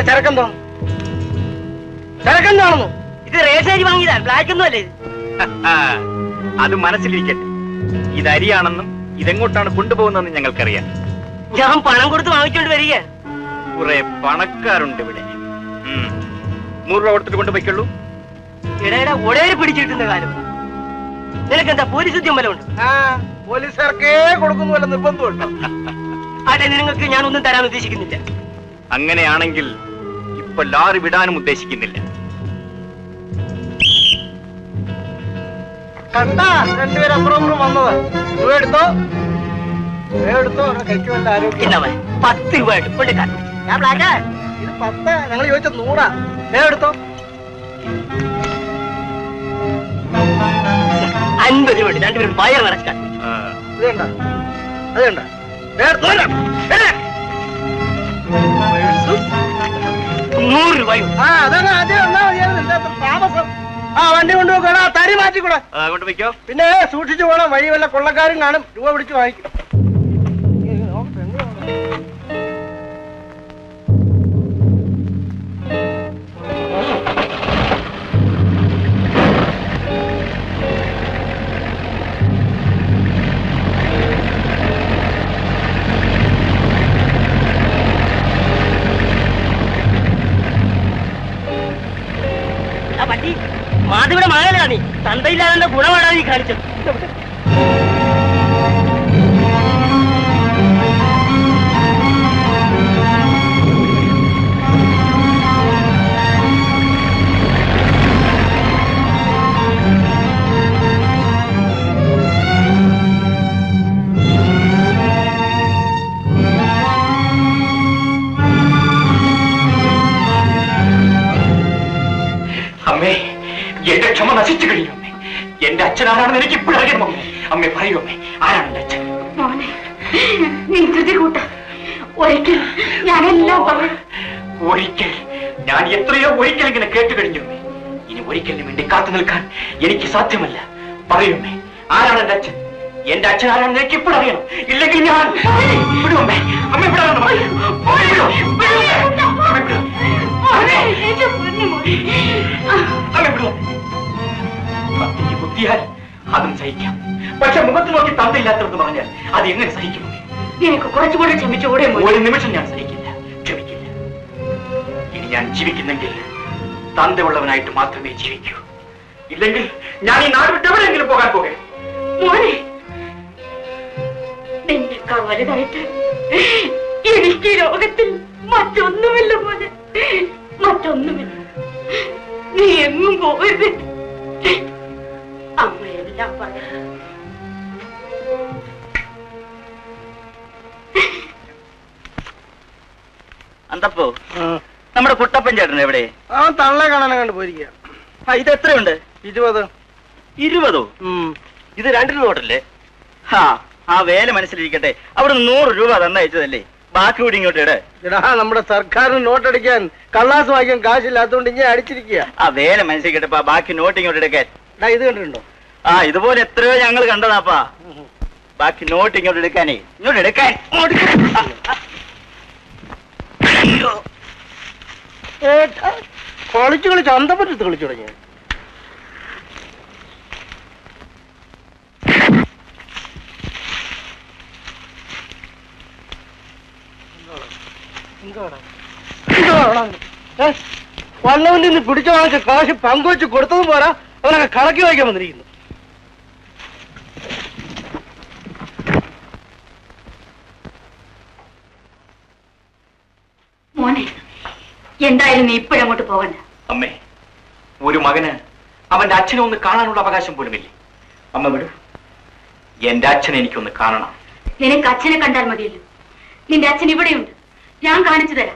എന്താ ചരക്കെന്താന്ന് ചരക്കെന്താണെന്ന് ഇത് റേഷനരി വാങ്ങിയതാ ബ്ലാക്ക് ഒന്നും അല്ലേ ഇത് അത് മനസ്സിലിരിക്കട്ടെ ഇത് അരിയാണെന്നും ഇതെങ്ങോട്ടാണ് കൊണ്ടുപോകുന്നതെന്ന് ഞങ്ങൾക്കറിയാം ഞാൻ പണം കൊടുത്ത് വാങ്ങിച്ചോണ്ട് വരിക കുറെ പണക്കാരുണ്ട് ഇവിടെ ഉം. നൂറ് രൂപ കൊടുത്തിട്ട് കൊണ്ടുപോയിക്കുള്ളൂ ഇടയിടെ ഒടേര് പിടിച്ചിട്ടുന്ന കാലം നിനക്കെന്താ പോലീസ് ഉദ്യമം ഉണ്ട് ആ പോലീസുകാർക്കേ കൊടുക്കുന്നു വല്ല നിർബന്ധമുണ്ടോ അതെ നിങ്ങൾക്ക് ഞാൻ ഒന്നും തരാൻ ഉദ്ദേശിക്കുന്നില്ല അങ്ങനെയാണെങ്കിൽ ഇപ്പൊ ലാറി വിടാനും ഉദ്ദേശിക്കുന്നില്ല കണ്ടാ രണ്ടുപേരും അപ്പുറം അപ്പുറം വന്നത് രൂപ എടുത്തോ രൂപ എടുത്തോ കഴിക്കുമല്ല ആരോഗ്യം എന്നാ മതി? പത്ത് രൂപ ആയിട്ട് കൊണ്ട് കാ- ഞാൻ ബ്ലാക്ക് ഇത് പത്ത് ഞങ്ങൾ ചോദിച്ച നൂറാ രൂപ എടുത്തോ അൻപത് രൂപ ഉണ്ട് രണ്ടുപേരും വയർ നിറച്ചാൽ ആ, ഇത് കണ്ട അത് കണ്ട നൂറ് രൂപയും ആ അതാണ് ആദ്യം വന്നാ മതിയായിരുന്നു എന്താ ഇത്ര താമസം ആ വണ്ടി കൊണ്ടുപോക്കടാ തരി മാറ്റിക്കൂടെ ആ, കൊണ്ടുപോയിക്കോ പിന്നെ സൂക്ഷിച്ചു പോണം വഴി വല്ല കൊള്ളക്കാരും കാണും രൂപ പിടിച്ച് വാങ്ങിക്കും ആ പറ്റി മാധവിടെ മകനാണ് നീ തന്തയില്ലാതെ ഗുണമാണ് നീ കാണിച്ചത് അമ്മേ എന്റെ ക്ഷമ നശിച്ചു കഴിഞ്ഞു അമ്മേ എന്റെ അച്ഛൻ ആരാണെന്ന് എനിക്ക് ഇപ്പോഴറിയണം അമ്മേ അമ്മേ പറയൂ അമ്മേ ആരാണ് എന്റെ അച്ഛൻ മോനെ നീ ധൃതി കൂട്ട ഒരിക്കൽ ഞാനെല്ലാം പറയും ഒരിക്കൽ ഞാൻ എത്രയോ ഒരിക്കൽ ഇങ്ങനെ കേട്ട് കഴിഞ്ഞു അമ്മേ ഇനി ഒരിക്കലിന് വേണ്ടി കാത്തു നിൽക്കാൻ എനിക്ക് സാധ്യമല്ല പറയൂ അമ്മേ ആരാണ് എന്റെ അച്ഛൻ എന്റെ അച്ഛൻ ആരാണെന്ന് എനിക്ക് ഇപ്പോഴറിയണം ഇല്ലെങ്കിൽ ഞാൻ വിടൂ അമ്മേ അമ്മ ഇവിടെ വരണം. അമ്മേ, വിടൂ. വിടൂ അമ്മേ. അമ്മേ, വിടൂ. മോനെ, എന്റെ പൊന്നു മോനെ. അമ്മേ, വിടൂ. കത്തിക്ക് കുത്തിയാൽ അതും സഹിക്കാം പക്ഷെ മുഖത്ത് നോക്കി തന്തയില്ലാത്തവെന്ന് പറഞ്ഞാൽ അത് എങ്ങനെ സഹിക്കും അമ്മേ? നിനക്ക് കുറച്ചുകൂടെ ക്ഷമിച്ചുകൂടെ മോനെ ഒരു നിമിഷം ഞാൻ സഹിക്കില്ല ക്ഷമിക്കില്ല ഇനി ഞാൻ ജീവിക്കുന്നെങ്കിൽ തന്തയുള്ളവനായിട്ട് മാത്രമേ ജീവിക്കൂ ഇല്ലെങ്കിൽ ഞാൻ ഈ നാട് വിട്ട് എവിടെയെങ്കിലും പോകാൻ പോകേ മോനെ നിന്നെക്കാൾ വലുതായിട്ട് എനിക്ക് ഈ ലോകത്തിൽ മറ്റൊന്നുമില്ല മോനെ മറ്റൊന്നുമില്ല നീ എങ്ങും പോകരുത് അമ്മയെല്ലാം പറയാം അന്തപ്പോ നമ്മുടെ കുട്ടപ്പൻ ചേട്ടൻ എവിടെ അവൻ തള്ളെ കാണാൻ കണ്ട് പോയിരിക്കുക ആ ഇത് എത്രയുണ്ട് ഇരുപത് ഇരുപതോ ഉം. ഇത് രണ്ടിന് നോട്ടല്ലേ ഹാ ആ വേല മനസ്സിലിരിക്കട്ടെ അവിടെ നൂറ് രൂപ തന്നയച്ചതല്ലേ ബാക്കി കൂടി ഇങ്ങോട്ട് ഇട് എടാ നമ്മുടെ സർക്കാരിന് നോട്ടടിക്കാൻ കള്ളാസ് വാങ്ങിക്കാൻ കാശില്ലാത്തതുകൊണ്ട് ഇങ്ങനെ അടിച്ചിരിക്കുക ആ വേല മനസ്സിലിരിക്കട്ടെ ഇപ്പൊ ബാക്കി നോട്ട് ഇങ്ങോട്ട് എടുക്കാൻ എടാ ഇത് കണ്ടിട്ടുണ്ടോ ആ ഇതുപോലെ എത്രയോ ഞങ്ങൾ കണ്ടതാപ്പാ ബാക്കി നോട്ട് ഇങ്ങോട്ട് എടുക്കാനേ ഇങ്ങോട്ട് എടുക്കാൻ ആ, ആ. അയ്യോ. ഏട്ടാ, കളിച്ച് കളിച്ച് അന്തപറ്റത്ത് കളിച്ചു തുടങ്ങി വല്ലവന്റെ നിന്ന് പിടിച്ച വാങ്ങിച്ച കാശ് പങ്കുവെച്ച് കൊടുത്തതും പോരാ അവനൊക്കെ കണക്കി വായിക്കാൻ വന്നിരിക്കുന്നു മോനെ എന്തായാലും നീ ഇപ്പോഴങ്ങോട്ട് പോകണ്ട അമ്മേ ഒരു മകന് അവന്റെ അച്ഛനെ ഒന്ന് കാണാനുള്ള അവകാശം പോലുമില്ലേ അമ്മ വിടൂ എന്റെ അച്ഛനെ എനിക്കൊന്ന് കാണണം നിനക്ക് അച്ഛനെ കണ്ടാൽ മതിയല്ലോ നിന്റെ അച്ഛൻ ഇവിടെയുണ്ട് ഞാൻ കാണിച്ചു തരാം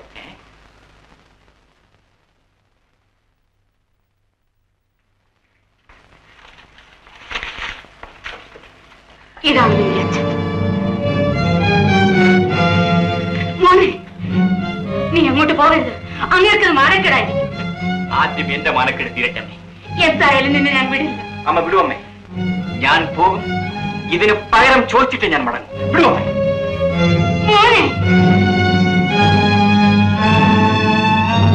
ഇതാണ് നിന്റെ അച്ഛൻ മോനെ നീ അങ്ങോട്ട് പോകരുത് അങ്ങേർക്ക് മാറക്കെടായിരിക്കും ആദ്യം എന്റെ മാനക്കെട് തീരട്ടമ്മേ എന്തായാലും നിന്നെ ഞാൻ വിടില്ല അമ്മ വിടൂ അമ്മേ ഞാൻ പോകും ഇതിന് പകരം ചോദിച്ചിട്ട് ഞാൻ മടങ്ങും വിടൂ അമ്മേ മോനെ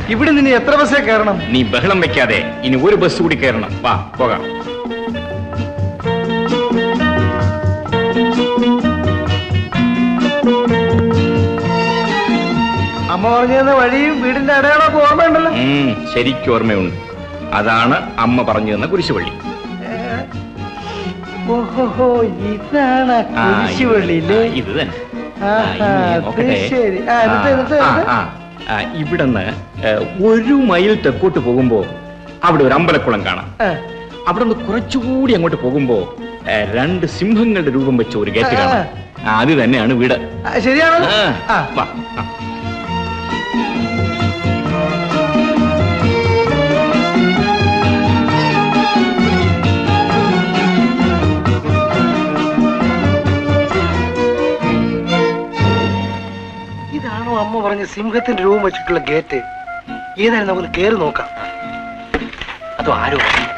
ഇവിടെ നിന്ന് എത്ര ബസ്സേ കയറണം നീ ബഹളം വെക്കാതെ ഇനി ഒരു ബസ് കൂടി കയറണം വാ പോകാം അമ്മ പറഞ്ഞു തന്ന വഴിയും വീടിന്റെ അടയാളമൊക്കെ ഓർമ്മയുണ്ടല്ലോ ഉം, ശരിക്കും ഓർമ്മയുണ്ട് അതാണ് അമ്മ പറഞ്ഞു തന്ന കുരിശുപള്ളി ഓഹോ ഇതാണ് ആ, ഇത്- കുരിശുപള്ളിയില്ലേ ആ, ഇത് തന്നെ ആ, ആഹാ, ഇനി അത് നോക്കട്ടെ. ശരി ആ എന്നിട്ട് എന്നിട്ട് ആ, എന്നിട്ട്? ആ, ആ, ഇവിടുന്ന് ഏ, ഒരു മൈൽ തെക്കോട്ട് പോകുമ്പോ അവിടെ ഒരു അമ്പലക്കുളം കാണാം ആ, അവിടെ നിന്ന് കുറച്ചുകൂടി അങ്ങോട്ട് പോകുമ്പോ ഏ, രണ്ട് സിംഹങ്ങളുടെ രൂപം വെച്ച ഒരു ഗേറ്റ് ആ, ആ. കാണാം ആ, അത് തന്നെയാണ് വീട് ആ, ശരിയാണോ ആ, ആ വാ ആ. ഇതാണോ അമ്മ പറഞ്ഞ സിംഹത്തിന്റെ രൂപം വെച്ചിട്ടുള്ള ഗേറ്റ് ഏതായാലും നമുക്ക് കേറി നോക്കാം അതോ ആരോ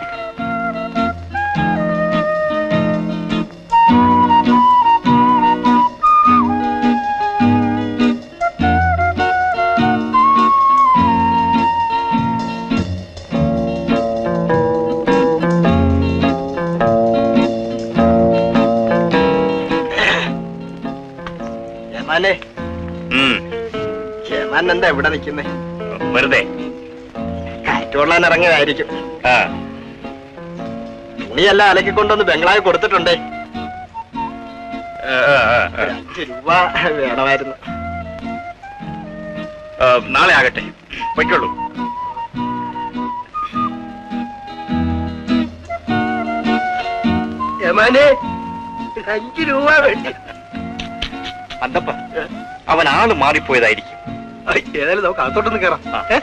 ജമാനെ ഉം, ജമാൻ എന്താ ഇവിടെ നിൽക്കുന്നേ വെറുതെ കാറ്റുകൊള്ളാൻ ഇറങ്ങിയതായിരിക്കും ആ തുണിയെല്ലാം അലക്കിക്കൊണ്ടൊന്ന് ബംഗ്ലാവ് കൊടുത്തിട്ടുണ്ടേ ആ, ആ, ആ, ആ. അഞ്ച് രൂപ വേണമായിരുന്നു ആ, നാളെ ആകട്ടെ പൊയ്ക്കോളൂ യമാനെ അഞ്ചു രൂപ വേണ്ടി അന്തപ്പ അവൻ ആള് മാറിപ്പോയതായിരിക്കും ഐ, ഏതായാലും നമുക്ക് അകത്തോട്ടൊന്ന് കയറാം ആ. ഏ?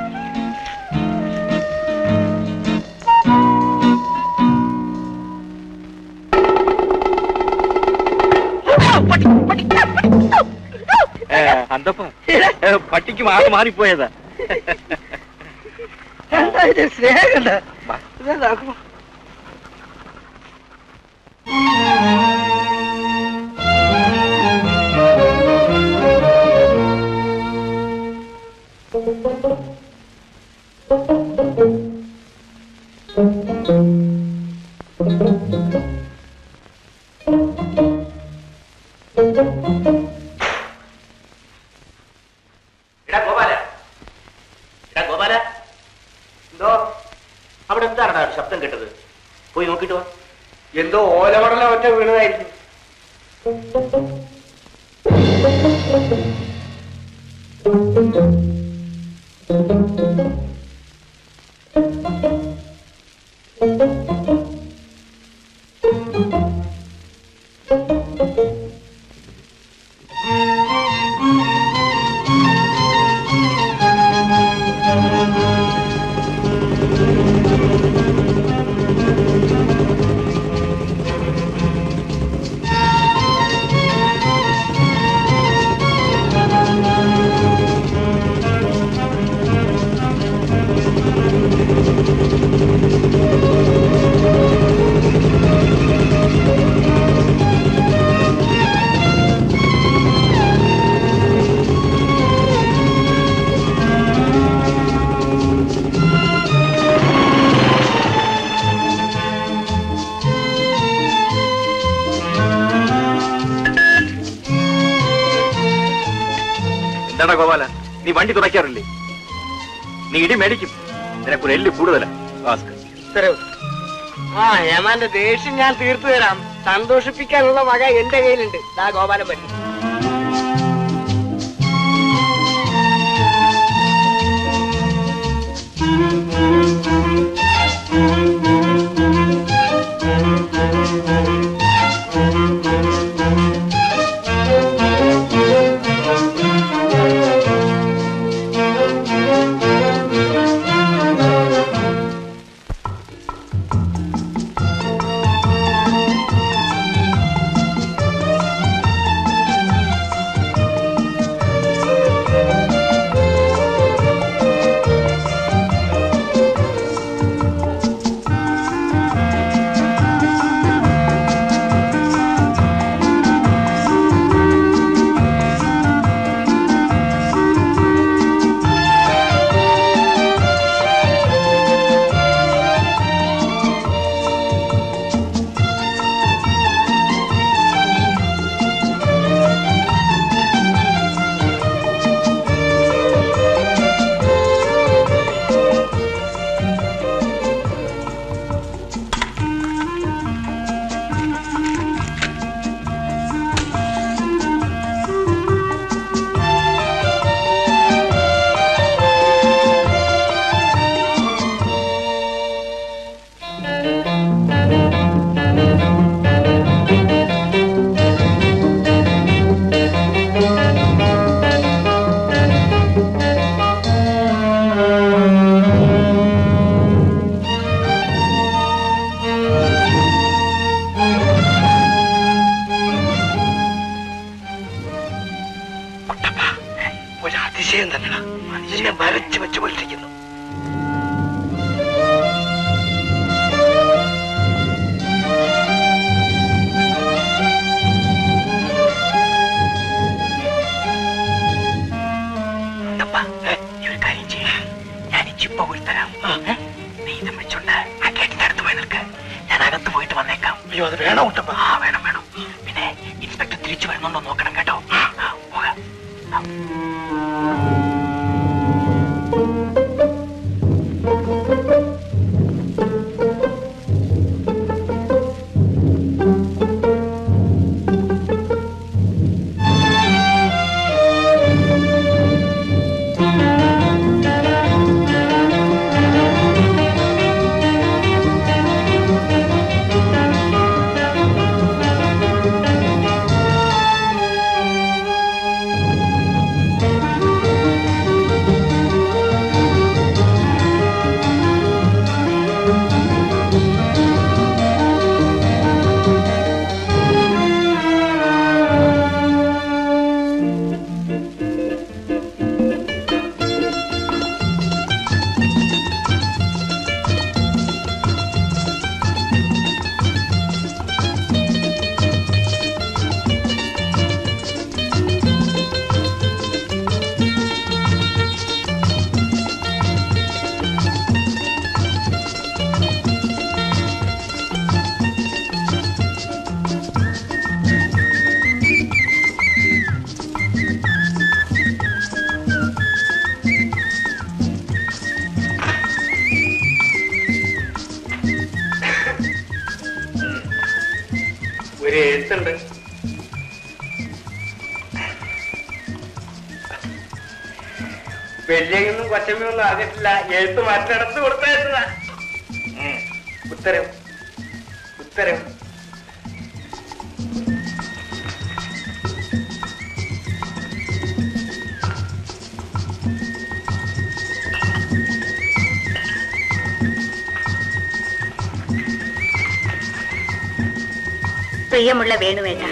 അന്തപ്പ പട്ടിക്ക് ആള് മാറിപ്പോയതാ എന്താ ഇത് സ്നേഹണ്ട ഇതാക്കുമ്പോ എടാ ഗോപാല എടാ ഗോപാല എന്തോ അവിടെ എന്താണ് ഒരു ശബ്ദം കേട്ടത് പോയി നോക്കിട്ട് വാ എന്തോ ഓലവടല ഒറ്റ വീണതായിരിക്കും എന്താടാ ഗോപാല നീ വണ്ടി തുറയ്ക്കാറില്ലേ നീ ഇടി മേടിക്കും നിനക്കൊരു എല്ല് കൂടുതലാ ഭാസ്കർ ഉത്തരവ് ആ ഹേമാന്റെ ദേഷ്യം ഞാൻ തീർത്തു തരാം സന്തോഷിപ്പിക്കാനുള്ള വക എന്റെ കയ്യിലുണ്ട് ദാ ഗോപാലൻ പറ്റി അതിശയം തന്നെടാ എന്നെ വരച്ചു വെച്ചു പോലിരിക്കുന്നു ഒരു കാര്യം ചെയ്യാം ഞാൻ ഈ ചിപ്പ പോയി തരാം ഏ? നീ ഇതും വെച്ചോണ്ട് ആ ഗേറ്റിന്റെ അടുത്ത് പോയി നിൽക്ക് ഞാൻ അകത്ത് പോയിട്ട് വന്നേക്കാം അയ്യോ അത് വേണം ഉണ്ടപ്പ ആ വേണം വേണം പിന്നെ ഇൻസ്പെക്ടർ തിരിച്ചു വരുന്നുണ്ടോ നോക്കണം കേട്ടോ ആ, പോകാം ഒരു എഴുത്തുണ്ട് വലിയൊന്നും കൊച്ചമ്മയൊന്നും അറിഞ്ഞിട്ടില്ല എഴുത്ത് മറ്റിടത്ത് കൊടുത്തയച്ചതാ ഉം. ഉത്തരം ഉത്തരം പ്രിയമുള്ള വേണുവേട്ട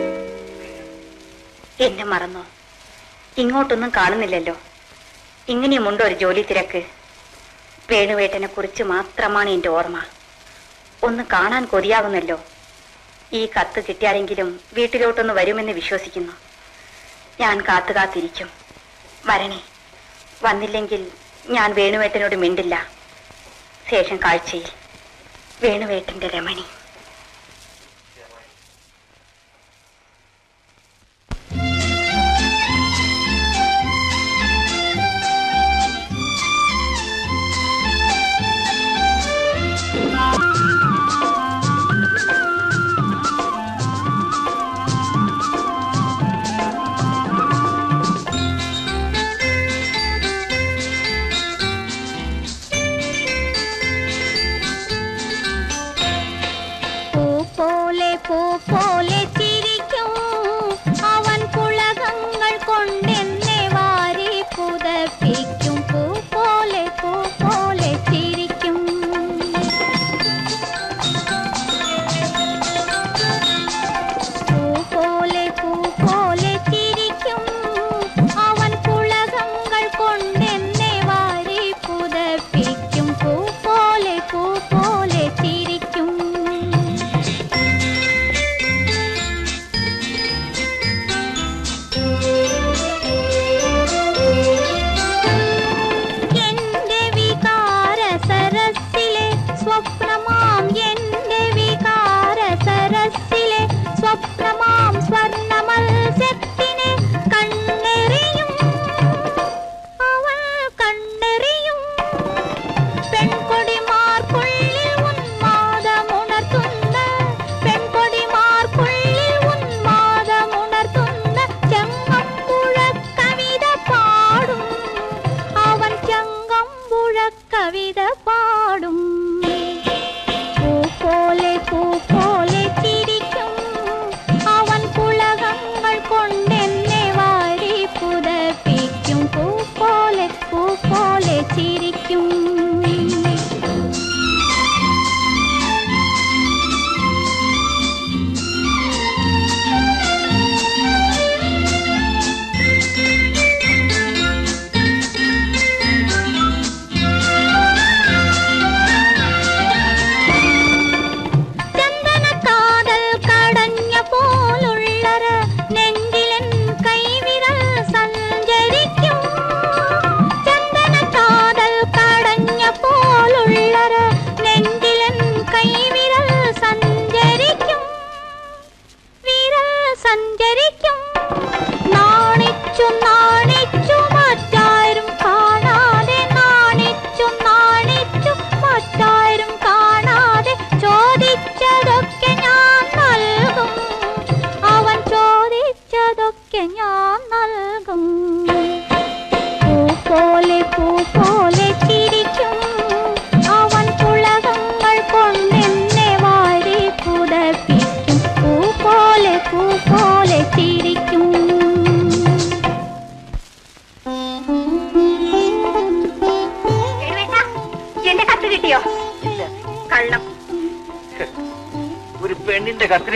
എന്നെ മറന്നോ ഇങ്ങോട്ടൊന്നും കാണുന്നില്ലല്ലോ ഇങ്ങനെയുമുണ്ടോ ഒരു ജോലി തിരക്ക് വേണുവേട്ടനെ കുറിച്ച് മാത്രമാണ് എന്റെ ഓർമ്മ ഒന്ന് കാണാൻ കൊതിയാകുന്നല്ലോ ഈ കത്ത് കിട്ടിയാലെങ്കിലും വീട്ടിലോട്ടൊന്ന് വരുമെന്ന് വിശ്വസിക്കുന്നു ഞാൻ കാത്തു കാത്തിരിക്കും വരണേ വന്നില്ലെങ്കിൽ ഞാൻ വേണുവേട്ടനോട് മിണ്ടില്ല ശേഷം കാഴ്ചയിൽ വേണുവേട്ടന്റെ രമണി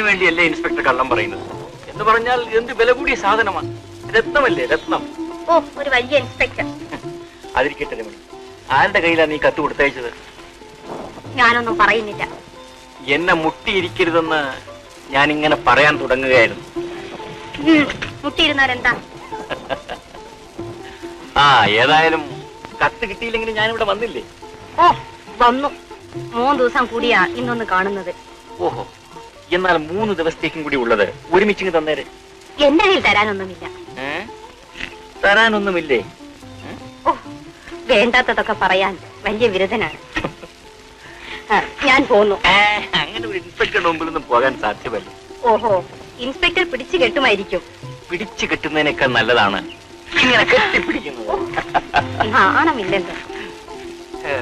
വേണ്ടിയല്ലേ ഇൻസ്പെക്ടർ കള്ളം പറയുന്നത് എന്ന് പറഞ്ഞാൽ എന്ത് വില കൂടിയ സാധനമാണ് രത്നമല്ലേ രത്നം ഓ ഒരു വലിയ ഇൻസ്പെക്ടർ അതിരിക്കട്ടെ രമണി ആരുടെ കയ്യിലാണ് നീ കത്ത് കൊടുത്തയച്ചത് ഞാനൊന്നും പറയുന്നില്ല എന്നെ മുട്ടിയിരിക്കരുതെന്ന് ഞാൻ ഇങ്ങനെ പറയാൻ തുടങ്ങുകയായിരുന്നു ഉം, മുട്ടിയിരുന്നാൽ എന്താ ആ ഏതായാലും കത്ത് കിട്ടിയില്ലെങ്കിൽ ഞാനിവിടെ വന്നില്ലേ ഓ വന്നു മൂന്ന് ദിവസം കൂടിയാ ഇന്നൊന്ന് കാണുന്നത് ഓഹോ എന്നാൽ മൂന്ന് ദിവസത്തേക്കും കൂടി ഉള്ളത് ഒരുമിച്ചിങ് തന്നേരെ എന്റെ കയ്യിൽ തരാനൊന്നുമില്ല ഏ? തരാനൊന്നുമില്ലേ ഓ വേണ്ടാത്തതൊക്കെ പറയാൻ വലിയ വിരുദ്ധനാണ് ആ, ഞാൻ പോന്നു ഏ, അങ്ങനെ ഒരു ഇൻസ്പെക്ടറുടെ മുമ്പിൽ നിന്നും പോകാൻ സാധ്യമല്ല ഓഹോ ഇൻസ്പെക്ടർ പിടിച്ചു കെട്ടുമായിരിക്കും പിടിച്ചു കെട്ടുന്നതിനേക്കാൾ നല്ലതാണ് ഇങ്ങനെ കെട്ടിപ്പിടിക്കുന്നത് നാണമില്ലല്ലോ ഏ.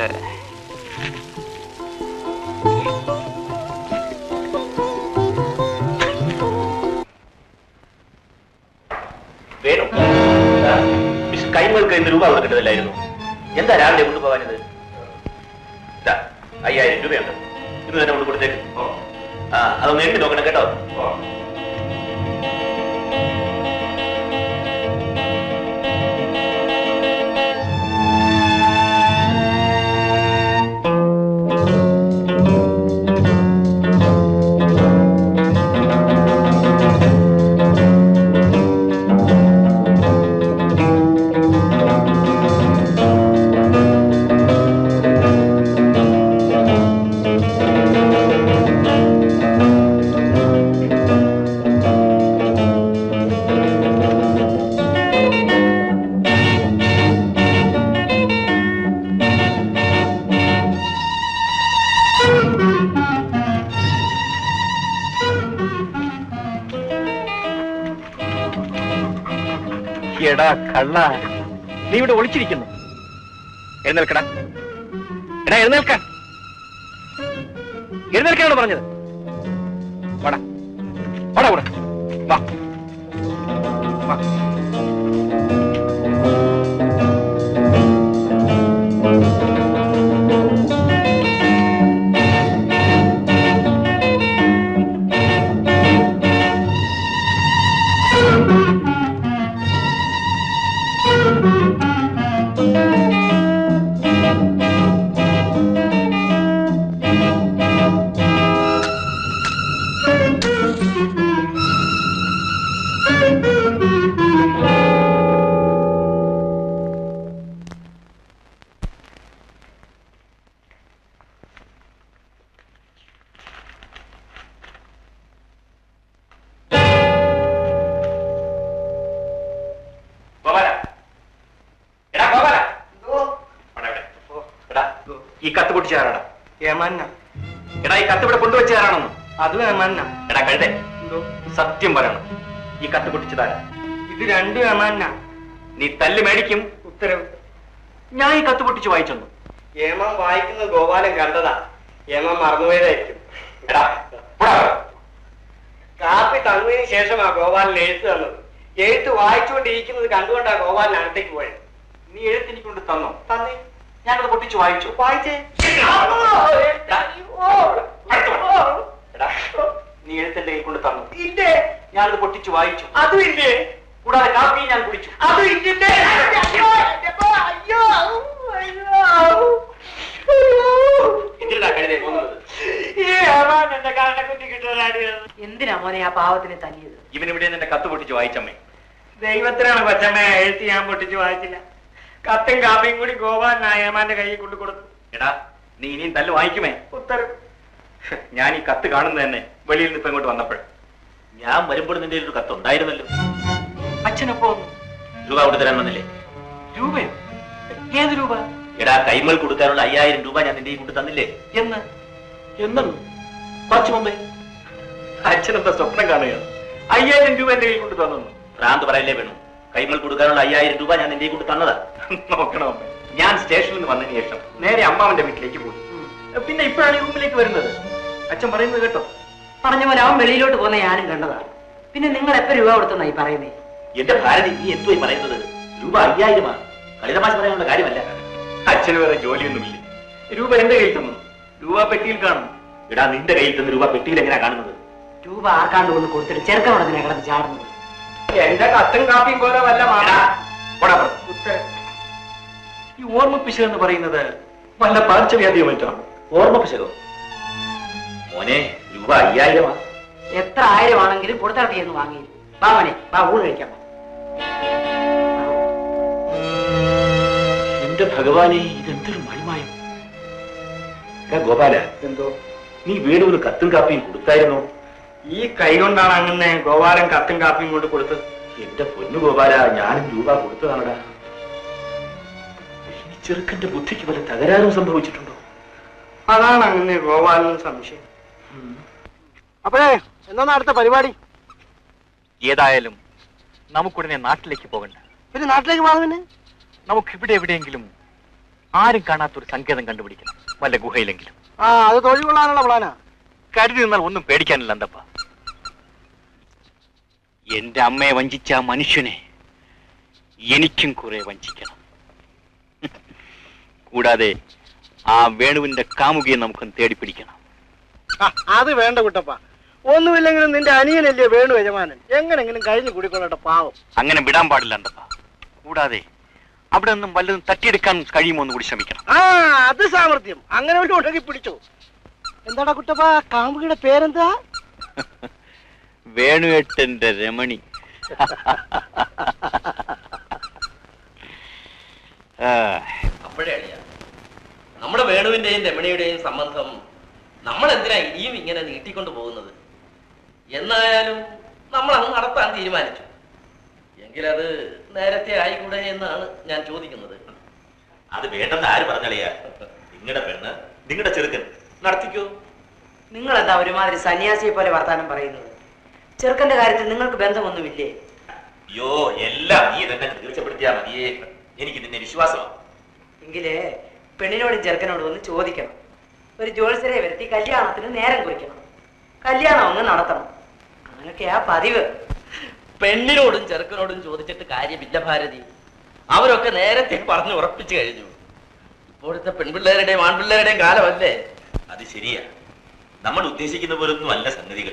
വേണു മിസ് കൈമൾക്ക് ഇന്ന് രൂപ കൊടുക്കേണ്ടതല്ലായിരുന്നു എന്താ രാവിലെ കൊണ്ടുപോകാനത് ദാ, അയ്യായിരം രൂപയുണ്ട് ഇന്ന് തന്നെ കൊണ്ട് കൊടുത്തേക്ക് ആ അതൊന്ന് എണ്ണി നോക്കണം കേട്ടോ എടാ കള്ള നീ ഇവിടെ ഒളിച്ചിരിക്കുന്നു എഴുന്നേൽക്കടാ എടാ എഴുന്നേൽക്കാൻ എഴുന്നേൽക്കാനാണ് പറഞ്ഞത് വാടാ വാടാ കൂടെ വാ വാ ഗോപാല എടാ ഗോപാല ഇവിടെ, ഇവിടെ. എടാ ഈ കത്ത് പൊട്ടിച്ച ആരാടാ ഏമാന്ന എടാ ഈ കത്ത് ഇവിടെ കൊണ്ടുവച്ച ആരാണെന്ന് അത് ഏമാന്ന എടാ കഴുതേ സത്യം പറയണം ഈ കത്ത് പൊട്ടിച്ചതാരാ ഇത് രണ്ടും ഏമാന്ന നീ തല്ല് മേടിക്കും ഉത്തരവ് ഞാൻ ഈ കത്ത് പൊട്ടിച്ച് വായിച്ചെന്നു ഏമാൻ വായിക്കുന്ന ഗോപാലൻ കണ്ടതാ ഏമാൻ മറന്നുപോയതായിരിക്കും എടാ പോടാ. കാപ്പി തന്നതിന് ശേഷമാ ഗോപാലൻ എഴുത്ത് തന്നത് എഴുത്ത് വായിച്ചുകൊണ്ടിരിക്കുന്നത് കണ്ടുകൊണ്ടാ ഗോപാലൻ അടുത്തേക്ക് പോയത് നീ എഴുത്തിനിക്ക് കൊണ്ട് തന്നോ തന്നെ ഞാനത് പൊട്ടിച്ച് വായിച്ചു വായിച്ചേ അടുത്ത വാ. എടാ നീ എഴുത്തിന്റെ കൈ കൊണ്ട് തന്നു ഇല്ലേ ഞാനത് പൊട്ടിച്ച് വായിച്ചു അതും ഇല്ലേ കൂടാതെ കാപ്പി ഞാൻ കുടിച്ചു അതും ഇല്ലേ അയ്യോ അയ്യോ എന്തിനാ കഴുതേ പോകുന്നത് ഈ ഏമാൻ എന്റെ കണ്ണക്കുറ്റി കിട്ടാനാടിയത് എന്തിനാ മോനെ ആ പാവത്തിനെ തല്ലിയത് ഇവൻ ഇവിടെ നിന്റെ കത്ത് പൊട്ടിച്ച് വായിച്ചമ്മേ ദൈവത്തിനാണ് കൊച്ചമ്മ എഴുത്ത് ഞാൻ പൊട്ടിച്ച് വായിച്ചില്ല കത്തും കാപ്പിയും കൂടി ഗോപാലൻ ഏമാന്റെ കയ്യിൽ കൊണ്ടു കൊടുത്തു എടാ നീ ഇനിയും തല്ല് വായിക്കുമേ ഉത്തരവ് ഞാൻ ഈ കത്ത് കാണുന്നത് തന്നെ വെളിയിൽ നിന്ന് ഇപ്പൊ ഇങ്ങോട്ട് വന്നപ്പോൾ ഞാൻ വരുമ്പോൾ നിന്റെ കയ്യിൽ ഒരു കത്ത് ഉണ്ടായിരുന്നല്ലോ അച്ഛനപ്പോ രൂപ കൊടുത്തു തരാൻ വന്നില്ലേ രൂപയോ ഏത് രൂപ എടാ കൈമൾ കൊടുക്കാനുള്ള അയ്യായിരം രൂപ ഞാൻ നിന്റെ കൊണ്ട് തന്നില്ലേ എന്ന് എന്നു കുറച്ചു മുമ്പേ അച്ഛനെന്താ സ്വപ്നം കാണുകയാണ് അയ്യായിരം രൂപ എന്റെ കയ്യിൽ കൊണ്ട് തന്നു ഭ്രാന്ത് പറയല്ലേ വേണു കൈമൾ കൊടുക്കാനുള്ള അയ്യായിരം രൂപ ഞാൻ നിന്റെ കൊണ്ട് തന്നതാ നോക്കണം അമ്മേ. ഞാൻ സ്റ്റേഷനിൽ നിന്ന് വന്നതിന് ശേഷം നേരെ അമ്മാവന്റെ വീട്ടിലേക്ക് പോയി പിന്നെ ഇപ്പോഴാണ് ഈ റൂമിലേക്ക് വരുന്നത് അച്ഛൻ പറയുന്നത് കേട്ടോ പറഞ്ഞ പോലെ അവൻ വെളിയിലോട്ട് പോകുന്ന ഞാനും കണ്ടതാ പിന്നെ നിങ്ങൾ എപ്പോ രൂപ കൊടുത്തെന്നായി പറയുന്നേ എന്റെ ഭാരതി നീ എന്തുവായി പറയുന്നത് രൂപ അയ്യായിരമാണ് കളിതമാശ പറയാനുള്ള കാര്യമല്ല അച്ഛന് വേറെ ജോലിയൊന്നുമില്ല രൂപ എന്റെ കയ്യിൽ തന്നു രൂപ പെട്ടിയിൽ കാണും എടാ നിന്റെ കയ്യിൽ തന്ന രൂപ പെട്ടിയിൽ എങ്ങനെയാ കാണുന്നത് രൂപ ആർക്കാണ്ട് കൊണ്ട് കൊടുത്തിട്ട് ചെറുക്കനോടത്തിനെ കിടന്ന് ചാടുന്നത് എന്റെ കത്തും കാപ്പിയും പോലെ വല്ല മാറാ പോടാ പുറത്ത്. ഈ ഓർമ്മപ്പിശ എന്ന് പറയുന്നത് വല്ല പാർച്ചവ്യാധിയോ മറ്റാണ് ഓർമ്മപ്പിശകോ മോനെ രൂപ അയ്യായിരമാ എത്ര ആയിരമാണെങ്കിലും കൊടുത്തിടത്ത് എന്ന് വാങ്ങിയില്ല വാ മോനെ വാ ഊണ് കഴിക്കാം വാ. എന്റെ ഭഗവാനെ ഇതെന്തൊരു മഹിമായം എടാ ഗോപാല എന്തോ നീ വേണുവിന് കത്തും കാപ്പിയും കൊടുത്തായിരുന്നോ ഈ കൈ കൊണ്ടാണ് അങ്ങനെ ഗോപാലൻ കത്തും കാപ്പിയും കൊണ്ട് കൊടുത്തത് എന്റെ പൊന്നു ഗോപാല ഞാനും രൂപ കൊടുത്തതാണടാ ഈ ചെറുക്കന്റെ ബുദ്ധിക്ക് വല്ല തകരാറും സംഭവിച്ചിട്ടുണ്ടോ അതാണ് അങ്ങനെ ഗോപാലന് സംശയം അപ്പോഴേ എന്താണ് അടുത്ത പരിപാടി ഏതായാലും നമുക്കുടനെ നാട്ടിലേക്ക് പോകണ്ട പിന്നെ നാട്ടിലേക്ക് പോകുന്നതിന് നമുക്ക് ഇവിടെ എവിടെയെങ്കിലും ആരും കാണാത്തൊരു സങ്കേതം കണ്ടുപിടിക്കണം വല്ല ഗുഹയിലെങ്കിലും ആ അത് തൊഴിൽ കൊള്ളാനുള്ള പ്ലാനാ കരുതി നിന്നാൽ ഒന്നും പേടിക്കാനില്ല എന്തപ്പ എന്റെ അമ്മയെ വഞ്ചിച്ച ആ മനുഷ്യനെ എനിക്കും കുറെ വഞ്ചിക്കണം കൂടാതെ ആ വേണുവിന്റെ കാമുകിയെ നമുക്കൊന്ന് തേടിപ്പിടിക്കണം അത് വേണ്ട കുട്ടപ്പ ഒന്നുമില്ലെങ്കിലും നിന്റെ അനിയനല്ലേ വേണു യജമാനൻ എങ്ങനെങ്കിലും കഴിഞ്ഞു കൂടിക്കൊള്ളട്ടെ പാവം അങ്ങനെ വിടാൻ പാടില്ല എന്തപ്പ കൂടാതെ അവിടെ നിന്നും വല്ലതും തട്ടിയെടുക്കാൻ കഴിയുമോ എന്ന് കൂടി ശ്രമിക്കണം ആ അത് സാമർഥ്യം അങ്ങനെ വല്ല ഉടക്കി പിടിച്ചു എന്താടാ കുട്ടപ്പ കാമുകിയുടെ പേരെന്താ വേണുവേട്ടന്റെ രമണി ആ, അപ്പോഴേ അളിയ നമ്മുടെ വേണുവിന്റെയും രമണിയുടെയും സംബന്ധം നമ്മൾ എന്തിനാ ഇനിയും ഇങ്ങനെ നീട്ടിക്കൊണ്ട് പോകുന്നത് എന്നായാലും നമ്മൾ അങ്ങ് നടത്താൻ തീരുമാനിച്ചു എങ്കിലത് നേരത്തെ ആയിക്കൂടെ എന്നാണ് ഞാൻ ചോദിക്കുന്നത് അത് വേണ്ടെന്ന് ആര് പറഞ്ഞളിയാ നിങ്ങളുടെ പെണ്ണ് നിങ്ങളുടെ ചെറുക്കൻ നടത്തിക്കോ നിങ്ങൾ എന്താ ഒരുമാതിരി സന്യാസിയെ പോലെ വർത്താനം പറയുന്നത് ചെറുക്കന്റെ കാര്യത്തിൽ നിങ്ങൾക്ക് ബന്ധമൊന്നുമില്ലേ അയ്യോ എല്ലാം നീ തന്നെ തീർച്ചപ്പെടുത്തിയാ മതിയേ എനിക്ക് നിന്നെ വിശ്വാസമാണ് എങ്കില് പെണ്ണിനോടും ചെറുക്കനോടും ഒന്ന് ചോദിക്കണം ഒരു ജോത്സ്യരെ വരുത്തി കല്യാണത്തിന് നേരം കുറിക്കണം കല്യാണം അങ്ങ് നടത്തണം അങ്ങനെയൊക്കെയാ പതിവ് പെണ്ണിനോടും ചെറുക്കനോടും ചോദിച്ചിട്ട് കാര്യമില്ല ഭാരതി അവരൊക്കെ നേരത്തെ പറഞ്ഞു ഉറപ്പിച്ചു കഴിഞ്ഞു ഇപ്പോഴത്തെ പെൺപിള്ളേരുടെയും ആൺപിള്ളേരുടെയും കാലമല്ലേ അത് ശരിയാ നമ്മൾ ഉദ്ദേശിക്കുന്ന പോലൊന്നും അല്ല സംഗതികൾ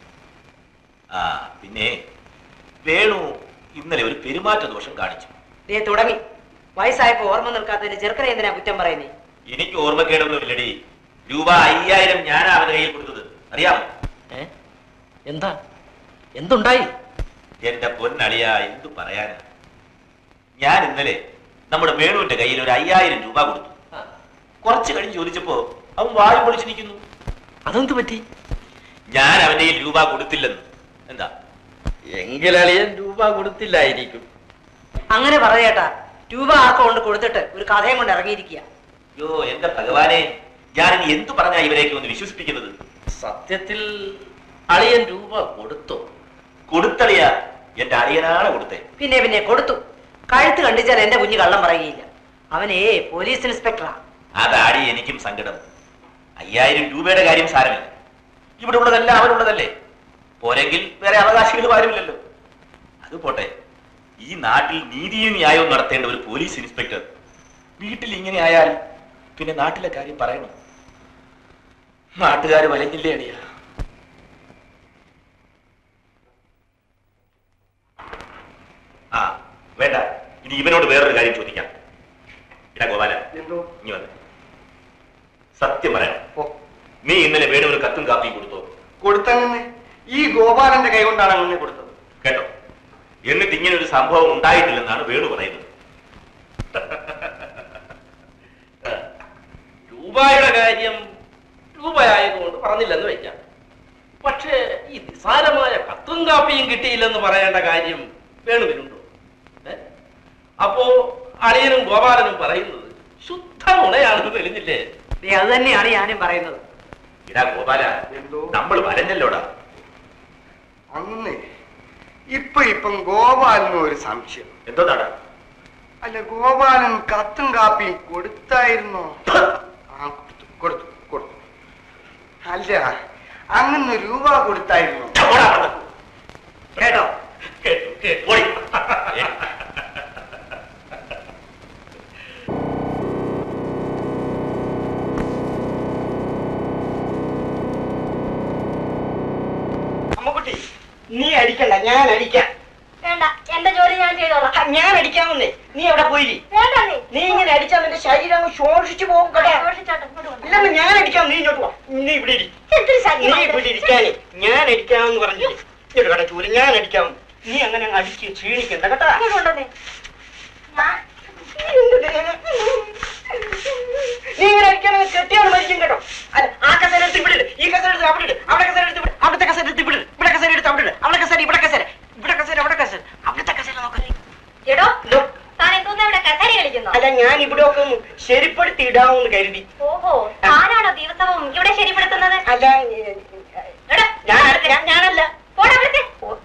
ആ പിന്നെ വേണു ഇന്നലെ ഒരു പെരുമാറ്റ ദോഷം കാണിച്ചു ദേ തുടങ്ങി വയസ്സായപ്പോ ഓർമ്മ നിൽക്കാത്തതിന് ചെറുക്കനെ എന്തിനാ കുറ്റം പറയുന്നേ എനിക്ക് ഓർമ്മക്കേടൊന്നുമില്ലടി രൂപ അയ്യായിരം ഞാനാ അവന്റെ കയ്യിൽ കൊടുത്തത് അറിയാമോ ഏ എന്താ എന്തുണ്ടായി എന്റെ പൊന്നളിയ എന്തു പറയാനാ ഞാൻ ഇന്നലെ നമ്മുടെ വേണുവിന്റെ കയ്യിൽ ഒരു അയ്യായിരം രൂപ കൊടുത്തു ആ, കുറച്ച് കഴിഞ്ഞ് ചോദിച്ചപ്പോ അവൻ വായു പൊളിച്ചു നിൽക്കുന്നു അതെന്ത് പറ്റി ഞാൻ അവന്റെ കയ്യിൽ രൂപ കൊടുത്തില്ലെന്ന് എന്താ എങ്കിലളിയൻ രൂപ കൊടുത്തില്ലായിരിക്കും അങ്ങനെ പറയേട്ടാ രൂപ ആർക്കോ കൊണ്ട് കൊടുത്തിട്ട് ഒരു കഥയും കൊണ്ട് ഇറങ്ങിയിരിക്കുക അയ്യോ എന്റെ ഭഗവാനെ ഞാൻ ഇനി എന്തു പറഞ്ഞാ ഇവരെയൊക്കെ ഒന്ന് വിശ്വസിപ്പിക്കുന്നത് സത്യത്തിൽ അളിയൻ രൂപ കൊടുത്തു കൊടുത്തളിയ എന്റെ അളിയനാണ് കൊടുത്തേ പിന്നെ പിന്നെ കൊടുത്തു കഴുത്ത് കണ്ടിച്ചാൽ എന്റെ കുഞ്ഞ് കള്ളം പറയുകയില്ല അവനേ പോലീസ് ഇൻസ്പെക്ടറാ അതാടി എനിക്കും സങ്കടം അയ്യായിരം രൂപയുടെ കാര്യം സാരമില്ല ഇവിടെ ഉള്ളതെല്ലാം അവരുള്ളതല്ലേ പോരെങ്കിൽ വേറെ അവകാശികൾ ആരുമില്ലല്ലോ അത് പോട്ടെ ഈ നാട്ടിൽ നീതിയും ന്യായവും നടത്തേണ്ട ഒരു പോലീസ് ഇൻസ്പെക്ടർ വീട്ടിൽ ഇങ്ങനെ ആയാൽ പിന്നെ നാട്ടിലെ കാര്യം പറയണം നാട്ടുകാർ വലഞ്ഞില്ലേ അടിയാ ആ വേണ്ട ഇനി ഇവനോട് വേറൊരു കാര്യം ചോദിക്കാം ഇടാ ഗോപാല എന്തോ ഇനി വന്ന് സത്യം പറയണം ഓ നീ ഇന്നലെ വേണുവിന് കത്തും കാപ്പിയും കൊടുത്തോ കൊടുത്തങ്ങനെ ഈ ഗോപാലന്റെ കൈ കൊണ്ടാണ് അങ്ങനെ കൊടുത്തത് കേട്ടോ എന്നിട്ട് ഇങ്ങനെ ഒരു സംഭവം ഉണ്ടായിട്ടില്ലെന്നാണ് വേണു പറയുന്നത് രൂപയുടെ കാര്യം രൂപയായതുകൊണ്ട് പറഞ്ഞില്ലെന്ന് വെക്കാം പക്ഷേ ഈ നിസാരമായ കത്തും കാപ്പിയും കിട്ടിയില്ലെന്ന് പറയേണ്ട കാര്യം വേണുവിനുണ്ടോ ഏ? അപ്പോ അളിയനും ഗോപാലനും പറയുന്നത് ശുദ്ധ നുണയാണെന്ന് തെളിഞ്ഞില്ലേ ദേ, അത് തന്നെയാണ് ഞാനും പറയുന്നത് ഇടാ ഗോപാല എന്തോ? നമ്മൾ വലഞ്ഞല്ലോടാ അങ്ങനെ ഇപ്പൊ ഇപ്പം ഗോപാലന് ഒരു സംശയം എന്തോ നാടാ അല്ല ഗോപാലൻ കത്തും കാപ്പിയും കൊടുത്തായിരുന്നോ ആ കൊടുത്തു കൊടുത്തു കൊടുത്തു അല്ല അങ്ങനെ രൂപ കൊടുത്തായിരുന്നോ കേട്ടോ കേട്ടു കേട്ടു ഓടി ഞാൻ അടിക്കാം വേണ്ട എന്റെ ജോലി ഞാൻ ചെയ്തോളാം ആ, ഞാൻ അടിക്കാമെന്നേ നീ എവിടെ പോയി വേണ്ട നീ നീ ഇങ്ങനെ അടിച്ചാൽ നിന്റെ ശരീരം അങ്ങ് ശോഷിച്ചു പോകും കേട്ടോ ദോഷിച്ചോട്ടെ, ഇങ്ങോട്ട് വന്നോ. ഇല്ലെന്ന് ഞാൻ അടിക്കാം നീ ഇങ്ങോട്ട് വാ നീ ഇവിടെ ഇരി എന്തൊരു നീ ശല്യമാണ് ഇവിടെ ഇരിക്കാനേ ഞാൻ അടിക്കാമെന്ന് പറഞ്ഞില്ലേ ഇങ്ങോട്ട് കട ചൂര് ഞാൻ അടിക്കാം നീ അങ്ങനെ അങ്ങ് അടിച്ച് ക്ഷീണിക്കണ്ട കേട്ടാ ഇങ്ങോട്ട് കൊണ്ടുവന്നേ. ഞാൻ നീ ഇങ്ങനെ അടിക്കാൻ കെട്ടിയാണ് മരിക്കും കേട്ടോ അല്ല ആ കസേര എടുത്ത് ഇവിടെ ഇട്. ഈ കസേര എടുത്ത് അവിടെ ഇട്. അവിടെ കസേര എടുത്ത് ഇവിടെ അവിടുത്തെ കസേര എടുത്ത് ഇവിടെ ഇട്. ഇവിടെ കസേര എടുത്ത് അവിടെ ഇട്. അവിടെ കസേര ഇവിടെ കസേര ഇവിടെ കസേര അവിടെ കസേര അവിടുത്തെ കസേര നോക്കാം എടോ ഇതോ. താൻ എന്തോന്ന് ഇവിടെ കസേര കളിക്കുന്നോ അല്ല ഞാൻ ഇവിടെ ഒക്കെ ഒന്ന് ശരിപ്പെടുത്തി ഇടാമെന്ന് കരുതി ഓഹോ താനാണോ ദിവസവും ഇവിടെ ശരിപ്പെടുത്തുന്നത് അല്ല ഏ, എടോ, ഞാൻ ഞാൻ- ഞാനല്ല പോടാ അവിടുത്തെ.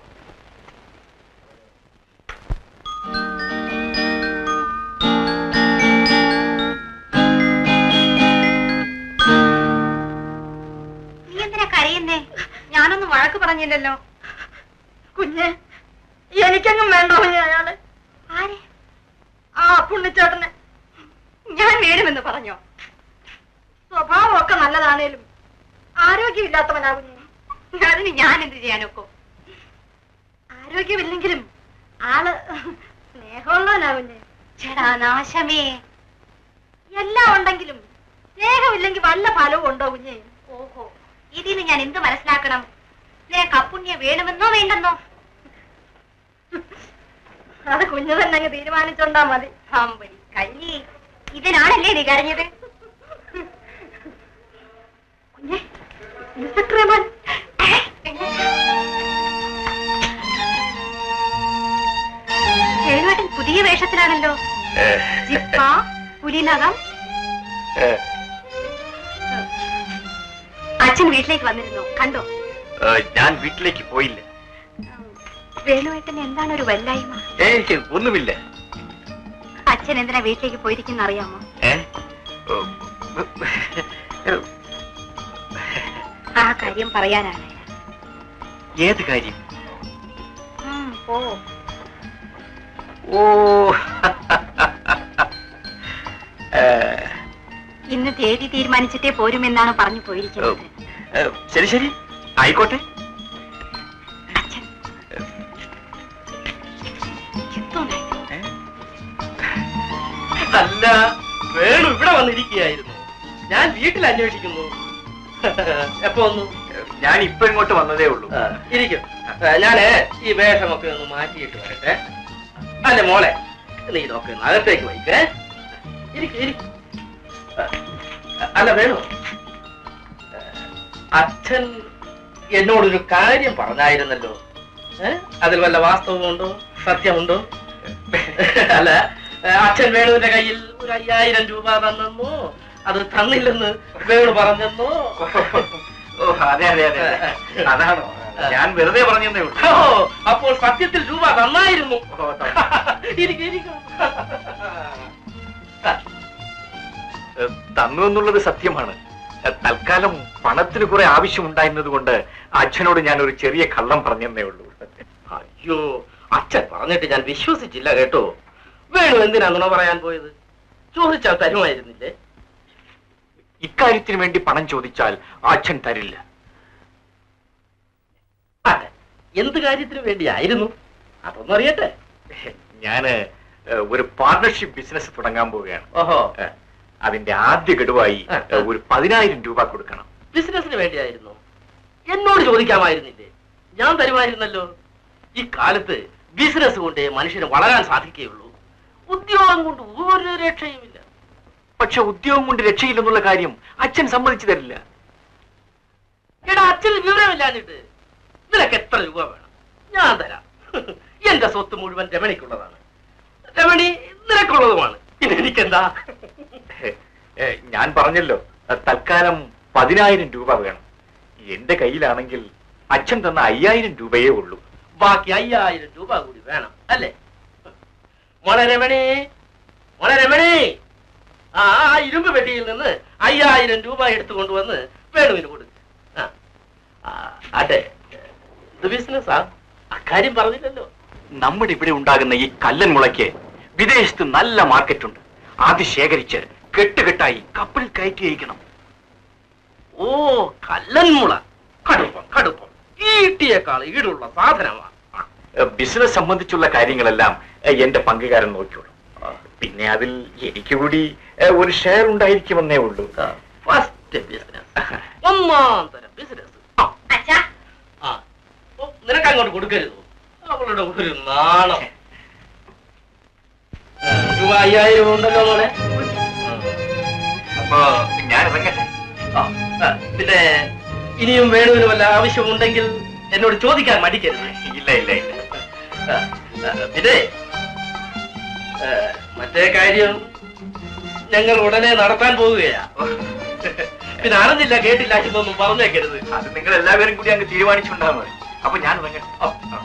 നീ എന്തിനാ കരയുന്നേ ഞാനൊന്നും വഴക്ക് പറഞ്ഞില്ലല്ലോ കുഞ്ഞെ എനിക്കെങ്ങും വേണ്ട കുഞ്ഞെ അയാള് ആരെ ആ പുണ്ണിച്ചേട്ടനെ ഞാൻ വേണമെന്ന് പറഞ്ഞോ സ്വഭാവമൊക്കെ നല്ലതാണേലും ആരോഗ്യമില്ലാത്തവനാ കുഞ്ഞെ അതിന് ഞാൻ എന്ത് ചെയ്യാനൊക്കോ ആരോഗ്യമില്ലെങ്കിലും ആള് സ്നേഹമുള്ളവനാ കുഞ്ഞെ ചേടാ നാശമേ എല്ലാം ഉണ്ടെങ്കിലും സ്നേഹമില്ലെങ്കിൽ വല്ല ഫലവും ഉണ്ടോ കുഞ്ഞെ ഓഹോ ഇതിന് ഞാൻ എന്ത് മനസ്സിലാക്കണം നിനക്ക് അപ്പുണ്യ വേണമെന്നോ വേണ്ടെന്നോ അത് കുഞ്ഞു തന്നെ അങ്ങ് തീരുമാനിച്ചോണ്ടാ മതി അമ്പടി കല്ലി ഇതിനാണല്ലേ നീ കരഞ്ഞത് കുഞ്ഞെ ഇൻസ്പെക്ടർ റഹ്മാൻ വേണുവേട്ടൻ പുതിയ വേഷത്തിലാണല്ലോ ജിപ്പ പുലിനകം അച്ഛൻ വീട്ടിലേക്ക് വന്നിരുന്നു കണ്ടോ ഞാൻ വീട്ടിലേക്ക് പോയില്ല വേണുവേട്ടൻ എന്താണ് ഒരു വല്ലായ്മ ഏ ഒന്നുമില്ല അച്ഛൻ എന്തിനാ വീട്ടിലേക്ക് പോയിരിക്കുന്ന അറിയാമോ ഏ ഓ, ആ കാര്യം പറയാനാണ് ഏത് കാര്യം ഉം, പോ ഓ ഏ, ഇന്ന് തീയതി തീരുമാനിച്ചിട്ടേ പോരുമെന്നാണ് പറഞ്ഞു ഓ, പോയിരിക്കുന്നത് ഏ, ശരി ശരി ആയിക്കോട്ടെ അച്ഛൻ എന്തോന്നാ ഇത്? അല്ല വേണു ഇവിടെ വന്നിരിക്കുകയായിരുന്നു ഞാൻ വീട്ടിൽ അന്വേഷിക്കുന്നു എപ്പോ വന്നു ഞാൻ ഇപ്പൊ ഇങ്ങോട്ട് വന്നതേ ഉള്ളൂ ആ, ഇരിക്കും ആ, ഞാന് ഈ വേഷമൊക്കെ ഒന്ന് മാറ്റിയിട്ട് വരട്ടെ അല്ല മോളെ നീ ഇതൊക്കെ ഒന്ന് അകത്തേക്ക് വയ്ക്കേ ഇരിക്കും ഇരിക്കും അല്ല വേണു ആ, അച്ഛൻ എന്നോടൊരു കാര്യം പറഞ്ഞായിരുന്നല്ലോ ഏ? അതിൽ വല്ല വാസ്തവമുണ്ടോ സത്യമുണ്ടോ അല്ല അച്ഛൻ വേണുവിന്റെ കയ്യിൽ ഒരു അയ്യായിരം രൂപ തന്നെന്നോ അത് തന്നില്ലെന്ന് വേണു പറഞ്ഞെന്നോ ഓ അതെ അതെ അതെ അതാണോ ഞാൻ വെറുതെ പറഞ്ഞതേ ഉള്ളൂ ഓ, അപ്പോൾ സത്യത്തിൽ രൂപ തന്നായിരുന്നു ഓ, തന്നു. ഇരിക്ക്, ഇരിക്ക്. ഏ, തന്നു എന്നുള്ളത് സത്യമാണ് ഏ, തൽക്കാലം പണത്തിന് കുറെ ആവശ്യമുണ്ടായിരുന്നത് കൊണ്ട് അച്ഛനോട് ഞാൻ ഒരു ചെറിയ കള്ളം പറഞ്ഞതേ ഉള്ളൂ അയ്യോ അച്ഛൻ പറഞ്ഞിട്ട് ഞാൻ വിശ്വസിച്ചില്ല കേട്ടോ വേണു എന്തിനാ നുണ പറയാൻ പോയത് ചോദിച്ചാൽ തരുമായിരുന്നില്ലേ ഇക്കാര്യത്തിന് വേണ്ടി പണം ചോദിച്ചാൽ അച്ഛൻ തരില്ല അതെ എന്ത് കാര്യത്തിന് വേണ്ടിയായിരുന്നു അതൊന്നും അറിയട്ടെ ഞാന് ഏ, ഒരു പാർട്ണർഷിപ്പ് ബിസിനസ് തുടങ്ങാൻ പോവുകയാണ് ഓഹോ ഏ, അതിന്റെ ആദ്യ ഗഡുവായി ആ, ഏ, ഒരു പതിനായിരം രൂപ കൊടുക്കണം ബിസിനസിന് വേണ്ടിയായിരുന്നു എന്നോട് ചോദിക്കാമായിരുന്നില്ലേ ഞാൻ തരുമായിരുന്നല്ലോ ഈ കാലത്ത് ബിസിനസ് കൊണ്ടേ മനുഷ്യന് വളരാൻ സാധിക്കുകയുള്ളൂ ഉദ്യോഗം കൊണ്ട് ഒരു രക്ഷയുമില്ല പക്ഷെ ഉദ്യോഗം കൊണ്ട് രക്ഷയില്ലെന്നുള്ള കാര്യം അച്ഛൻ സമ്മതിച്ചു തരില്ല എടാ അച്ഛന് വിവരമില്ലാഞ്ഞിട്ട് നിനക്ക് എത്ര രൂപ വേണം ഞാൻ തരാം എന്റെ സ്വത്ത് മുഴുവൻ രമണിക്കുള്ളതാണ് രമണി നിനക്കുള്ളതുമാണ് പിന്നെ എനിക്കെന്താ ഏ, ഏ, ഞാൻ പറഞ്ഞല്ലോ ഏ, തൽക്കാലം പതിനായിരം രൂപ വേണം എന്റെ കയ്യിലാണെങ്കിൽ അച്ഛൻ തന്ന അയ്യായിരം രൂപയേ ഉള്ളൂ ബാക്കി അയ്യായിരം രൂപ കൂടി വേണം അല്ലേ മോളെ രമണി മോളെ രമണി ആ ആ ഇരുമ്പ് പെട്ടിയിൽ നിന്ന് അയ്യായിരം രൂപ എടുത്തു കൊണ്ടുവന്ന് വേണുവിന് കൊടുക്ക് ആ. ആ, അതെ ഇത് ബിസിനസ്സാ അക്കാര്യം പറഞ്ഞില്ലല്ലോ നമ്മുടെ ഇവിടെ ഉണ്ടാകുന്ന ഈ കല്ലൻ മുളയ്ക്ക് വിദേശത്ത് നല്ല മാർക്കറ്റുണ്ട് അത് ശേഖരിച്ച് കെട്ടുകെട്ടായി കപ്പലിൽ കയറ്റി അയക്കണം ഓ കല്ലൻമുള കടുപ്പം കടുപ്പം ഈട്ടിയേക്കാൾ ഈടുള്ള സാധനമാണ് ആ. ബിസിനസ് സംബന്ധിച്ചുള്ള കാര്യങ്ങളെല്ലാം ഏ, എന്റെ പങ്കുകാരൻ നോക്കിയോളൂ പിന്നെ അതിൽ എനിക്ക് കൂടി ഏ, ഒരു ഷെയർ ഉണ്ടായിരിക്കുമെന്നേ ഉള്ളൂ ഫസ്റ്റ് ബിസിനസ് ഒന്നാം തരം ബിസിനസ് അച്ഛാ ആ ഓ, നിനക്ക് അങ്ങോട്ട് കൊടുക്കരുത് അവളുടെ ഒരു നാണം ആ, രൂപ അയ്യായിരം ഉണ്ടല്ലോ മോളെ അപ്പോ ഞാൻ ഇറങ്ങട്ടെ ആ, ആ, പിന്നെ ഇനിയും വേണുവിന് വല്ല ആവശ്യമുണ്ടെങ്കിൽ എന്നോട് ചോദിക്കാൻ മടിക്കരുത് ഇല്ല ഇല്ല ഇല്ല ആ, ആ, പിന്നെ ആ, മറ്റേ കാര്യം ഞങ്ങൾ ഉടനെ നടത്താൻ പോവുകയാ പിന്നെ അറിഞ്ഞില്ല കേട്ടില്ല എന്നൊന്നും പറഞ്ഞേക്കരുത് അത് നിങ്ങൾ എല്ലാവരും കൂടി അങ്ങ് തീരുമാനിച്ചുണ്ടാ മതി അപ്പൊ ഞാൻ ഇറങ്ങട്ടെ ആ, ആ.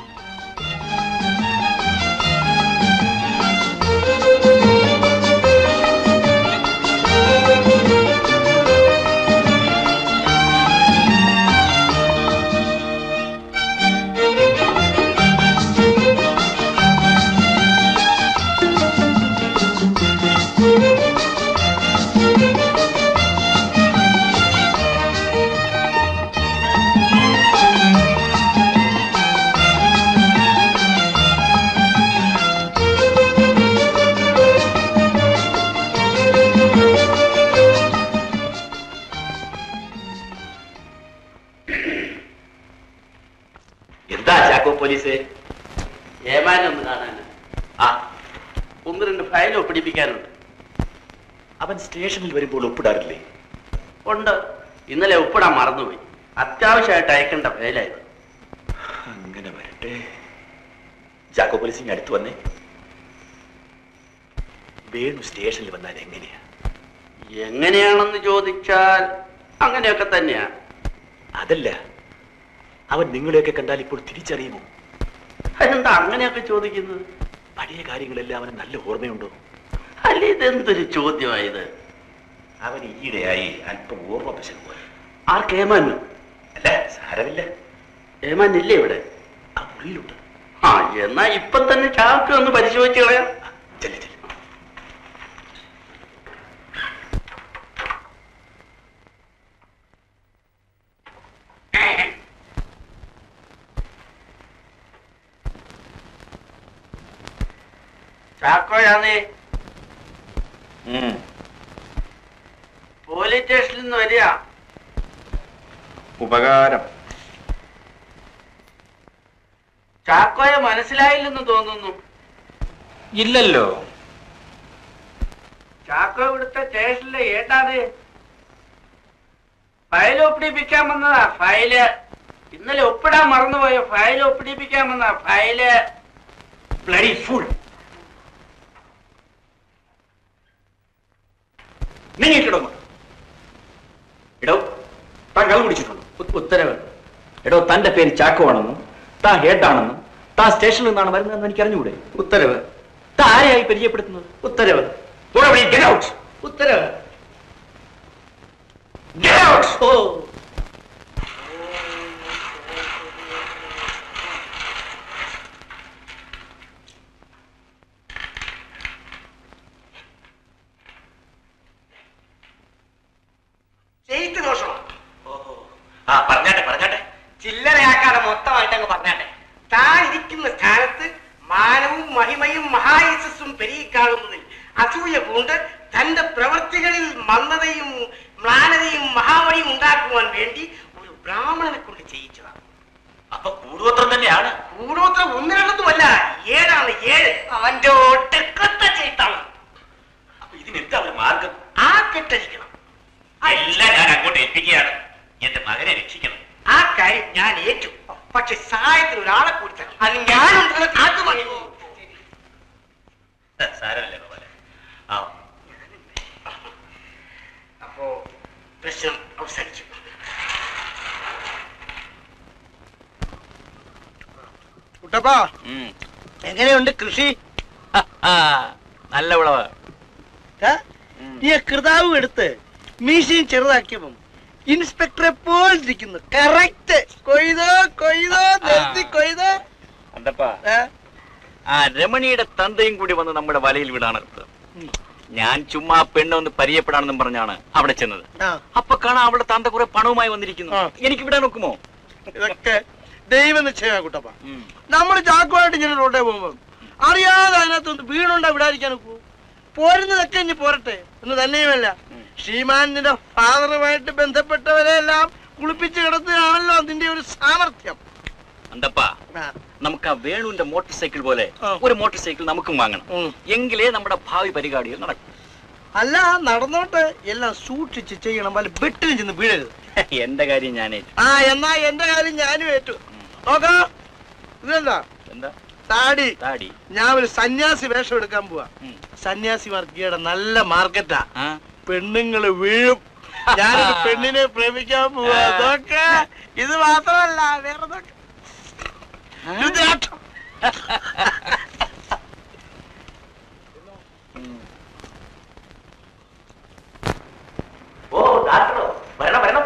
എന്താ ചാക്കോ പോലീസ് ഏമാനൊന്ന് കാണാൻ ആ ഒന്ന് രണ്ട് ഫയൽ ഒപ്പിടിപ്പിക്കാനുണ്ട് അവൻ സ്റ്റേഷനിൽ വരുമ്പോൾ ഒപ്പിടാറില്ലേ ഉണ്ട് ഇന്നലെ ഒപ്പിടാൻ മറന്നുപോയി അത്യാവശ്യമായിട്ട് അയക്കേണ്ട ഫയലായത് അങ്ങനെ വരട്ടെ ചാക്കോ പോലീസിന് അടുത്ത് വന്നേ വേണു സ്റ്റേഷനിൽ വന്നാൽ എങ്ങനെയാ എങ്ങനെയാണെന്ന് ചോദിച്ചാൽ അങ്ങനെയൊക്കെ തന്നെയാ അതല്ല അവൻ നിങ്ങളെയൊക്കെ കണ്ടാൽ ഇപ്പോൾ തിരിച്ചറിയുമോ അതെന്താ അങ്ങനെയൊക്കെ ചോദിക്കുന്നത് പഴയ കാര്യങ്ങളെല്ലാം അവന് നല്ല ഓർമ്മയുണ്ടോ അല്ല ഇതെന്തൊരു ചോദ്യമായത് അവൻ ഈയിടെയായി അല്പം ഓർമ്മ പശൻ പോലെ ആർക്ക് ഏമാനു അല്ല സാരമില്ല ഏമാൻ ഇല്ലേ ഇവിടെ ആ മുറിയിലുണ്ട് ആ എന്നാ ഇപ്പൊ തന്നെ ചാക്ക് ഒന്ന് പരിശോധിച്ച് കളയാം ചെല്ലു ചെല്ലു ചാക്കോയാന്നേ പോലീസ് സ്റ്റേഷനിൽ നിന്ന് വരിക ഉപകാരം ചാക്കോയെ മനസ്സിലായില്ലെന്ന് തോന്നുന്നു ഇല്ലല്ലോ ചാക്കോ ഇവിടുത്തെ സ്റ്റേഷനിലെ ഏട്ടാത് ഫയൽ ഒപ്പിടിപ്പിക്കാൻ വന്നതാ ഫയല് ഇന്നലെ ഒപ്പിടാൻ മറന്നുപോയ ഫയൽ ഒപ്പിടിപ്പിക്കാൻ വന്നതാ ഫയല് ബ്ലഡി ഫുൾ നീങ്ങിട്ടോ എടോ താൻ കള്ളു കുടിച്ചിട്ടുണ്ടോ ഉ- ഉത്തരവ് എടോ തന്റെ പേര് ചാക്കോ ആണെന്നും താൻ ഹേട്ടാണെന്നും താൻ സ്റ്റേഷനിൽ നിന്നാണ് വരുന്നതെന്ന് എനിക്ക് അറിഞ്ഞുകൂടെ ഉത്തരവ് താൻ ആരെയായി പരിചയപ്പെടുത്തുന്നത് ഉത്തരവ് Get out! ഉത്തരവ് Get out! ഓ ചെയ്ത് ദോഷമാണ് ആ പറഞ്ഞാട്ടെ പറഞ്ഞാട്ടെ ചില്ലറയാക്കാതെ മൊത്തമായിട്ട് അങ്ങ് പറഞ്ഞാട്ടെ താൻ ഇരിക്കുന്ന സ്ഥാനത്ത് മാനവും മഹിമയും മഹായശസ്സും പെരുകിക്കാണുന്നതിൽ അസൂയ പൂണ്ട് തന്റെ പ്രവൃത്തികളിൽ മന്ദതയും മ്ലാനതയും മഹാവഴിയും ഉണ്ടാക്കുവാൻ വേണ്ടി ഒരു ബ്രാഹ്മണനെ കൊണ്ട് ചെയ്യിച്ചതാണ് അപ്പൊ കൂടുപത്രം തന്നെയാണ് കൂടോത്രം ഒന്ന് രണ്ടതുമല്ല ഏഴാണ് ഏഴ് അവന്റെ ഒടുക്കത്തെ ചെയ്താണ് അപ്പൊ ഇതിനെന്താ ഒരു മാർഗം ആ കെട്ടഴിക്കണം എല്ലാം ഞാൻ അങ്ങോട്ട് ഏൽപ്പിക്കുകയാണ് എന്റെ മകനെ രക്ഷിക്കണം ആ കാര്യം ഞാൻ ഏറ്റു പക്ഷെ സഹായത്തിന് ഒരാളെ കൂടി തരണം അത് ഞാനുണ്ടല്ലോ അത് മതി സാരമില്ല പോലെ ആ അപ്പോ പ്രശ്നം അവസാനിച്ചു കുട്ടപ്പാ എങ്ങനെയുണ്ട് കൃഷി നല്ല വിളവ് ഏ? നീ ആ കൃതാവ് എടുത്ത് മീശയും ചെറുതാക്കിയപ്പം ഇൻസ്പെക്ടറെ പോലെ ഇരിക്കുന്നു കറക്റ്റ് കൊയ്തോ കൊയ്തോ നിർത്തി കൊയ്തോ അന്തപ്പാ ഏ? ആ രമണിയുടെ തന്തയും കൂടി വന്ന് നമ്മുടെ വലയിൽ വിടാണത് ഞാൻ ചുമ്മാ ആ പെണ്ണ് ഒന്ന് പരിചയപ്പെടാണെന്നും പറഞ്ഞാണ് അവിടെ ചെന്നത് ആ, അപ്പൊ കാണാം അവളുടെ തന്ത കുറെ പണവുമായി വന്നിരിക്കുന്നു ആ. എനിക്ക് വിടാൻ നോക്കുമോ ഇതൊക്കെ ദൈവം നിശ്ചയമാ കുട്ടപ്പ നമ്മൾ ചാക്കുമായിട്ട് ഇങ്ങനെ റോഡേ പോകുമ്പോ അറിയാതെ അതിനകത്തൊന്ന് വീണുണ്ടാ വിടാതിരിക്കാൻ നോക്കൂ പോരുന്നതൊക്കെ ഇനി പോരട്ടെ എന്ന് തന്നെയുമല്ല ശ്രീമാനിന്റെ ഫാദറുമായിട്ട് ബന്ധപ്പെട്ടവരെല്ലാം കുളിപ്പിച്ച് കിടത്തുകയാണല്ലോ അതിന്റെ ഒരു സാമർഥ്യം അന്തപ്പാ ആ, നമുക്ക് ആ വേണുവിന്റെ മോട്ടോർ സൈക്കിൾ പോലെ ആ. ഒരു മോട്ടോർ സൈക്കിൾ നമുക്കും വാങ്ങണം ഉം. എങ്കിലേ നമ്മുടെ ഭാവി പരിപാടികൾ നടക്കും അല്ല നടന്നോട്ട് എല്ലാം സൂക്ഷിച്ച് ചെയ്യണം വല്ല വെട്ടിനും ചെന്ന് വീഴരുത് എന്റെ കാര്യം ഞാനേ ആ എന്നാ എന്റെ കാര്യം ഞാനും ഏറ്റു നോക്കാ ഇതെന്താ എന്താ താടി താടി ഞാൻ ഒരു സന്യാസി വേഷം എടുക്കാൻ പോവാ ഉം. സന്യാസിമാർക്ക് ഈയിടെ നല്ല മാർക്കറ്റാ ആ പെണ്ണുങ്ങള് വീഴും ഞാനൊരു പെണ്ണിനെ പ്രേമിക്കാൻ പോവാ ആ. അതൊക്കെ ഇത് മാത്രമല്ല വേറെ ഇതൊക്കെ. ഇത് കേട്ടോ. ഓ ഡാക്ടറോ വരണം വരണം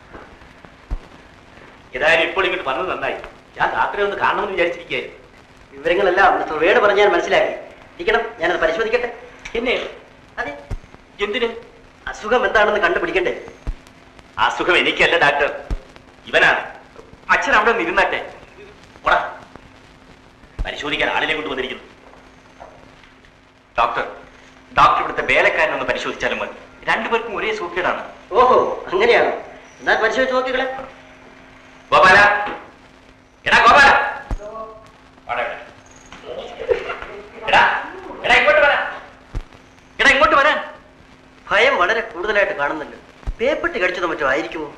ഏതായാലും ഇപ്പോൾ ഇങ്ങോട്ട് വന്നത് നന്നായി ഞാൻ ഡാക്ടറെ ഒന്ന് കാണണമെന്ന് വിചാരിച്ചിരിക്കുകയായിരുന്നു വിവരങ്ങളെല്ലാം മിസ്റ്റർ വേട് പറഞ്ഞ് ഞാൻ മനസ്സിലാക്കി ഇരിക്കണം ഞാനത് പരിശോധിക്കട്ടെ എന്നെ അതെ എന്തിന് അസുഖം എന്താണെന്ന് കണ്ടുപിടിക്കണ്ടേ അസുഖം എനിക്കല്ല ഡാക്ടർ ഇവനാണ് അച്ഛൻ അവിടെ നിന്ന് ഇരുന്നാട്ടെ പോടാ പരിശോധിക്കാൻ ആളിനെ കൊണ്ടുവന്നിരിക്കുന്നു ഡോക്ടർ ഡോക്ടർ ഇവിടുത്തെ വേലക്കാരനെ ഒന്ന് പരിശോധിച്ചാലും മതി രണ്ടുപേർക്കും ഒരേ സൂക്കേടാണ് ഓഹോ അങ്ങനെയാണോ എന്നാൽ പരിശോധിച്ച് നോക്കിക്കളെ ഗോപാല എടാ ഗോപാല വാടാ ഇവിടെ. എടാ എടാ ഇങ്ങോട്ട് വരാ എടാ ഇങ്ങോട്ട് വരാൻ ഭയം വളരെ കൂടുതലായിട്ട് കാണുന്നുണ്ട് പേപ്പെട്ടി കടിച്ചതോ മറ്റോ ആയിരിക്കുമോ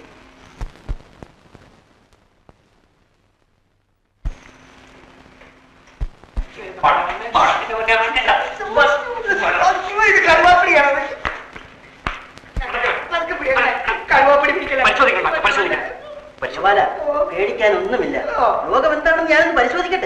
വാടാ, വാടാ. പരിശോധിക്കണം പരിശോധിക്കണം പരിശോധിക്കണം ശിവാല പേടിക്കാനൊന്നുമില്ല രോഗം എന്താണെന്ന് ഞാനൊന്ന് പരിശോധിക്കട്ടെ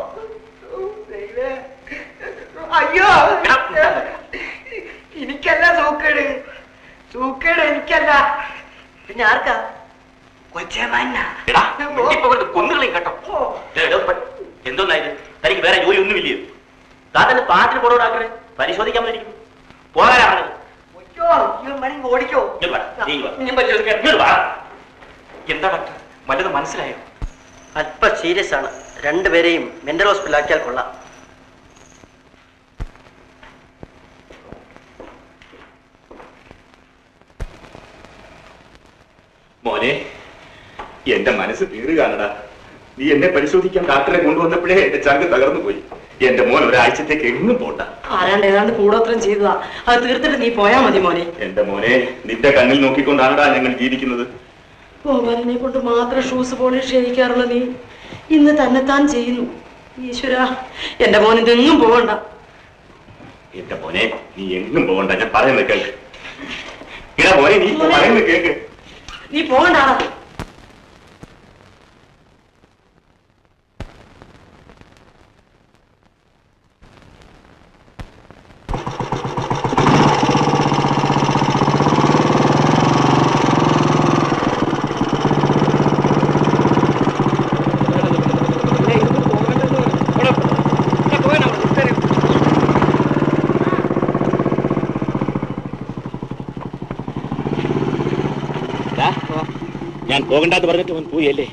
അയ്യോ എടാ, എനിക്കല്ല സൂക്കേട് സൂക്കേട് എനിക്കല്ല പിന്നെ ആർക്കാ കൊച്ചേമാനാ എടാ ഇപ്പൊ ഇവിടുത്തെ കൊന്നുകളയും കേട്ടോ എടോ, പ- എന്തോന്നായത് തനിക്ക് വേറെ ജോലി ഒന്നുമില്ലയോ താൻ തന്നെ പാട്ടിന് പോണോ ഡാക്ടറെ പരിശോധിക്കാൻ വന്നിരിക്കുന്നു പോകാനാണ് അയ്യോ അയ്യോ മണി ഓടിക്കോ ഇങ്ങോട്ട് വാ, നീ ഇങ്ങ് വാ. ഞാൻ പരിശോധിക്കാം ഇങ്ങോട്ട് വാ. എന്താ ഡോക്ടർ വല്ലതും മനസ്സിലായോ അല്പ സീരിയസ് ആണ് രണ്ടുപേരെയും മെന്റൽ ഹോസ്പിറ്റൽ ആക്കിയാൽ കൊള്ളാം മോനെ എന്റെ മനസ്സ് തീരുകയാണടാ നീ എന്നെ പരിശോധിക്കാൻ ഡാക്ടറെ കൊണ്ടുവന്നപ്പോഴേ എന്റെ ചങ്ക് തകർന്നു പോയി എന്റെ മോൻ ഒരാഴ്ചത്തേക്ക് എങ്ങും പോണ്ട ആരാണ്ട് ഏതാണ്ട് കൂടോത്രം ചെയ്തതാ അത് തീർത്തിട്ട് നീ പോയാ മതി മോനെ എന്റെ മോനെ നിന്റെ കണ്ണിൽ നോക്കിക്കൊണ്ടാണടാ ഞങ്ങൾ ജീവിക്കുന്നത് ഗോപാലനെ കൊണ്ട് മാത്രം ഷൂസ് പോളിഷ് ചെയ്യിക്കാറുള്ള നീ ഇന്ന് തന്നെത്താൻ ചെയ്യുന്നു ഈശ്വര എന്റെ മോൻ ഇതെങ്ങും പോകണ്ട എന്റെ മോനെ നീ എങ്ങും പോകണ്ട ഞാൻ പറയുന്നത് കേൾക്ക് ഇടാ മോനെ നീ പറയുന്നത് കേൾക്ക് നീ പോകണ്ട ഞാൻ പോകണ്ടെന്ന് പറഞ്ഞിട്ട് അവൻ പോയി അല്ലേ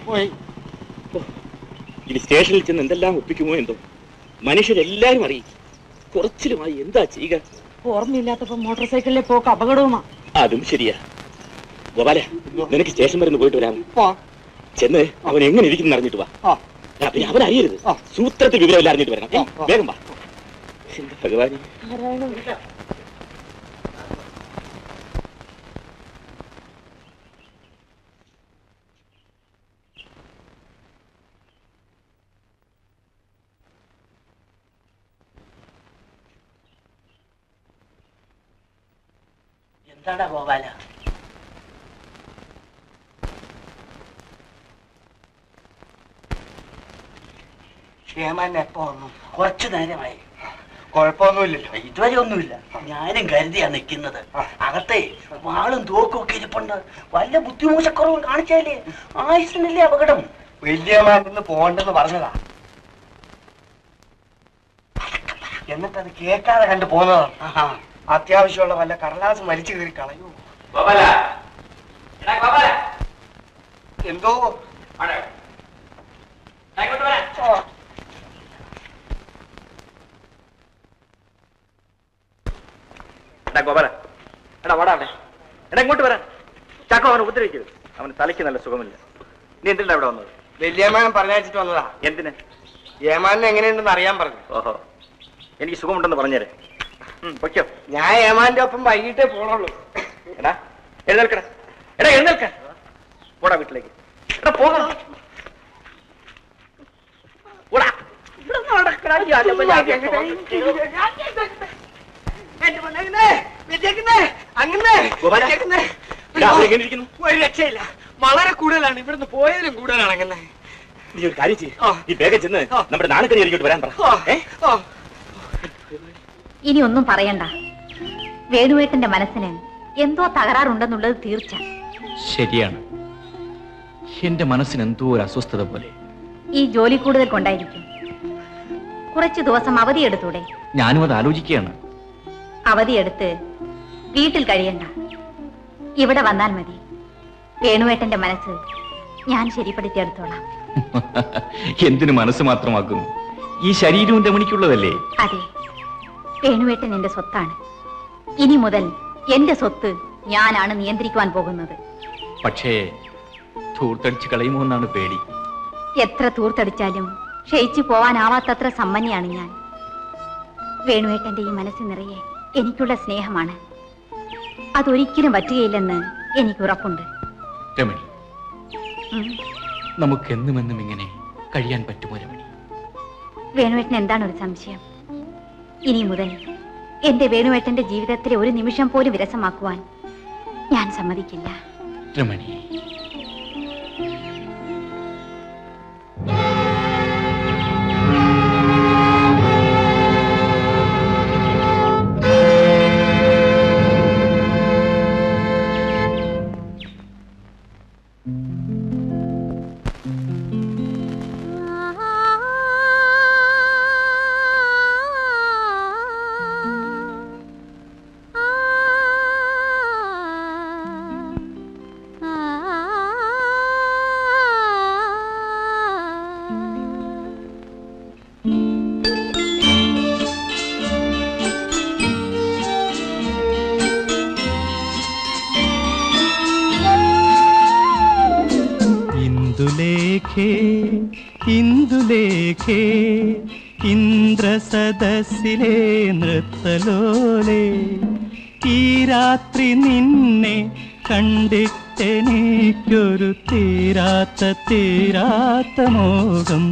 ഇനി സ്റ്റേഷനിൽ ചെന്ന് എന്തെല്ലാം ഒപ്പിക്കുമോ എന്തോ മനുഷ്യരെല്ലാരും അറിയും കുറച്ചിലുമായി എന്താ ചെയ്യുക ഓർമ്മയില്ലാത്തപ്പോ മോട്ടോർ സൈക്കിളിലെ പോക്ക് അപകടവുമാ അതും ശരിയാ ഗോപാല നിനക്ക് സ്റ്റേഷൻ വരെ ഒന്ന് പോയിട്ട് വരാമോ ചെന്ന് അവൻ എങ്ങനെ ഇരിക്കുന്നു അറിഞ്ഞിട്ട് വാ ആ, പിന്നെ അവൻ അറിയരുത് സൂത്രത്തിൽ വിവരമില്ല അറിഞ്ഞിട്ട് വരണം ഏയ്, വേഗം വാ എന്റെ ഭഗവാനി എന്താടാ ഗോപാല ക്ഷേമൻ എപ്പോ വന്നു കുറച്ചു നേരമായി കുഴപ്പമൊന്നുമില്ലല്ലോ ഇതുവരെ ഒന്നുമില്ല ഞാനും കരുതിയാ നിൽക്കുന്നത് അകത്തെ വാളും തോക്കും ഒക്കെ ഇരിപ്പുണ്ട് വല്ല ബുദ്ധിമോശക്കുറവും കാണിച്ചാലേ ആയുസിനല്ലേ അപകടം വലിയമാന്ന് പോകണ്ടെന്ന് പറഞ്ഞതാ എന്നിട്ട് അത് കേൾക്കാതെ കണ്ടു പോന്നതാ അത്യാവശ്യമുള്ള വല്ല കടലാസ് മരിച്ചു കയറി കളയൂ ഗോപാല എടാ ഗോപാല എന്തോ വാടാ. എടാ ഗോപാല എടാ വാടാ അവിടെ എടാ ഇങ്ങോട്ട് വരാൻ ചാക്കോ അവനെ ഉപദ്രവിക്കരുത് അവന് തലയ്ക്ക് നല്ല സുഖമില്ല നീ എന്തിനാ ഇവിടെ വന്നത് വലിയമ്മാൻ പറഞ്ഞയച്ചിട്ട് വന്നതാ എന്തിന് ഏമാനെ എങ്ങനെയുണ്ടെന്ന് അറിയാൻ പറഞ്ഞു ഓഹോ എനിക്ക് സുഖമുണ്ടെന്ന് പറഞ്ഞേരെ ഉം, പൊയ്ക്കോ ഞാൻ ഏമാന്റെ ഒപ്പം വൈകിട്ടേ പോണുള്ളൂ എടാ എഴുന്നേൽക്കട എടാ എഴുന്നേൽക്ക പോടാ വീട്ടിലേക്ക് എടാ പോകണം പോടാ ഗോപാല, എടാ, അവൻ എങ്ങനെ ഇരിക്കുന്നു? ഒരു രക്ഷയില്ല വളരെ കൂടുതലാണ് ഇവിടുന്ന് പോയതിലും കൂടുതലാണ് അങ്ങനെ നീ ഒരു കാര്യം ചെയ്യ് ആ. ഈ വേഗം ചെന്ന് ആ. നമ്മുടെ നാണക്കരി ഇങ്ങോട്ട് വരാൻ പറ ഏ? ഇനി ഒന്നും പറയണ്ട വേണുവേട്ടന്റെ മനസ്സിന് എന്തോ തകരാറുണ്ടെന്നുള്ളത് തീർച്ച ശരിയാണ് എന്റെ മനസ്സിന് എന്തോ ഒരു അസ്വസ്ഥത പോലെ ഈ ജോലി കൂടുതൽ കൊണ്ടായിരിക്കും കുറച്ചു ദിവസം അവധിയെടുത്തൂടെ ഞാനും അത് ആലോചിക്കുകയാണ് അവധിയെടുത്ത് വീട്ടിൽ കഴിയണ്ട ഇവിടെ വന്നാൽ മതി വേണുവേട്ടന്റെ മനസ്സ് ഞാൻ ശരിപ്പെടുത്തിയെടുത്തോളാം എന്തിനു മനസ്സ് മാത്രമാക്കുന്നു ഈ ശരീരവും രമണിക്കുള്ളതല്ലേ അതെ വേണുവേട്ടൻ എന്റെ സ്വത്താണ് ഇനി മുതൽ എന്റെ സ്വത്ത് ഞാനാണ് നിയന്ത്രിക്കുവാൻ പോകുന്നത് പക്ഷേ ധൂർത്തടിച്ച് കളയുമോ എന്നാണ് പേടി എത്ര തൂർത്തടിച്ചാലും ക്ഷയിച്ചു പോവാനാവാത്തത്ര സമ്മനിയാണ് ഞാൻ വേണുവേട്ടന്റെ ഈ മനസ്സ് നിറയെ എനിക്കുള്ള സ്നേഹമാണ് അതൊരിക്കലും പറ്റുകയില്ലെന്ന് എനിക്ക് ഉറപ്പുണ്ട് രമണി ഉം. നമുക്ക് എന്നുമെന്നും ഇങ്ങനെ കഴിയാൻ പറ്റുമോ രമണി വേണുവേട്ടൻ എന്താണ് ഒരു സംശയം ഇനി മുതൽ എന്റെ വേണുവേട്ടന്റെ ജീവിതത്തിലെ ഒരു നിമിഷം പോലും വിരസമാക്കുവാൻ ഞാൻ സമ്മതിക്കില്ല രമണി ഇന്ദുലേഖേ ഇന്ദുലേഖേ ഇന്ദ്രസദസ്സിലെ നൃത്തലോലെ ഈ രാത്രി നിന്നെ കണ്ടിട്ടെനിക്കൊരു തീരാത്ത തീരാത്ത മോഹം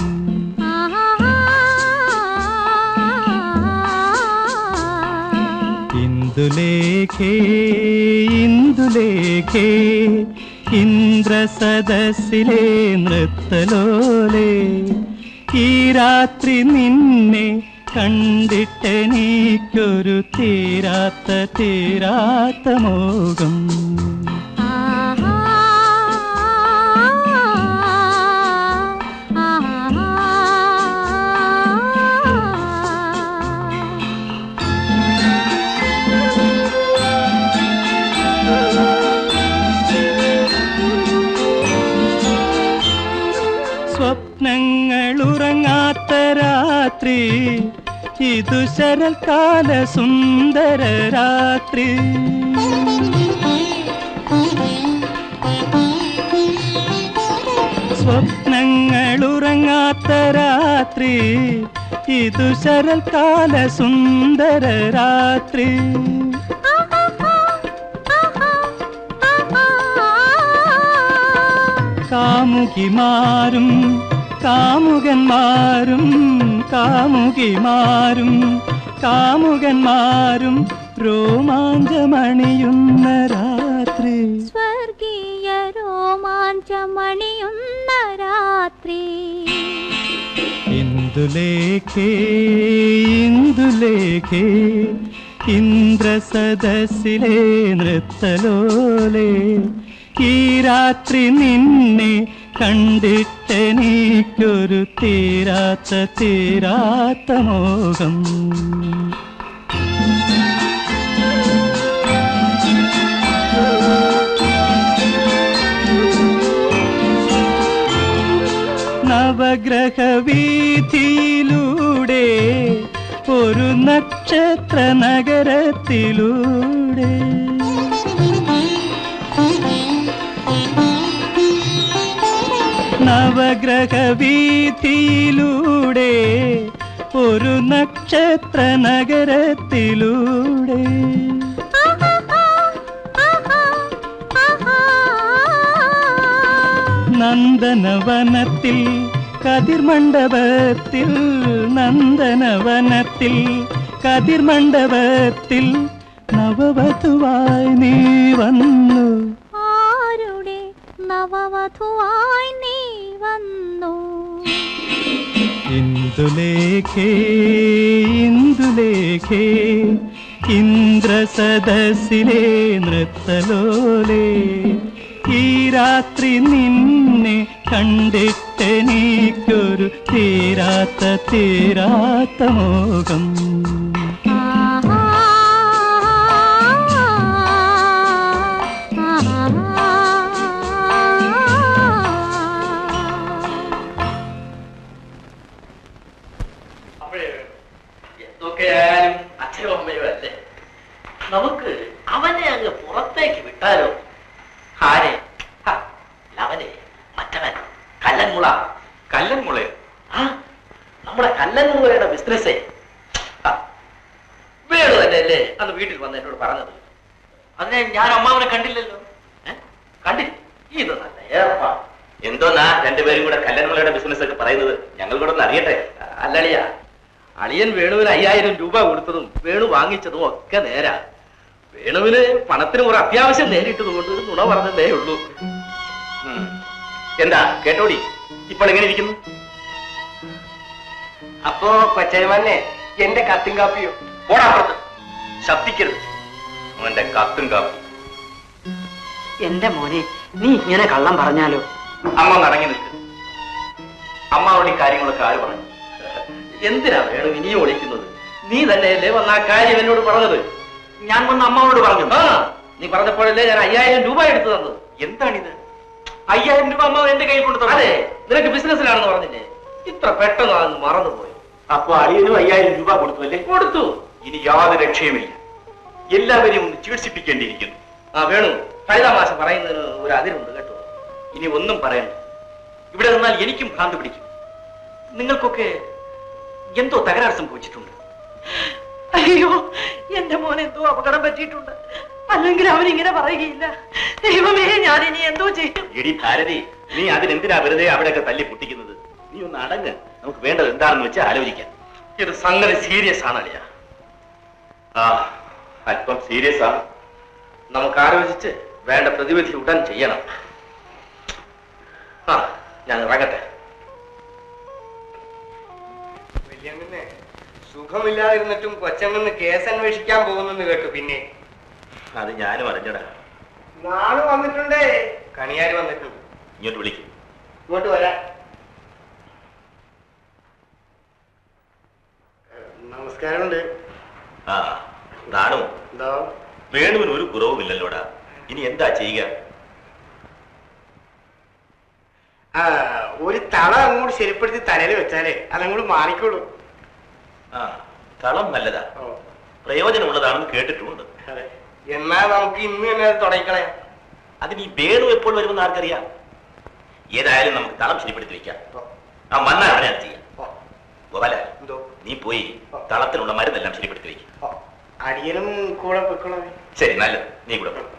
ഇന്ദുലേഖേ ഇന്ദുലേഖേ ഇന്ദ്രസദസ്സിലെ നൃത്തലോലെ ഈ രാത്രി നിന്നെ കണ്ടിട്ടെനിക്കൊരു തീരാത്ത തീരാത്ത മോഹം സ്വപ്നങ്ങൾ ഉറങ്ങാത്ത രാത്രി ഇതു ശരൽക്കാല സുന്ദര രാത്രി സ്വപ്നങ്ങൾ ഉറങ്ങാത്ത രാത്രി ഇതു ശരൽക്കാല സുന്ദര രാത്രി കാമുകിമാരും കാമുകന്മാരും കാമുകിമാരും കാമുകന്മാരും രോമാഞ്ചമണിയുന്ന രാത്രി സ്വർഗീയ രോമാഞ്ചമണിയുന്ന രാത്രി ഇന്ദുലേഖേ ഇന്ദുലേഖേ ഇന്ദ്രസദസ്സിലെ നൃത്തലോലെ ഈ രാത്രി നിന്നെ കണ്ടിട്ടെനിക്കൊരു തീരാത്ത തീരാത്ത മോഹം നവഗ്രഹവീഥിയിലൂടെ ഒരു നക്ഷത്ര നഗരത്തിലൂടെ നവഗ്രഹവീഥിയിലൂടെ ഒരു നക്ഷത്ര നഗരത്തിലൂടെ നന്ദനവനത്തിൽ കതിർമണ്ഡപത്തിൽ നന്ദനവനത്തിൽ കതിർമണ്ഡപത്തിൽ നവവധുവായി നീ വന്നു ആരുടെ നവവധുവായി നീ വന്നു ഇന്ദുലേഖേ ഇന്ദുലേഖേ ഇന്ദ്രസദസ്സിലെ നൃത്തലോലേ ഈ രാത്രി നിന്നെ കണ്ടിട്ടെനിക്കൊരു തീരാത്ത തീരാത്ത മോഹം അപ്പോഴേ എന്തൊക്കെയായാലും അച്ഛനും അമ്മയും അല്ലേ നമുക്ക് അവനെ അങ്ങ് പുറത്തേക്ക് വിട്ടാലോ ആരെ ഹ, അവനെ മറ്റവൻ കല്ലൻമുള കല്ലൻമുളയോ ആ നമ്മുടെ കല്ലൻമുളയുടെ ബിസിനസ്സേ വേണു തന്നെ അല്ലേ അന്ന് വീട്ടിൽ വന്ന് എന്നോട് പറഞ്ഞത് അതിനെ ഞാൻ അമ്മാവനെ കണ്ടില്ലല്ലോ ഏ? കണ്ടില്ല ഇത് നല്ല ഏർപ്പാട് എന്തോന്നാ രണ്ടുപേരും കൂടെ കല്ലൻമുളയുടെ ബിസിനസ് ഒക്കെ പറയുന്നത് ഞങ്ങൾ കൂടെ ഒന്ന് അറിയട്ടെ അല്ലളിയ അളിയൻ വേണുവിന് അയ്യായിരം രൂപ കൊടുത്തതും വേണു വാങ്ങിച്ചതും ഒക്കെ നേരാ വേണുവിന് പണത്തിന് ഒരു അത്യാവശ്യം നേരിട്ടത് കൊണ്ട് ഒരു നുണ പറഞ്ഞതേ ഉള്ളൂ ഉം. എന്താ കേട്ടോടി ഇപ്പോൾ എങ്ങനെ ഇരിക്കുന്നു അപ്പോ കൊച്ചയമാനെ എന്റെ കത്തും കാപ്പിയോ പോടാ അപ്പുറത്ത് ശബ്ദിക്കരുത് അവന്റെ കത്തും കാപ്പി എന്റെ മോനെ നീ ഇങ്ങനെ കള്ളം പറഞ്ഞാലോ അമ്മ നടങ്ങി നിൽക്ക് അമ്മാവോട് ഈ കാര്യങ്ങളൊക്കെ ആര് പറഞ്ഞു എന്തിനാ വേണു ഇനിയും ഒളിക്കുന്നത് നീ തന്നെയല്ലേ വന്ന ആ കാര്യം എന്നോട് പറഞ്ഞത് ഞാൻ വന്ന് അമ്മാവോട് പറഞ്ഞു ആ നീ പറഞ്ഞപ്പോഴല്ലേ ഞാൻ അയ്യായിരം രൂപ എടുത്തു തന്നത് എന്താണിത് അയ്യായിരം രൂപ അമ്മാവൻ എന്റെ കയ്യിൽ കൊടുത്തു അതെ നിനക്ക് ബിസിനസ്സിലാണെന്ന് പറഞ്ഞില്ലേ ഇത്ര പെട്ടെന്ന് അതൊന്ന് മറന്നുപോയി അപ്പൊ അളിയനും അയ്യായിരം രൂപ കൊടുത്തു അല്ലേ കൊടുത്തു ഇനി യാതൊരു രക്ഷയുമില്ല എല്ലാവരെയും ഒന്ന് ചികിത്സിപ്പിക്കേണ്ടിയിരിക്കുന്നു ആ വേണു കൈതാമാശ പറയുന്നതിന് ഒരു അതിരുണ്ട് കേട്ടോ ഇനി ഒന്നും പറയണ്ട ഇവിടെ നിന്നാൽ എനിക്കും ഭ്രാന്ത് പിടിക്കും നിങ്ങൾക്കൊക്കെ എന്തോ തകരാറ് സംഭവിച്ചിട്ടുണ്ട് അയ്യോ എന്റെ മോൻ എന്തോ അപകടം പറ്റിയിട്ടുണ്ട് അല്ലെങ്കിൽ അവനിങ്ങനെ പറയുകയില്ല ദൈവമേ ഞാൻ ഇനി എന്തോ ചെയ്യും എടി ഭാരതി നീ അതിനെന്തിനാ വെറുതെ അവിടെയൊക്കെ തല്ലി പൊട്ടിക്കുന്നത് നീ ഒന്ന് അടങ്ങ് നമുക്ക് വേണ്ടത് എന്താണെന്ന് വെച്ചാൽ ആലോചിക്കാം ഇത് സംഗതി സീരിയസ് ആണ് അളിയ ആ അല്പം സീരിയസ് ആണ് നമുക്ക് ആലോചിച്ച് വേണ്ട പ്രതിവിധി ഉടൻ ചെയ്യണം ആ ഞാൻ ഇറങ്ങട്ടെ വല്യമ്മനെ സുഖമില്ലാതിരുന്നിട്ടും കൊച്ചമ്മന്ന് കേസ് അന്വേഷിക്കാൻ പോകുന്നെന്ന് കേട്ടു പിന്നെ അത് ഞാനും അറിഞ്ഞടാ നാള് വന്നിട്ടുണ്ടേ കണിയാര് വന്നിട്ടുണ്ട് ഇങ്ങോട്ട് വിളിക്കും ഇങ്ങോട്ട് വരാൻ നമസ്കാരമുണ്ട് ആ നാണു എന്താ വേണുവിന് ഒരു കുറവുമില്ലല്ലോടാ ഇനി എന്താ ചെയ്യുക ആ ഒരു തള അങ്ങോട്ട് ശരിപ്പെടുത്തി തലയിൽ വെച്ചാലേ അതങ്ങോട്ട് മാറിക്കോളൂ ആ തളം നല്ലതാ പ്രയോജനമുള്ളതാണെന്ന് കേട്ടിട്ടുമുണ്ട് അതെ എന്നാ നമുക്ക് ഇന്ന് തന്നെ അത് തുടങ്ങിക്കളയാം അതിന് ഈ വേണു എപ്പോൾ വരുമെന്ന് ആർക്കറിയാം ഏതായാലും നമുക്ക് തളം ശരിപ്പെടുത്തി വെക്കാം ആ വന്നാൽ അവനെ അത് ചെയ്യാം ഗോപാല എന്തോ നീ പോയി തളത്തിനുള്ള മരുന്നെല്ലാം ശരിപ്പെടുത്തി വെക്കും അടിയനും കൂടെ പൊയ്ക്കോളാം ശരി നല്ലത് നീ കൂടെ പോ.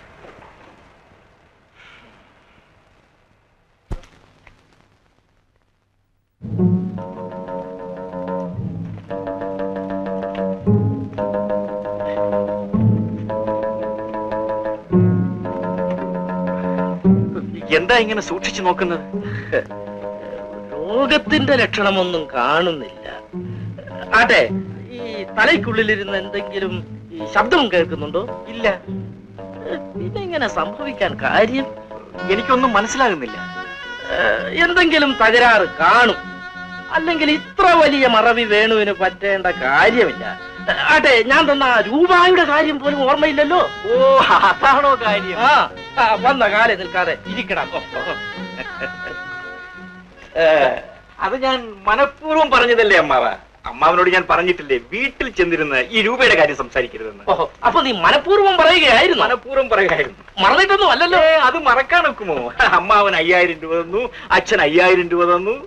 എന്താ ഇങ്ങനെ സൂക്ഷിച്ചു നോക്കുന്നത് രോഗത്തിന്റെ ലക്ഷണമൊന്നും കാണുന്നില്ല ആട്ടെ ഈ തലയ്ക്കുള്ളിലിരുന്ന് എന്തെങ്കിലും ഈ ശബ്ദം കേൾക്കുന്നുണ്ടോ ഇല്ല പിന്നെ ഇങ്ങനെ സംഭവിക്കാൻ കാര്യം എനിക്കൊന്നും മനസ്സിലാകുന്നില്ല ഏഹ്, എന്തെങ്കിലും തകരാറ് കാണും അല്ലെങ്കിൽ ഇത്ര വലിയ മറവി വേണുവിന് പറ്റേണ്ട കാര്യമില്ല ഏഹ്, ആട്ടെ ഞാൻ തന്ന ആ രൂപായുടെ കാര്യം പോലും ഓർമ്മയില്ലല്ലോ ഓ അതാണോ കാര്യം ആ ആ, വന്ന കാലം നിൽക്കാതെ ഇരിക്കണം ഏഹ്, അത് ഞാൻ മനഃപൂർവ്വം പറഞ്ഞതല്ലേ അമ്മാവ അമ്മാവനോട് ഞാൻ പറഞ്ഞിട്ടില്ലേ വീട്ടിൽ ചെന്നിരുന്ന് ഈ രൂപയുടെ കാര്യം സംസാരിക്കരുതെന്ന് ഓഹോ അപ്പൊ നീ മനഃപൂർവ്വം പറയുകയായിരുന്നു മനഃപൂർവ്വം പറയുകയായിരുന്നു മറന്നിട്ടൊന്നും അല്ലല്ലോ ഏ, അത് മറക്കാൻ ഒക്കുമോ അമ്മാവൻ അയ്യായിരം രൂപ തന്നു അച്ഛൻ അയ്യായിരം രൂപ തന്നു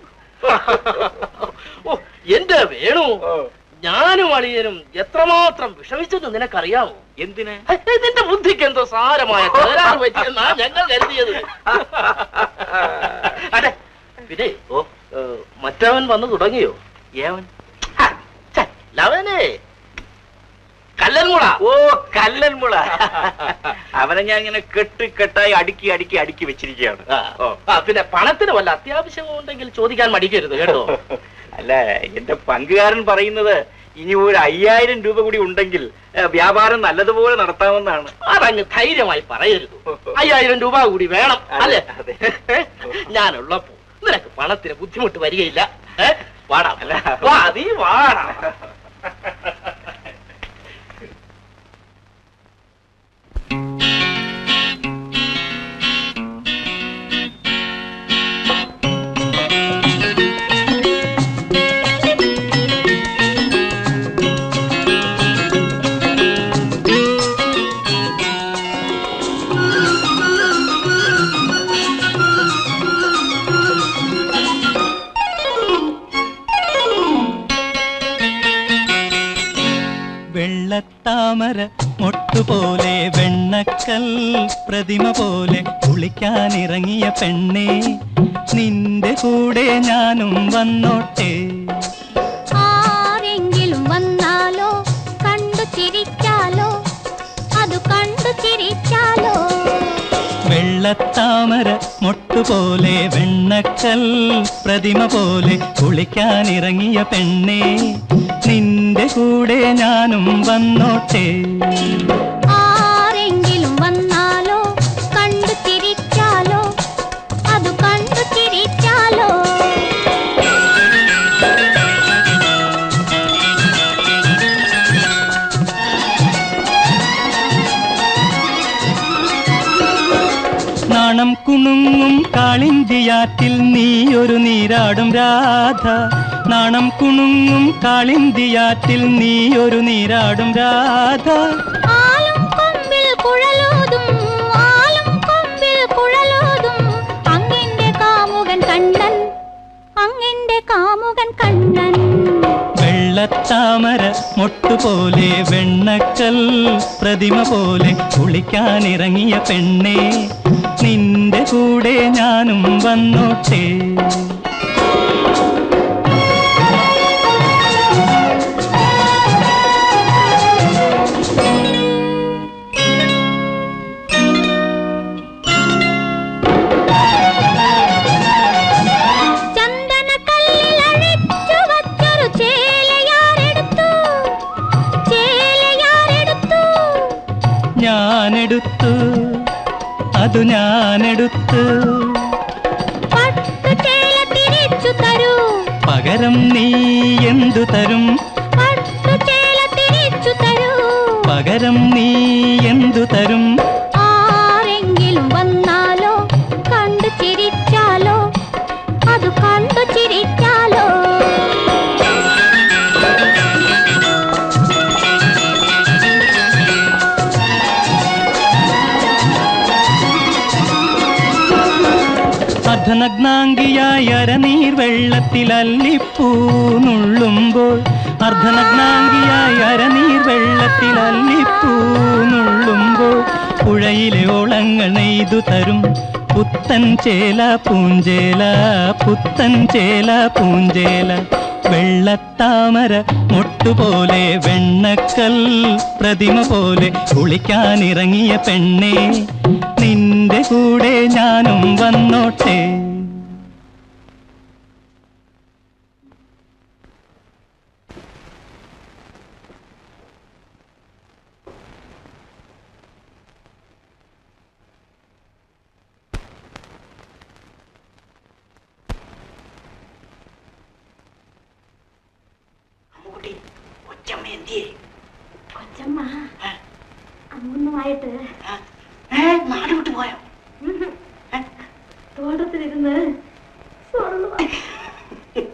ഓ എന്റെ വേണു ഞാനും അളിയനും എത്രമാത്രം വിഷമിച്ചെന്ന് നിനക്കറിയാമോ എന്തിന് ഹേ, നിന്റെ ബുദ്ധിക്ക് എന്തോ സാരമായ തകരാറ് പറ്റിയെന്നാ ഞങ്ങൾ കരുതിയത് അതെ പിന്നെ ഓ ഏ, മറ്റവൻ വന്നു തുടങ്ങിയോ ഏവൻ ലവനെ കല്ലൻമുള ഓ കല്ലൻമുള അവനെ ഞാൻ ഇങ്ങനെ കെട്ട് കെട്ടായി അടുക്കി അടുക്കി അടുക്കി വെച്ചിരിക്കുകയാണ് ഓ ആ, പിന്നെ പണത്തിന് വല്ല അത്യാവശ്യം ഉണ്ടെങ്കിൽ ചോദിക്കാൻ മടിക്കരുത് കേട്ടോ അല്ല എന്റെ പങ്കുകാരൻ പറയുന്നത് ഇനി ഒരു അയ്യായിരം രൂപ കൂടി ഉണ്ടെങ്കിൽ ഏ, വ്യാപാരം നല്ലതുപോലെ നടത്താമെന്നാണ് അതങ്ങ് ധൈര്യമായി പറയരുത് അയ്യായിരം രൂപ കൂടി വേണം അതെ, അല്ലേ ഞാനുള്ളപ്പോ നിനക്ക് പണത്തിന് ബുദ്ധിമുട്ട് വരികയില്ല ഏ? വാടാ വാ നീ വാടാ വെള്ളത്താമര മൊട്ടുപോലെ വെണ്ണക്കൽ പ്രതിമ പോലെ കുളിക്കാനിറങ്ങിയ പെണ്ണേ നിന്റെ കൂടെ ഞാനും വന്നോട്ടെ ആരെങ്കിലും വന്നാലോ കണ്ടു ചിരിച്ചാലോ അത് കണ്ടു ചിരിച്ചാലോ വെള്ളത്താമര മൊട്ടുപോലെ വെണ്ണക്കൽ പ്രതിമ പോലെ കുളിക്കാനിറങ്ങിയ പെണ്ണേ നിന്റെ കൂടെ ഞാനും വന്നോട്ടെ ആരെങ്കിലും വന്നാലോ കണ്ടു ചിരിച്ചാലോ അത് കണ്ടു ചിരിച്ചാലോ നാണം കുണുങ്ങും കാളിന്തിയാറ്റിൽ നീയൊരു നീരാടും രാധ നാണം കുണുങ്ങും കാളിന്തിയാറ്റിൽ നീയൊരു നീരാടും രാധ ആലും കൊമ്പിൽ കുഴലോതും ആലും കൊമ്പിൽ കുഴലോതും അങ്ങിന്റെ കാമുകൻ കണ്ണൻ അങ്ങിന്റെ കാമുകൻ കണ്ണൻ വെള്ളത്താമര മൊട്ടുപോലെ വെണ്ണക്കൽ പ്രതിമ പോലെ കുളിക്കാനിറങ്ങിയ പെണ്ണേ നിന്റെ കൂടെ ഞാനും വന്നോട്ടെ ചന്ദനക്കല്ലിൽ അഴിച്ചു വച്ചൊരു ചേലയാരെടുത്തു ചേലയാരെടുത്തു ഞാനെടുത്തു അതു ഞാനെടുത്തു പട്ടു ചേല തിരിച്ചു തരൂ പകരം നീ എന്തു തരും പട്ടു ചേല തിരിച്ചു തരൂ പകരം നീ എന്തു തരും ആരെങ്കിലും വന്നാലോ കണ്ടു ചിരിച്ചാലോ അത് കണ്ടു ചിരിച്ചാലോ അർദ്ധനഗ്നാംഗിയായ അരനീർ വെള്ളത്തിൽ അല്ലിപ്പൂ നുള്ളുമ്പോൾ അർദ്ധനഗ്നാംഗിയായ അരനീർ വെള്ളത്തിൽ അല്ലിപ്പൂ നുള്ളുമ്പോൾ പുഴയിലെ ഓളങ്ങൾ നെയ്തു തരും പുത്തൻ ചേല പൂഞ്ചേല പുത്തൻ ചേല പൂഞ്ചേല വെള്ളത്താമര മുട്ടുപോലെ വെണ്ണക്കൽ പ്രതിമ പോലെ കുളിക്കാനിറങ്ങിയ പെണ്ണേ നിന്റെ കൂടെ ഞാനും വന്നോട്ടെ അമ്മുക്കുട്ടി കൊച്ചമ്മ എന്തിയേ കൊച്ചമ്മ അങ്ങൊന്നുമായിട്ട് ഏ നാട് വിട്ടു പോയോ തോട്ടത്തിലിരുന്ന് സ്വർണ്ണ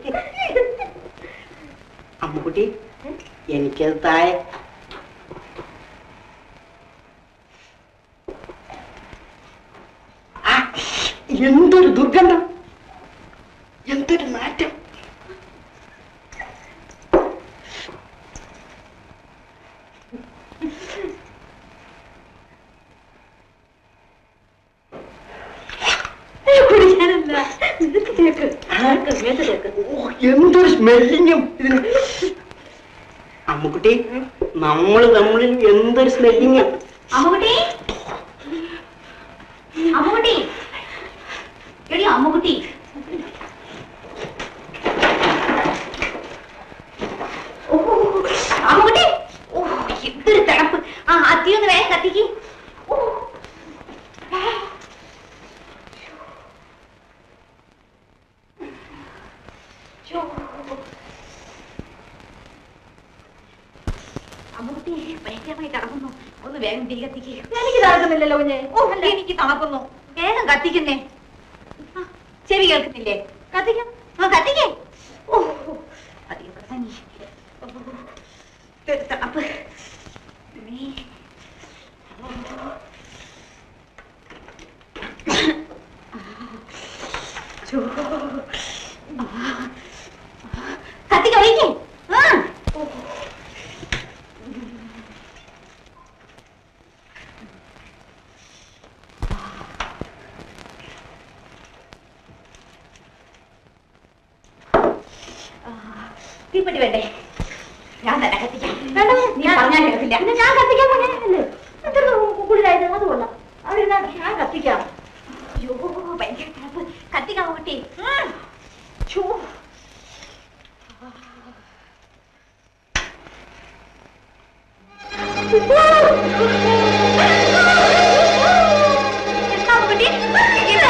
അമ്മുക്കുട്ടി എനിക്കത് താഴെ ആ, എന്തൊരു ദുർഗന്ധം എന്തൊരു നാറ്റം കുടിക്കാനല്ല നിനക്ക് തേക്ക് തേക്ക്, മേത്ത് തേക്ക് ഓ, എന്തൊരു സ്മെല്ലിങ്ങും ഇതിന് അമ്മുക്കുട്ടി നമ്മള് തമ്മിൽ എന്തൊരു സ്മെല്ലിങ്ങും അമ്മുകുട്ടി അമ്മുകുട്ടി എടി അമ്മുകുട്ടി ഓ, അമ്മുകുട്ടി ഓ എന്തൊരു തണുപ്പ് ആ അത്തിയൊന്ന് വേഗം കത്തിക്ക് ഓ. ഛോ. അമ്മുകുട്ടി ഭയങ്കരമായി തണുക്കുന്നു ഒന്ന് വേഗം തീ കത്തിക്ക് എനിക്ക് തണുക്കുന്നില്ലല്ലോ കുഞ്ഞെ ഓ എനിക്ക് തണുക്കുന്നു വേഗം കത്തിക്കുന്നേ ആ, ചെവി കേൾക്കുന്നില്ലേ കത്തിക്കാം ആ കത്തിക്കേ ഓ അധികം പ്രസംഗി ഓ, ഇതൊരു തണുപ്പ് ഉമ്മേ. ഓ. ഛോ. ആ. കത്തിക്ക ഒഴിക്കേ ആ ഓ. തീപ്പെട്ടി വേണ്ടേ ഞാൻ തന്നെ കത്തിക്കാം വേണ്ട നീ പറഞ്ഞാൽ കേൾക്കില്ല പിന്നെ ഞാൻ കത്തിക്കാൻ പറഞ്ഞല്ലേ എന്തൊരു കൂടുതലായത് അതുകൊണ്ടാ അവിടെ ഞാൻ കത്തിക്കാം അയ്യോ ഭയങ്കര തണുപ്പ് കത്തിക്കാൻ കുട്ടി ഛോ. എന്താ കുട്ടി എന്താ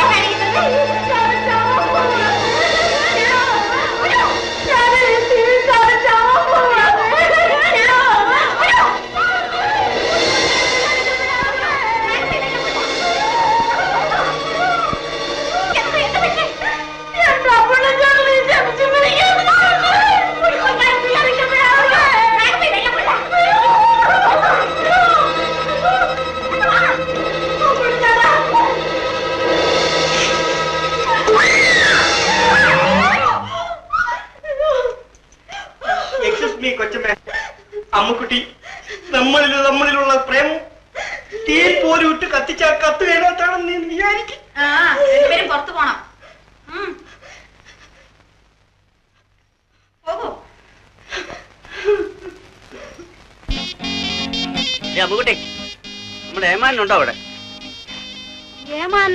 എക്സ്ക്യൂസ് മീ കൊച്ചമ്മേ അമ്മുക്കുട്ടി നമ്മളിൽ നമ്മളിലുള്ള പ്രേമം തീ പോലും ഇട്ട് കത്തിച്ചാ കത്ത് വേണത്താണെന്ന് നീ വിചാരിക്കും ആ രണ്ടുപേരും പുറത്തു പോണം ഉം. പോകൂ അമ്മുക്കുട്ടി നമ്മുടെ ഏമാനുണ്ടോ അവിടെ ഏമാൻ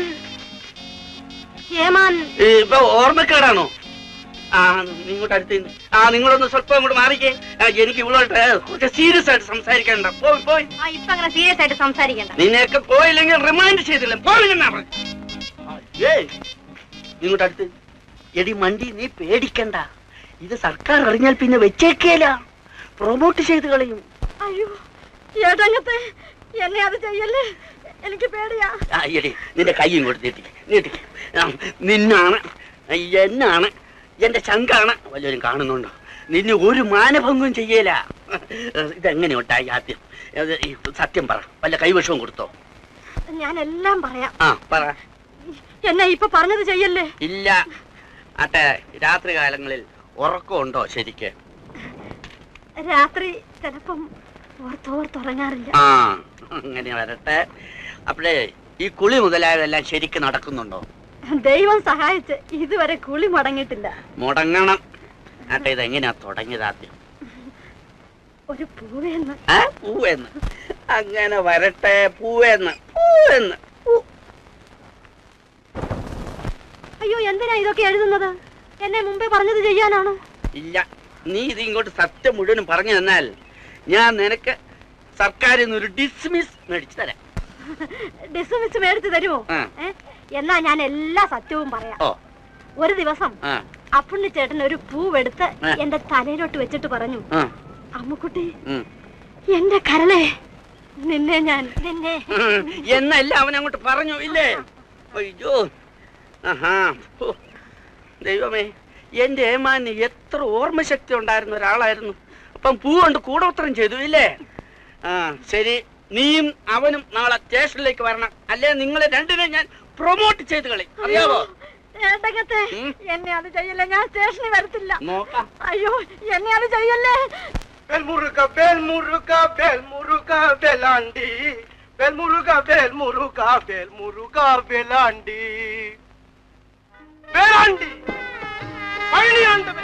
ഏമാൻ ഇപ്പൊ ഓർമ്മക്കേടാണോ ആ നിങ്ങോട്ട് അടുത്ത് നിന്ന്. ആ നിങ്ങളൊന്ന് സ്വല്പം അങ്ങോട്ട് മാറിക്കേ ആ, എനിക്ക് ഇവളോട്ട് കുറച്ച് സീരിയസ് ആയിട്ട് സംസാരിക്കണ്ട പോയി പോയി ആ ഇപ്പൊ അങ്ങനെ സീരിയസ് ആയിട്ട് സംസാരിക്കണ്ട നിന്നെയൊക്കെ പോയില്ലെങ്കിൽ റിമൈൻഡ് ചെയ്തില്ല പോയില്ലെന്നാ പറഞ്ഞു ഏയ് നിങ്ങോട്ട് അടുത്ത് എടി മണ്ടി നീ പേടിക്കണ്ട ഇത് സർക്കാർ അറിഞ്ഞാൽ പിന്നെ വെച്ചേക്കേല പ്രൊമോട്ട് ചെയ്ത് കളയും അയ്യോ ഏട്ടങ്ങത്തെ എന്നെ അത് ചെയ്യല്ലേ എനിക്ക് പേടിയാ ആ എടി നിന്റെ കൈ ഇങ്ങോട്ട് നീട്ടിക്ക് നീട്ടിക്ക് ആ, നിന്നാണ് എന്നാണ് എന്റെ ചങ്കാണ് വല്ലവരും കാണുന്നുണ്ടോ നിന്നെ ഒരു മാനഭംഗം ചെയ്യല ഇതെങ്ങനെ ഉണ്ടായി ആദ്യം ഇത് ഈ സത്യം പറ വല്ല കൈവശവും കൊടുത്തോ ഞാൻ എല്ലാം പറയാം ആ പറ എന്നെ ഇപ്പൊ പറഞ്ഞത് ചെയ്യല്ലേ ഇല്ല ആട്ടെ രാത്രി കാലങ്ങളിൽ ഉറക്കമുണ്ടോ ശരിക്ക് രാത്രി ചിലപ്പം ഓർത്തോർത്തുറങ്ങാറില്ല ആ അങ്ങനെ വരട്ടെ അപ്പോഴേ ഈ കുളി മുതലായതെല്ലാം ശരിക്ക് നടക്കുന്നുണ്ടോ ദൈവം സഹായിച്ച് ഇതുവരെ കുളി മുടങ്ങിയിട്ടില്ല മുടങ്ങണം ആട്ടെ ഇത് എങ്ങനെയാ തുടങ്ങിയത് ആദ്യം ഒരു പൂവേന്ന് ആ പൂവെന്ന് അങ്ങനെ വരട്ടെ പൂവെന്ന് പൂവെന്ന് അയ്യോ എന്തിനാ ഇതൊക്കെ എഴുതുന്നത് എന്നെ മുമ്പേ പറഞ്ഞത് ചെയ്യാനാണോ ഇല്ല നീ ഇത് ഇങ്ങോട്ട് സത്യം മുഴുവനും പറഞ്ഞു തന്നാൽ ഞാൻ നിനക്ക് സർക്കാരിൽ നിന്ന് ഒരു ഡിസ്മിസ് മേടിച്ചു തരാം ഡിസ്മിസ് മേടിച്ച് തരുമോ ആ. ഏ? എന്നാ ഞാൻ എല്ലാ സത്യവും പറയാം ഓ ഒരു ദിവസം ആ അപ്പുണ്ണി ചേട്ടൻ ഒരു പൂവെടുത്ത് ആ. എന്റെ തലയിലോട്ട് വെച്ചിട്ട് പറഞ്ഞു ആ അമ്മുക്കുട്ടി ഉം. എന്റെ കരളെ നിന്നെ ഞാൻ നിന്നെ ഉം. എന്നല്ല അവൻ അങ്ങോട്ട് പറഞ്ഞു ഇല്ലേ അയ്യോ ആഹാ ഹോ. ദൈവമേ എന്റെ ഏമാന് എത്ര ഓർമ്മശക്തി ഉണ്ടായിരുന്ന ഒരാളായിരുന്നു അപ്പം പൂ കൊണ്ട് കൂടോത്രം ചെയ്തു ഇല്ലേ ആ ശരി നീയും അവനും നാളെ സ്റ്റേഷനിലേക്ക് വരണം അല്ലേ നിങ്ങളെ രണ്ടിനെ ഞാൻ പ്രൊമോട്ട് ചെയ്ത് കളി അറിയാവോ ഏട്ടകത്തെ എന്നെ അത് ചെയ്യല്ലേ ഞാൻ സ്റ്റേഷനിൽ വരത്തില്ല നോക്കാം അയ്യോ എന്നെ അത് ചെയ്യല്ലേ വേൽമുരുക വേൽമുരുക വേൽമുരുക വേലാണ്ടി വേൽമുരുക വേൽമുരുക വേൽമുരുക വേലാണ്ടി വേലാണ്ടി പഴനിയാണ്ടവൻ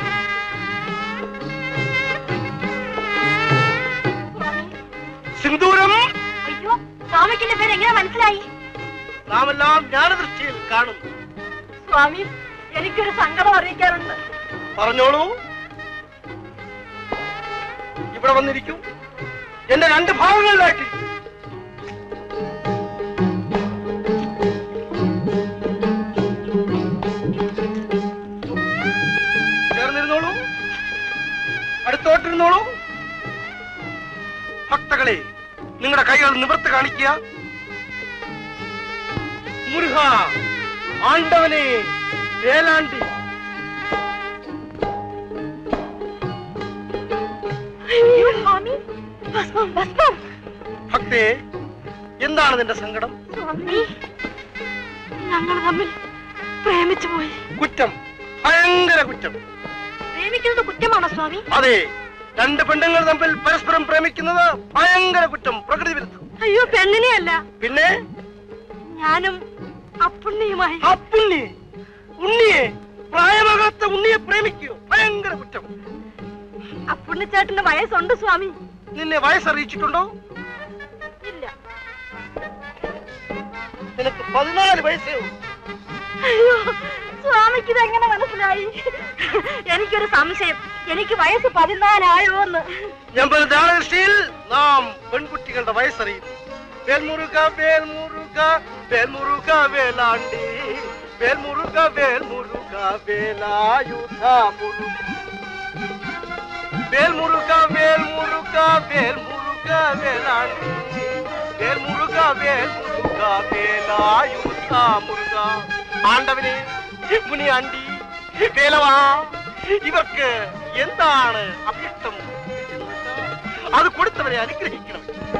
സിന്ദൂരം അയ്യോ സ്വാമിക്കിന്റെ പേര് എങ്ങനെ മനസ്സിലായി നാമെല്ലാം ജ്ഞാനദൃഷ്ടിയിൽ കാണുന്നു സ്വാമി എനിക്കൊരു സങ്കടം അറിയിക്കാറുണ്ട് പറഞ്ഞോളൂ ഇവിടെ വന്നിരിക്കൂ എന്റെ രണ്ട് ഭാഗങ്ങളിലായിട്ട് ചേർന്നിരുന്നോളൂ അടുത്തോട്ടിരുന്നോളൂ ഭക്തകളെ നിങ്ങളുടെ കൈകൾ നിവർത്ത് കാണിക്കുക മുരുക ആണ്ടവനെ വേലാണ്ടി അയ്യോ സ്വാമി ഭസ്മം ഭസ്മം ഭക്തേ എന്താണ് നിന്റെ സങ്കടം സ്വാമി ഞങ്ങൾ തമ്മിൽ പ്രേമിച്ചു പോയി കുറ്റം ഭയങ്കര കുറ്റം പ്രേമിക്കുന്നത് കുറ്റമാണോ സ്വാമി അതെ രണ്ട് പെണ്ണുങ്ങൾ തമ്മിൽ പരസ്പരം പ്രേമിക്കുന്നത് ഭയങ്കര കുറ്റം പ്രകൃതി വിരുദ്ധം അയ്യോ പെണ്ണിനെയല്ല പിന്നെ ഞാനും അപ്പുണ്ണിയുമായി അപ്പുണ്ണി ഉണ്ണിയെ പ്രായമാകാത്ത ഉണ്ണിയെ പ്രേമിക്കൂ ഭയങ്കര കുറ്റം അപ്പുണ്ണിച്ചേട്ടന്റെ വയസ്സുണ്ട് സ്വാമി നിന്നെ വയസ്സറിയിച്ചിട്ടുണ്ടോ ഇല്ല നിനക്ക് പതിനാല് വയസ്സേ ഉള്ളൂ അയ്യോ സ്വാമിക്ക് ഇതെങ്ങനെ മനസ്സിലായി എനിക്കൊരു സംശയം എനിക്ക് വയസ്സ് പതിനാലായോ എന്ന് ഞമ്പൽദാനദൃഷ്ടിയിൽ നാം പെൺകുട്ടികളുടെ വയസ്സറിയുന്നു വേൽമുരുക വേൽമുരുക വേൽമുരുക വേലാണ്ടി വേൽമുരുക വേൽമുരുക വേലായുധ മുരുക വേൽമുരുക വേൽമുരുക വേൽമുരുക വേലാണ്ടി വേൽമുരുക വേൽമുരുക വേലായുധ മുരുക ആണ്ടവനെ മുനിയാണ്ടി വേലവാ ഇവർക്ക് എന്താണ് അഭ്യക്തം അത് കൊടുത്തവരെ അനുഗ്രഹിക്കണം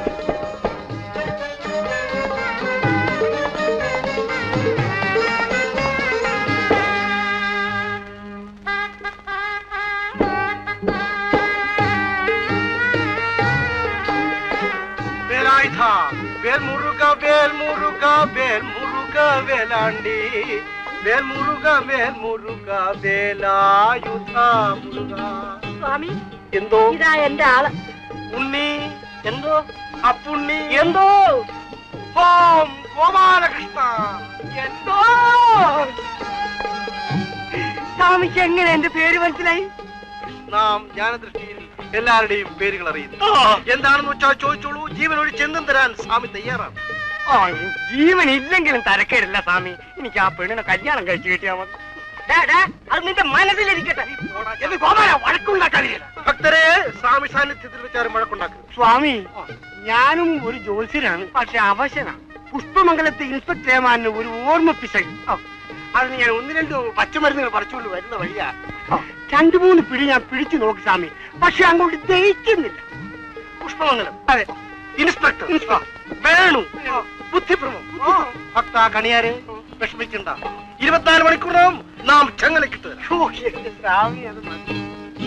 വേലായുധ വേൽമുരുക വേൽമുരുക വേൽമുരുക വേലാണ്ടി വേൽമുരുക വേൽമുരുക വേലായുധ മുരുക സ്വാമി എന്തോ ഇതാ എന്റെ ആള് ഉണ്ണി എന്തോ അപ്പുണ്ണി എന്തോ ഓം ഗോപാലകൃഷ്ണ എന്തോ സ്വാമിക്ക് എങ്ങനെ എന്റെ പേര് മനസ്സിലായി നാം ജ്ഞാനദൃഷ്ടിയിൽ എല്ലാവരുടെയും പേരുകൾ അറിയുന്നു എന്താണെന്ന് വെച്ചാൽ ചോദിച്ചോളൂ ജീവൻ ഒഴിച്ച് എന്തും തരാൻ സ്വാമി തയ്യാറാണ് ആ ജീവൻ ഇല്ലെങ്കിലും തരക്കേടില്ല സ്വാമി എനിക്ക് ആ പെണ്ണിനെ കല്യാണം കഴിച്ചു കിട്ടിയാ മതി ഡാ, ഡാ, അത് നിന്റെ മനസ്സിലിരിക്കട്ടെ എന്ന് ഗോപാല വഴക്കുണ്ടാക്കാതിരിക്കട്ടെ ഭക്തരെ സ്വാമി സാന്നിധ്യത്തിൽ വെച്ചാരും വഴക്കുണ്ടാക്കരുത് സ്വാമി ഞാനും ഒരു ജ്യോത്സ്യനാണ് പക്ഷെ അവശനാണ് പുഷ്പമംഗലത്തെ ഇൻസ്പെക്ടർ ഏമാന് ഒരു ഓർമ്മ പിശകി അതിന് ഞാൻ ഒന്ന് രണ്ട് പച്ചമരുന്നുകൾ പറിച്ചുകൊണ്ട് വരുന്ന വഴിയാ രണ്ടു മൂന്ന് പിടി ഞാൻ പിടിച്ചു നോക്കി സ്വാമി പക്ഷെ അങ്ങോട്ട് ദഹിക്കുന്നില്ല പുഷ്പമംഗലം അതെ ഇൻസ്പെക്ടർ വേണു ബുദ്ധിഭ്രമം ഭക്ത കണിയാരെ വിഷമിക്കണ്ട ഇരുപത്തിനാല് മണിക്കൂറിനകം നാം ചങ്ങലക്കിട്ട് സ്വാമി അത് മതി.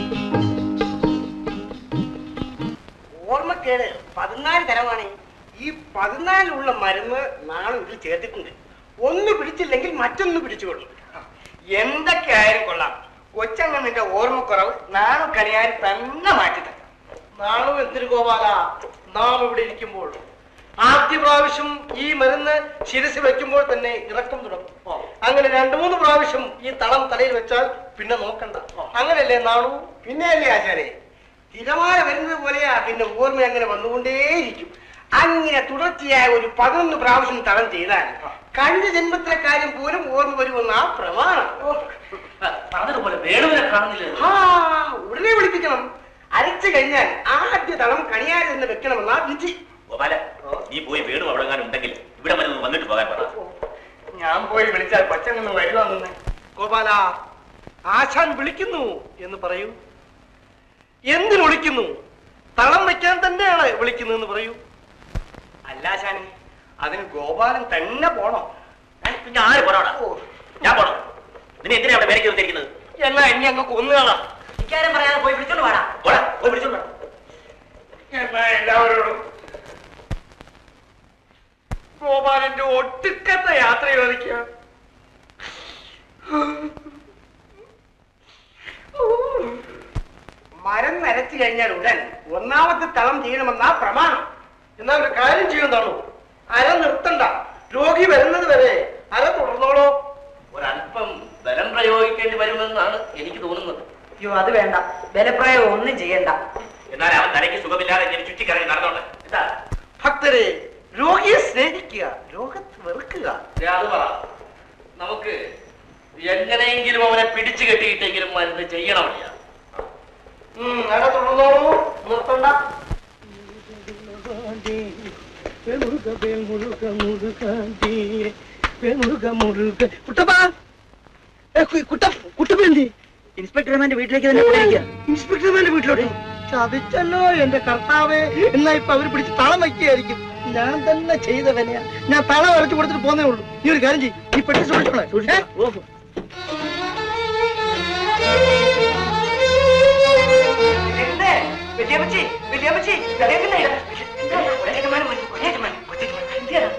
ഓർമ്മക്കേട് പതിനാല് തരമാണ് ഈ പതിനാലിലുള്ള മരുന്ന് നാളെ ഇതിൽ ചേർത്തിട്ടുണ്ട് ഒന്ന് പിടിച്ചില്ലെങ്കിൽ മറ്റൊന്ന് പിടിച്ചുകൊള്ളും എന്തൊക്കെ ആയാലും കൊള്ളാം കൊച്ചങ്ങന്നിന്റെ ഓർമ്മക്കുറവ് നാളും കണിയാരി തന്നെ മാറ്റിത്തരാം നാളും എന്തിനു ഗോപാല നാം ഇവിടെ ഇരിക്കുമ്പോൾ ആദ്യ പ്രാവശ്യം ഈ മരുന്ന് ശിരസിൽ വെക്കുമ്പോൾ തന്നെ ഇറക്കം തുടങ്ങും അങ്ങനെ രണ്ടു മൂന്ന് പ്രാവശ്യം ഈ തളം തലയിൽ വെച്ചാൽ പിന്നെ നോക്കണ്ട അങ്ങനെയല്ലേ നാണു പിന്നെ അല്ലേ ആശാനെ തിരമാല വരുന്നത് പോലെയാ പിന്നെ ഓർമ്മ അങ്ങനെ വന്നുകൊണ്ടേയിരിക്കും അങ്ങനെ തുടർച്ചയായ ഒരു പതിനൊന്ന് പ്രാവശ്യം തളം ചെയ്താൽ കഴിഞ്ഞ ജന്മത്തിലെ കാര്യം പോലും ഓർമ്മ വരുമെന്ന് ആ പ്രമാണം പറഞ്ഞതുപോലെ വേണുവിനെ കാണുന്നില്ല ആ ഉടനെ വിളിപ്പിക്കണം അരച്ചു കഴിഞ്ഞാൽ ആദ്യ തളം കണിയാരി തന്നെ വെക്കണമെന്നാ വിധി ഗോപാല നീ പോയി വേണു അവിടെ എങ്ങാനും ഉണ്ടെങ്കിൽ ഇവിടെ വരെ ഒന്ന് വന്നിട്ട് പോകാൻ പറ ഞാൻ പോയി വിളിച്ചാൽ കൊച്ചങ്ങനെ വരുവാന്ന് ഗോപാല ആശാൻ വിളിക്കുന്നു എന്ന് പറയൂ എന്തിന് വിളിക്കുന്നു തളം വെക്കാൻ തന്നെയാണ് വിളിക്കുന്നതെന്ന് പറയൂ അല്ല ആശാനെ അതിന് ഗോപാലൻ തന്നെ പോണോ പിന്നെ ആര് പോണോടാ ഞാൻ പോണോ നിന്നെ എന്തിനാ അവിടെ മേലേക്ക് നിർത്തിയിരിക്കുന്നത് എന്നാ എന്നെ അങ്ങ് കൊന്നുകളാം ഇക്കാര്യം പറയാതെ പോയി വിളിച്ചോണ്ട് വേണം പോടാ പോയി വിളിച്ചോണ്ട് വാ. എന്നാ എല്ലാവരോടും ഗോപാലന്റെ ഒട്ടുക്കത്തെ യാത്ര ചോദിക്കുക മരം നരച്ചു കഴിഞ്ഞാൽ ഉടൻ ഒന്നാമത്തെ തളം ചെയ്യണമെന്നാ പ്രമാണം എന്നാ ഒരു കാര്യം ചെയ്യുന്നതാണോ അര നിർത്തണ്ട രോഗി വരുന്നത് വരെ അര തുടർന്നോളോ ഒരല്പം ബലം പ്രയോഗിക്കേണ്ടി വരുമെന്നാണ് എനിക്ക് തോന്നുന്നത് അയ്യോ അത് വേണ്ട ബലപ്രയോഗം ഒന്നും ചെയ്യണ്ട എന്നാൽ അവൻ തലയ്ക്ക് സുഖമില്ലാതെ ഇങ്ങനെ ചുറ്റിക്കറങ്ങി നടന്നോണ്ട് എന്താ ഭക്തരെ രോഗിയെ സ്നേഹിക്കുക രോഗത്ത് വെറുക്കുക ദേ അത് പറ നമുക്ക് എങ്ങനെയെങ്കിലും അവനെ പിടിച്ചു കെട്ടിയിട്ടെങ്കിലും മരുന്ന് ചെയ്യണമല്ല ഉം, അര തുടർന്നോളൂ നിർത്തണ്ട ഇൻസ്പെക്ടർമാന്റെ വീട്ടിലേക്ക് തന്നെ പോയിരിക്കുക ഇൻസ്പെക്ടർമാന്റെ വീട്ടിലോട്ട് ചതിച്ചല്ലോ എന്റെ കർത്താവേ എന്നാ ഇപ്പൊ അവര് പിടിച്ച് തളം വയ്ക്കുകയായിരിക്കും ഞാൻ തന്നെ ചെയ്തവനെയാ ഞാൻ തള വരച്ചു കൊടുത്തിട്ട് പോന്നേ ഉള്ളൂ നീ ഒരു കാര്യം ചെയ്യും ഈ പെട്ടി സൂക്ഷിച്ചോളെ സൂക്ഷിച്ചേ എന്തേ വലിയമ്മച്ചി വലിയമ്മച്ചി വലിയമ്മേ കൊച്ചേച്ചമാൻ കൊച്ചേച്ചമാൻ കൊച്ചേച്ചമാൻ എന്തിനാ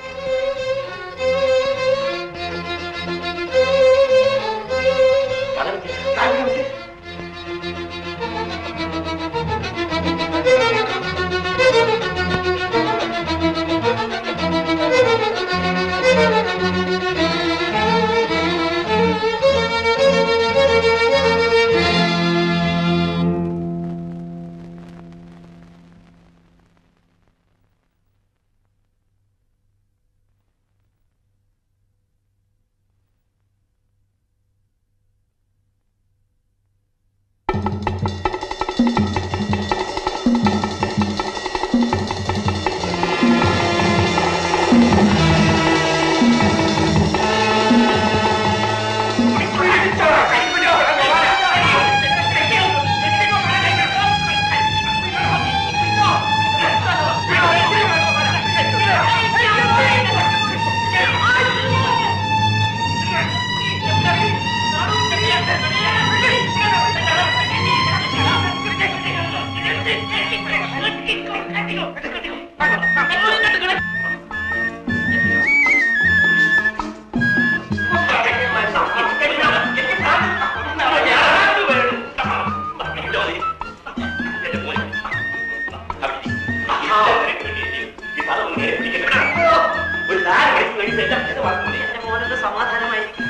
മോനൊന്ന് സമാധാനമായിരിക്കും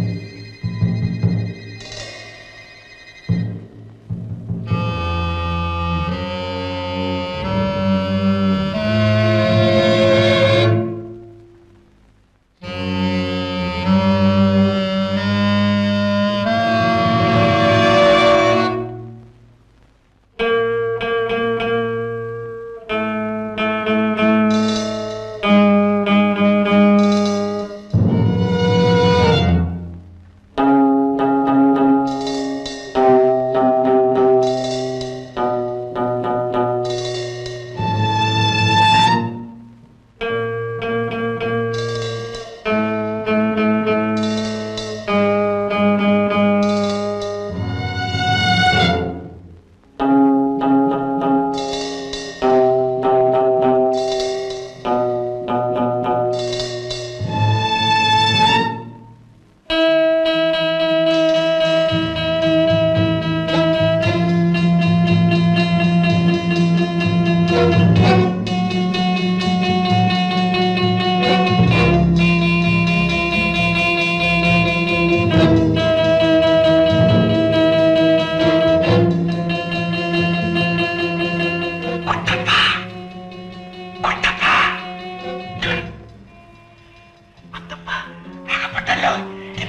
ആ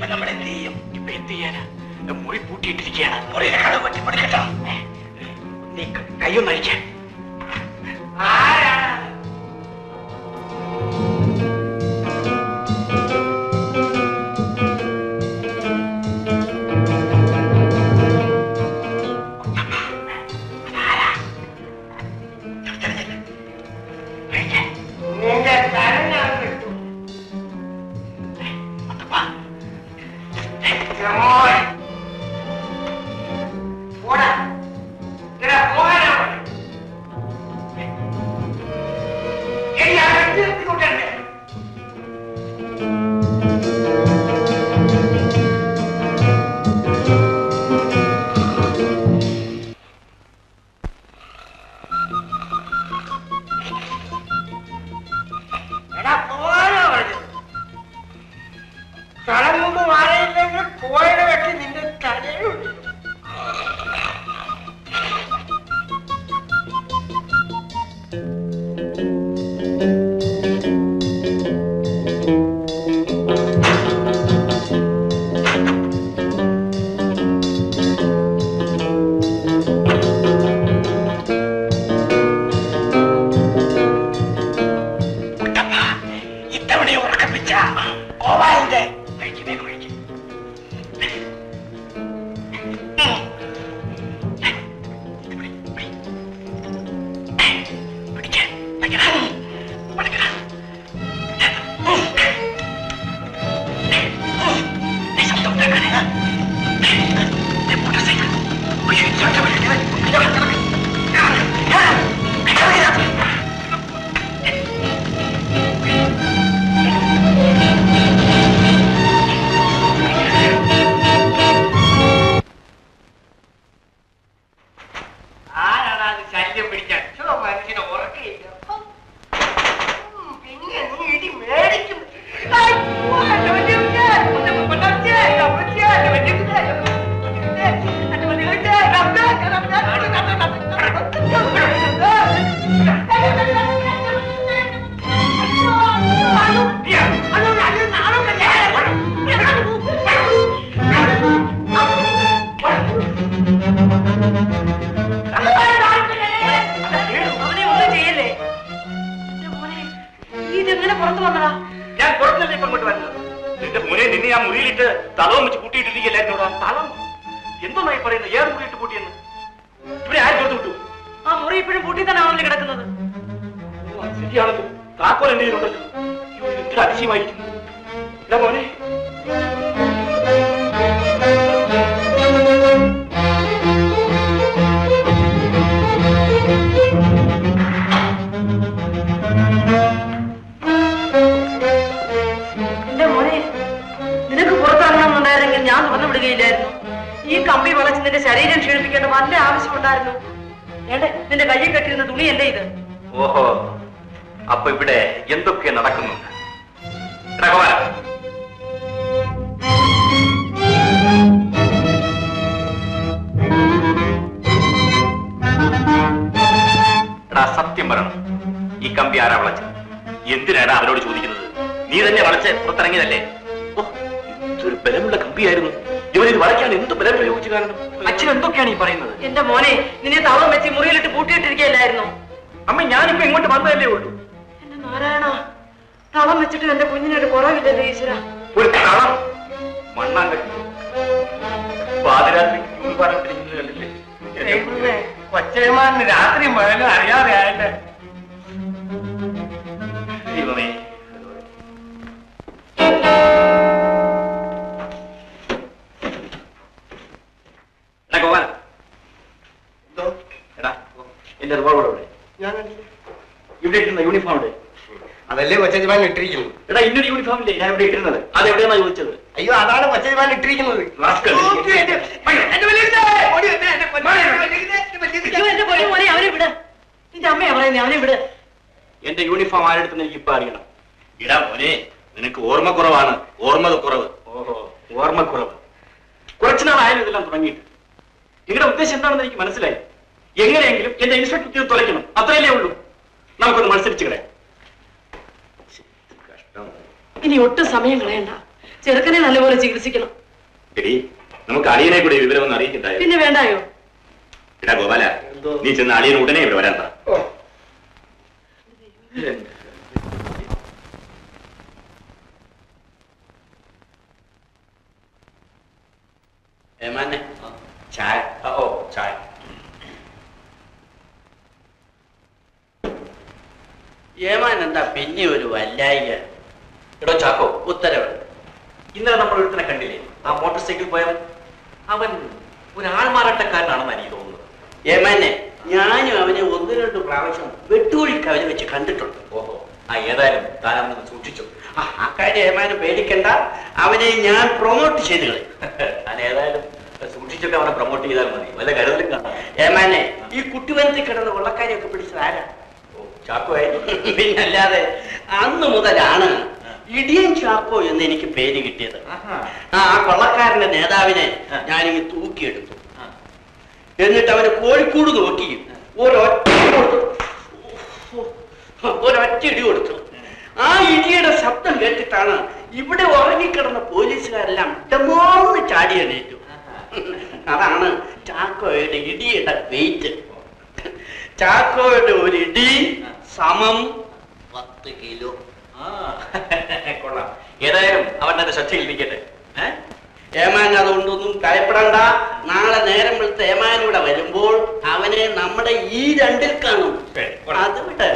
നമ്മൾ എന്ത് ചെയ്യും ഇപ്പൊ എന്ത് ചെയ്യാനാ മുറി പൂട്ടിയിട്ടിരിക്കുകയാണ് മുറിയിലെ കടവ് പറ്റി പഠിക്കട്ടോ നീ ക- കൈയൊന്ന് അഴിക്കാൻ നിന്റെ തല ഞാൻ കിട്ടും പോടാ ഇതാ പോകാനാ പറഞ്ഞത്. എടി, ആ വണ്ടി നിർത്തി കൊണ്ടുവരണ്ടേ? എടാ, പോകാനാ പറഞ്ഞത്. സ്ഥലം കൊണ്ട് മാറിയില്ലെങ്കിൽ പോയുടെ വെട്ടി നിന്റെ തലയുണ്ട് ഇത്തവണ ഉറക്കപ്പിച്ച ഗോപാലിന്റെ കഴിക്ക്, വേഗം കഴിക്ക്. പിടിക്ക്, പിടിക്കടാ, പിടിക്കടാ. നീ ശബ്ദം ഉണ്ടാക്കാനേ. നീ മോട്ടോർ സൈക്കിൾ. ഉയ്യോ, ഇങ്ങോട്ട് വിളിക്കണേ. ഇങ്ങോട്ട് വിളിക്കണേ. ആ, ആ, ആ. ആരാണ് അത് ശല്യം പിടിക്കാൻ ചോ മനുഷ്യനെ ഉറക്കയില്ല ഉം, പിന്നെ നീ ഇടി മേടിക്കും അയ്യോ, എന്റെ വലിയ കുഞ്ഞേ, എന്റെ പൊന്നമ്മച്ചേ, എന്റെ അമ്മച്ചേ, എന്റെ വലിയ കുഞ്ഞേ, എന്റെ വലിയ കുഞ്ഞേ, എന്റെ വലിയ കുഞ്ഞേ, റബ്ബേ, റബ്ബേ, റബ്ബേ, അവനെ ഒന്നും ചെയ്യല്ലേ എന്റെ മോനെ നീ ഇതെങ്ങനെ പുറത്തു വന്നടാ ഞാൻ പുറത്തല്ലേ ഇപ്പൊ ഇങ്ങോട്ട് വരുന്നത് നിന്റെ മോനെ നിന്നെ ഞാൻ മുറിയിലിട്ട് തലവും വെച്ച് കൂട്ടിയിട്ടിരിക്കല്ലായിരുന്നു തളം എന്തോന്നായി പറയുന്നത് ഏത് മുറിയിട്ട് കൂട്ടിയെന്ന് ഇവിടെ ആര് തുറന്നു വിട്ടു ആ മുറി ഇപ്പോഴും പൂട്ടി തന്നെ ആണല്ലോ കിടക്കുന്നത് ഓ, അത് ശരിയാണല്ലോ താക്കോൽ എന്റെ കയ്യിലുണ്ടല്ലോ അയ്യോ, ഇത് എത്ര അതിശയമായിരിക്കുന്നു ഇതാ മോനെ എന്റെ മോനെ നിനക്ക് പുറത്തിറങ്ങണമെന്നുണ്ടായിരുന്നെങ്കിൽ ഞാൻ തുറന്നു വിടുകയില്ലായിരുന്നു ഈ കമ്പി വളച്ച് നിന്റെ ശരീരം ക്ഷീണിപ്പിക്കേണ്ട വല്ല ആവശ്യമുണ്ടായിരുന്നു ഏട്ടെ നിന്റെ കയ്യിൽ കെട്ടിരുന്ന തുണിയല്ലേ ഇത് ഓഹോ അപ്പൊ ഇവിടെ എന്തൊക്കെ നടക്കുന്നുണ്ട് എടാ ഗോപാല, എടാ സത്യം പറയണം ഈ കമ്പി ആരാ വളച്ചത് എന്തിനാടാ അവരോട് ചോദിക്കുന്നത് നീ തന്നെ വളച്ച് പുറത്തിറങ്ങിയതല്ലേ ഓ, ഇതൊരു ബലമുള്ള കമ്പിയായിരുന്നു ഇവരിത് വളയ്ക്കാൻ എന്ത് ബലം പ്രയോഗിച്ചു കാരണം അച്ഛൻ എന്തൊക്കെയാണ് ഈ പറയുന്നത് എന്റെ മോനെ നിന്നെ തളം വെച്ച് മുറിയിലിട്ട് പൂട്ടിയിട്ടിരിക്കുകയല്ലായിരുന്നു അമ്മ ഞാനിപ്പോ ഇങ്ങോട്ട് വന്നതല്ലേ ഉള്ളൂ എന്റെ നാരായണ തളം വെച്ചിട്ട് എന്റെ കുഞ്ഞിനൊരു കുറവില്ലല്ലോ ഈശ്വര ഒരു കളം മണ്ണാൻ കെട്ടി പാതിരാത്രി ക്യൂ പറഞ്ഞിരിക്കുന്നത് കണ്ടില്ലേ ദൈവമേ, കൊച്ചേമാന് രാത്രി മുതലും അറിയാതെ ആയിട്ട് ദൈവമേ എടാ ഗോപാല എടാ എന്റെ റിവോൾവർ ഇവിടെ ഇവിടെ ഇട്ടിരുന്ന യൂണിഫോം ഉണ്ട് അതല്ലേ കൊച്ചേമാൻ ഇട്ടിരിക്കുന്നത് എടാ ഇന്നൊരു യൂണിഫോം ഇല്ലേ ഞാൻ ഇവിടെ ഇട്ടിരുന്നത് അത് എവിടെയാ ചോദിച്ചത് അയ്യോ അതാണ് കൊച്ചേമാൻ ഇട്ടിരിക്കുന്നത് റാസ്കൽ. അയ്യോ എന്റെ പൊന്നു മോനെ അവനെ വിട് നിന്റെ അമ്മയാ പറയുന്നേ അവനെ വിട് എന്റെ യൂണിഫോം ആരെടുത്തെന്ന് എനിക്ക് ഇപ്പൊ അറിയണം ഇടാ മോനെ നിനക്ക് ഓർമ്മക്കുറവാണ് ഓർമ്മ കുറവ് ഓഹോ ഓർമ്മക്കുറവ് കുറച്ചു നാളായാലും ഇതെല്ലാം തുടങ്ങിയിട്ട് നിങ്ങളുടെ ഉദ്ദേശം എന്താണെന്ന് എനിക്ക് മനസ്സിലായി എങ്ങനെയെങ്കിലും എന്റെ ഇൻസ്പെക്ടർ ഉദ്യോഗം തുലയ്ക്കണം അത്രയല്ലേ ഉള്ളൂ നമുക്കൊന്ന് മത്സരിച്ചു കളയാം ഇനി ഒട്ടും സമയം കളയണ്ട ചെറുക്കനെ നല്ലപോലെ ചികിത്സിക്കണം എടി നമുക്ക് അളിയനെ കൂടി വിവരം ഒന്ന് അറിയിക്കണ്ടായോ പിന്നെ വേണ്ടായോ എടാ ഗോപാല നീ ചെന്ന് അളിയൻ ഉടനെ ഇവിടെ വരാൻ പറ ഏമാനെ ചായ ഓ ചായ ഏമാൻ എന്താ പിന്നെ ഒരു വല്ലായിക എടോ ചാക്കോ ഉത്തരവ് ഇന്നലെ നമ്മൾ ഒരുത്തനെ കണ്ടില്ലേ ആ മോട്ടോർ സൈക്കിൾ പോയവൻ അവൻ ഒരു ആൾമാറാട്ടക്കാരനാണെന്ന് എനിക്ക് തോന്നുന്നത് ഏമാനെ ഞാനും അവനെ ഒന്ന് രണ്ട് പ്രാവശ്യം വെട്ടുകുഴിക്കവനെ വെച്ച് കണ്ടിട്ടുണ്ട് ഓഹോ ആ ഏതായാലും താനൊന്ന് സൂക്ഷിച്ചു ആ, ആ കാര്യം ഏമാനെ പേടിക്കണ്ട അവനെ ഞാൻ പ്രൊമോട്ട് ചെയ്ത് കളയും താൻ ഏതായാലും സൂക്ഷിച്ചൊക്കെ അവനെ പ്രൊമോട്ട് ചെയ്താൽ മതി വല്ല കരുതലും കാണാം ഏമാനെ ഈ കുട്ടിവനത്തിൽ കിടന്ന വെള്ളക്കാരെയൊക്കെ പിടിച്ചത് ആരാ ഓ ചാക്കോ ആയിരുന്നു പിന്നല്ലാതെ അന്ന് മുതലാണ് ഇടിയൻ ചാക്കോ എന്ന് എനിക്ക് പേര് കിട്ടിയത് ആ ആ കൊള്ളക്കാരന്റെ നേതാവിനെ ഞാനിങ്ങ് തൂക്കിയെടുത്തു എന്നിട്ട് അവന് കോഴിക്കോട് നോക്കി ഒരൊറ്റ ഇടി കൊടുത്തു ഒരൊറ്റ ഇടി കൊടുത്തു ആ ഇടിയുടെ ശബ്ദം കേട്ടിട്ടാണ് ഇവിടെ ഉറങ്ങിക്കിടന്ന പോലീസുകാരെല്ലാം ഇടമോന്ന് ചാടി എണീറ്റു അതാണ് ചാക്കോയുടെ ഇടിയുടെ വെയിറ്റ് ചാക്കോയുടെ ഒരു ഇടി സമം പത്ത് കിലോ കൊള്ളാം ഏതായാലും അവൻ എന്റെ ശ്രദ്ധയിൽ ഇരിക്കട്ടെ ഏഹ് ഏമാൻ അതുകൊണ്ടൊന്നും ഭയപ്പെടണ്ട നാളെ നേരം വെളുത്ത ഏമാൻ ഇവിടെ വരുമ്പോൾ അവനെ നമ്മുടെ ഈ രണ്ടിൽ കാണും അത് വിട്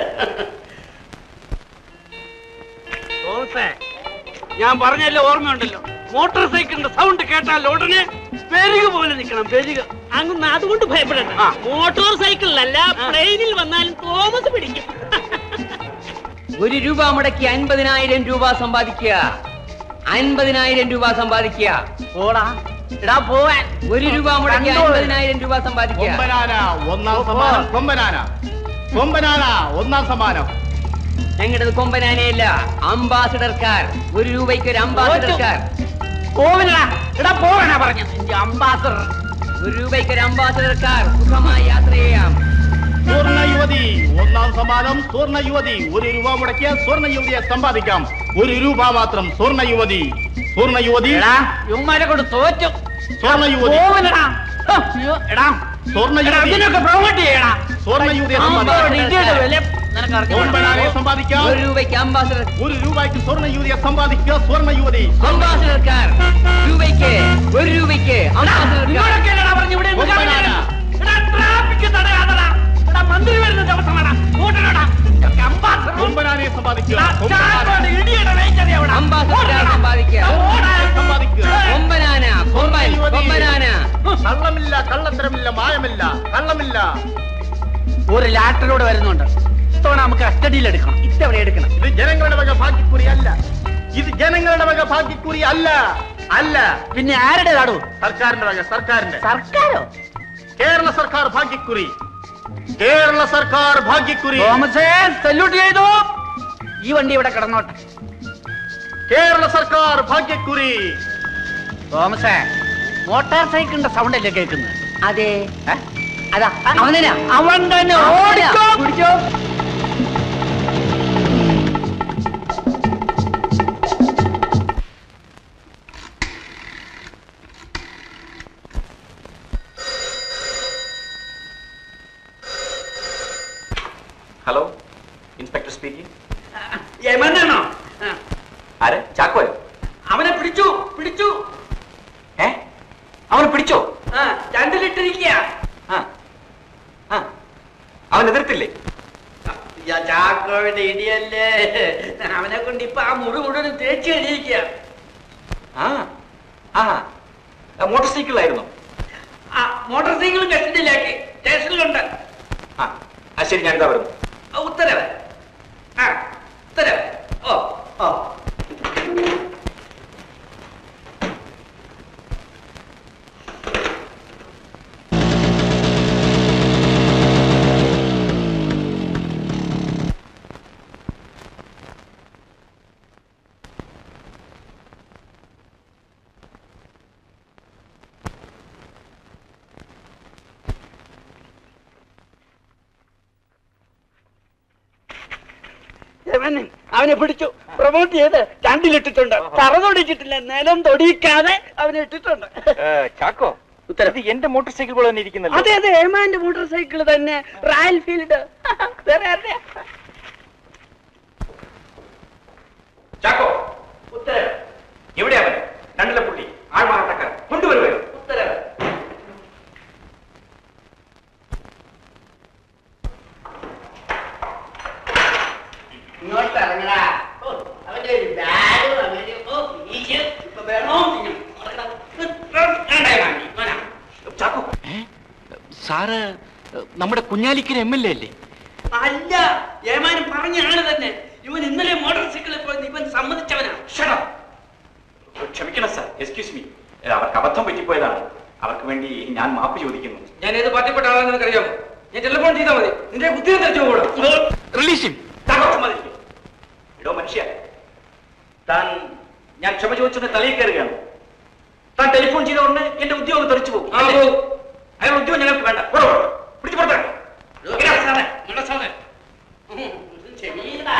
ഞാൻ പറഞ്ഞല്ലോ ഓർമ്മയുണ്ടല്ലോ മോട്ടോർ സൈക്കിളിന്റെ സൗണ്ട് കേട്ടാൽ ഉടനെ പെരുക പോലെ നിൽക്കണം പെരുക അങ്ങ് അതുകൊണ്ട് ഭയപ്പെടണ്ട മോട്ടോർ സൈക്കിളിലല്ല പ്ലെയിനിൽ വന്നാലും തോമസ് പിടിക്കും ഒരു രൂപ മുടക്കി അൻപതിനായിരം രൂപ സമ്പാദിക്കുക അൻപതിനായിരം രൂപ സമ്പാദിക്കുക പോടാ എടാ പോവാൻ ഒരു രൂപ മുടക്കി കണ്ടോളൂ. അൻപതിനായിരം രൂപ സമ്പാദിക്കുക കൊമ്പനാന ഒന്നാം സമ്മാനം കൊമ്പനാന കൊമ്പനാന ഒന്നാം സമ്മാനം ഞങ്ങളുടേത് കൊമ്പനാനയല്ല അംബാസിഡർ കാർ ഒരു രൂപയ്ക്ക് ഒരു അംബാസിഡർ കാർ പോവില്ലടാ എടാ പോവണ പറഞ്ഞു അംബാസഡർ ഒരു രൂപയ്ക്ക് ഒരു അംബാസിഡർ കാർ സുഖമായി യാത്ര ചെയ്യാം സ്വർണ്ണ യുവതി ഒന്നാം സമ്മാനം സ്വർണ്ണ യുവതി ഒരു രൂപ മുടക്കിയ സ്വർണ്ണ യുവതിയെ സമ്പാദിക്കാം ഒരു രൂപ മാത്രം സ്വർണ്ണ യുവതി സ്വർണ്ണ യുവതി ഇവന്മാരെ കൊണ്ട് തോറ്റു സ്വർണ്ണ യുവതി പോവില്ലടാ ഹോ, അയ്യോ, എടാ സ്വർണ്ണ എടാ, യുവതി ഇതിനൊക്കെ പ്രൊമോട്ട് ചെയ്യടാ സ്വർണ്ണ യുവതിയെ അമ്പത് ഇടിയുടെ വില സമ്പാദിക്കാം നിനക്ക് അറിഞ്ഞൂടാ? കൊമ്പനാനെ സമ്പാദിക്കാം ഒരു രൂപയ്ക്ക് അംബാസിഡർ ഒരു രൂപയ്ക്ക് സ്വർണ്ണ യുവതിയെ സമ്പാദിക്കുക സ്വർണ്ണ യുവതി അംബാസിഡർ കാർ രൂപയ്ക്ക് ഒരു രൂപയ്ക്ക് അംബാസിഡർ കാർ നിങ്ങളൊക്കെ അല്ലടാ പറഞ്ഞു ഇവിടെ ഇരുന്ന് കൊമ്പനാന. കാണുന്നത്? എടാ ട്രാഫിക് തടയാതടാ എടാ മന്ത്രി വരുന്ന ദിവസമാണ് ഓടണടാ അംബാസഡർ കൊമ്പനാനെ സമ്പാദിക്കുക ചാക്കോട് ഇടിയുടെ വെയിറ്റ് അറിയാവടാ അംബാസിഡർ കാർ സമ്പാദിക്കുക സമ്പാദിക്കുക കൊമ്പനാന കൊമ്പൻ കൊമ്പനാന കള്ളമില്ല കള്ളത്തരമില്ല മായമില്ല കള്ളമില്ല ഒരു ലാറ്ററിലൂടെ വരുന്നുണ്ട് ഇത്തവണ നമുക്ക് കസ്റ്റഡിയിൽ എടുക്കണം ഇത്തവണ എടുക്കണം ഇത് ജനങ്ങളുടെ വക ഭാഗ്യക്കുറി അല്ല ഇത് ജനങ്ങളുടെ വക ഭാഗ്യക്കുറി അല്ല അല്ല പിന്നെ ആരുടേതാടോ സർക്കാരിന്റെ വക സർക്കാരിന്റെ സർക്കാരോ കേരള സർക്കാർ ഭാഗ്യക്കുറി കേരള സർക്കാർ ഭാഗ്യക്കുറി തോമസേ സല്യൂട്ട് ചെയ്തു ഈ വണ്ടി ഇവിടെ കിടന്നോട്ടെ കേരള സർക്കാർ ഭാഗ്യക്കുറി തോമസേ മോട്ടാർ സൈക്കിളിന്റെ സൗണ്ട് അല്ലേ കേൾക്കുന്നത് അതെ അതാ അവനാ അവൻ തന്നെ ഓടിക്കോ പിടിച്ചോ ഹലോ ഇൻസ്പെക്ടർ സ്പീക്കിംഗ് യമനാണോ ആരെ ചാക്കോയോ അവനെ പിടിച്ചു പിടിച്ചു ഏ അവനെ പിടിച്ചോ ആ രണ്ടിലിട്ടിരിക്കുക ആ ആ അവൻ എതിർത്തില്ലേ ചാക്കോയുടെ ഇടിയല്ലേ അവനെ കൊണ്ട് ഇപ്പൊ ആ മുറി മുഴുവൻ തേച്ച് കഴിയിക്കുക ആ ആ മോട്ടോർ സൈക്കിളിലായിരുന്നോ ആ മോട്ടോർ സൈക്കിളും കസ്റ്റഡിയിലാക്കി സ്റ്റേഷനിലുണ്ട് ആ ആ ശരി ഞാനിതാ വരുന്നു ആ, ഉത്തരവ് ആ ഉത്തരവ് ഓ ഓ അവനെ അവനെ പിടിച്ചു പ്രൊമോട്ട് ചെയ്ത് രണ്ടിലിട്ടിട്ടുണ്ട് തറ തൊടിച്ചിട്ടില്ല നിലം തൊടിയിക്കാതെ അവനെ ഇട്ടിട്ടുണ്ട് ചാക്കോ ഉത്തരം എന്റെ മോട്ടോർ സൈക്കിൾ പോലെ തന്നെ ഇരിക്കുന്നല്ലോ അതെ അതെ ഏമാന്റെ മോട്ടോർ സൈക്കിൾ തന്നെ റോയൽ ഫീൽഡ് വേറെ ആരുടെയാ? ചാക്കോ ഉത്തരം എവിടെ അവൻ രണ്ടിലെ പുള്ളി ആൾമാറാട്ടക്കാരൻ കൊണ്ടുവരുവോ ഉത്തരം ഇങ്ങോട്ട് ഇറങ്ങടാ ഓ, അവന്റെ ഒരു ബാഗും അവന്റെ ഓ ഈശ് ഇപ്പൊ വേണോ തിന്നും. ഇറങ്ങടാ. വേണ്ടേ മാണ്ടി, വേണം. ചാക്കോ സാറ് നമ്മുടെ കുഞ്ഞാലിക്കര എം എൽ എ അല്ലേ അല്ല ഏമാനും പറഞ്ഞ ആള് തന്നെ ഇവൻ ഇന്നലെ മോട്ടോർ സൈക്കിളിൽ പോയി ഇവൻ സമ്മതിച്ചവനാ ക്ഷണം ക്ഷമിക്കണം സാർ എക്സ്ക്യൂസ് മീ അവർക്ക് അബദ്ധം പറ്റിപ്പോയതാണ് അവർക്ക് വേണ്ടി ഞാൻ മാപ്പ് ചോദിക്കുന്നു ഞാൻ ഏത് പാർട്ടിപ്പെട്ട ആളാണെന്ന് നിനക്കറിയാമോ ഞാൻ ടെലിഫോൺ ചെയ്താൽ മതി നിന്റെ ബുദ്ധിയെ തെറിച്ചു കൂടാ റിലീസ് ഇടോ മനുഷ്യ താൻ ഞാൻ ക്ഷമ ചോദിച്ചത് തലയിൽ കയറുകയാണ് താൻ ടെലിഫോൺ ചെയ്ത ഉടനെ എന്റെ ഉദ്യോഗം തെറിച്ചു പോകും ആ, അല്ലേ? പോകും. അയാൾ ഉദ്യോഗം ഞങ്ങൾക്ക് വേണ്ട പോടോ, പോടോ. പിടിച്ച് പുറത്താക്ക്. ചെവിയിലാ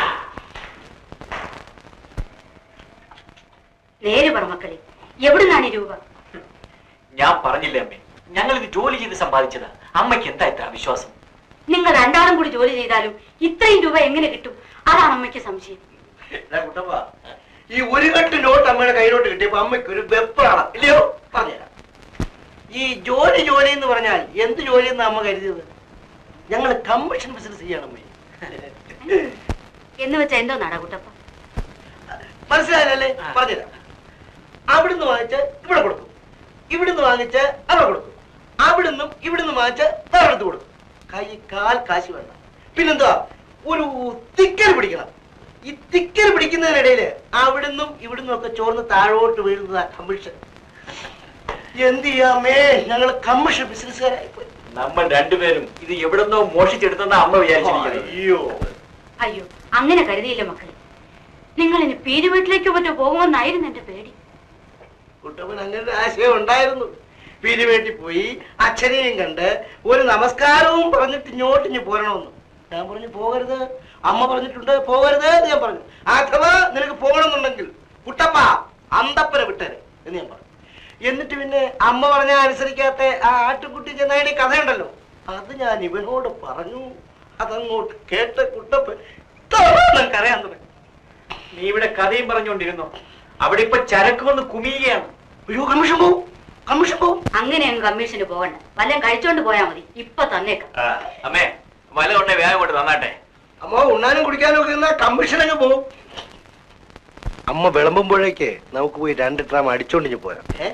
നേര് പറ മക്കളെ എവിടുന്നാണ് ഈ രൂപ ഞാൻ പറഞ്ഞില്ലേ അമ്മേ ഞങ്ങൾ ഇത് ജോലി ചെയ്ത് സമ്പാദിച്ചതാ അമ്മയ്ക്ക് എന്താ ഇത്ര വിശ്വാസം നിങ്ങൾ രണ്ടാളും കൂടി ജോലി ചെയ്താലും ഇത്രയും രൂപ എങ്ങനെ കിട്ടും അതാണ് അമ്മയ്ക്ക് സംശയം എടാ കുട്ടപ്പ ഈ ഒരു കെട്ട് നോട്ട് അമ്മയുടെ കയ്യിലോട്ട് കിട്ടിയപ്പോ അമ്മയ്ക്ക് ഒരു വെപ്പാണ് ഇല്ലയോ പറഞ്ഞുതരാം ഈ ജോലി ജോലി എന്ന് പറഞ്ഞാൽ എന്ത് ജോലി എന്ന് അമ്മ കരുതിയത് ഞങ്ങൾ കമ്മീഷൻ ബിസിനസ് ചെയ്യണം അമ്മേ എന്ന് വെച്ചാ എന്തോ നാടാ കുട്ടപ്പ മനസ്സിലായല്ലേ പറഞ്ഞുതരാം അവിടുന്ന് വാങ്ങിച്ച് ഇവിടെ കൊടുക്കും ഇവിടുന്ന് വാങ്ങിച്ച് അവിടെ കൊടുക്കും അവിടുന്നും ഇവിടുന്ന് വാങ്ങിച്ച് വേറെടുത്ത് കൊടുക്കും കൈ കാൽ കാശ് വേണ്ട പിന്നെന്താ ഒരു തിക്കൽ പിടിക്കണം ഈ തിക്കൽ പിടിക്കുന്നതിനിടയില് അവിടുന്നും ഇവിടുന്നും ഒക്കെ ചോർന്ന് താഴോട്ട് വീഴുന്നതാ കമ്മീഷൻ എന്ത് ചെയ്യാമേ ഞങ്ങൾ കമ്മീഷൻ ബിസിനസ്സുകാരായി പോയി നമ്മൾ രണ്ടുപേരും ഇത് എവിടുന്നോ മോഷിച്ചെടുത്തെന്ന അമ്മ വിചാരിച്ചിരിക്കുന്നത് അയ്യോ അയ്യോ അങ്ങനെ കരുതിയില്ല മക്കളെ നിങ്ങൾ ഇനി പീരുവീട്ടിലേക്കോ മറ്റോ പോകുമെന്നായിരുന്നു എന്റെ പേടി കുട്ടപ്പൻ അങ്ങനെ ഒരു ആശയം ഉണ്ടായിരുന്നു പിരിവേട്ടി പോയി അച്ഛനെയും കണ്ട് ഒരു നമസ്കാരവും പറഞ്ഞിട്ട് ഇങ്ങോട്ട് ഇനി പോരണമെന്ന് ഞാൻ പറഞ്ഞു പോകരുത് അമ്മ പറഞ്ഞിട്ടുണ്ട് പോകരുത് എന്ന് ഞാൻ പറഞ്ഞു അഥവാ നിനക്ക് പോകണമെന്നുണ്ടെങ്കിൽ കുട്ടപ്പ അന്തപ്പന വിട്ടേരെ എന്ന് ഞാൻ പറഞ്ഞു എന്നിട്ട് പിന്നെ അമ്മ പറഞ്ഞ അനുസരിക്കാത്ത ആ ആട്ടുകുട്ടി ചെന്നായുടെ കഥയുണ്ടല്ലോ അത് ഞാൻ ഇവനോട് പറഞ്ഞു അതങ്ങോട്ട് കേട്ട് കുട്ടപ്പൻ കരയാൻ തുടങ്ങി നീ ഇവിടെ കഥയും പറഞ്ഞുകൊണ്ടിരുന്നു അവിടെ ഇപ്പൊ ചരക്ക് വന്ന് കുമിയുകയാണ് അയ്യോ കമ്മീഷൻ പോവും കമ്മീഷൻ പോവും അങ്ങനെ അങ്ങ് കമ്മീഷന് പോകണ്ട വല്ലതും കഴിച്ചോണ്ട് പോയാ മതി ഇപ്പൊ തന്നേക്കാം അമ്മേ വല കൊണ്ടേ വേഗം കൊണ്ട് തന്നാട്ടെ അമ്മ ഉണ്ണാനും കുടിക്കാനും ഒക്കെ നിന്നാ കമ്മീഷൻ അങ്ങ് പോകും അമ്മ വിളമ്പുമ്പോഴേക്ക് നമുക്ക് പോയി രണ്ട് ട്രാം അടിച്ചോണ്ടിഞ്ഞ് പോരാം ഏ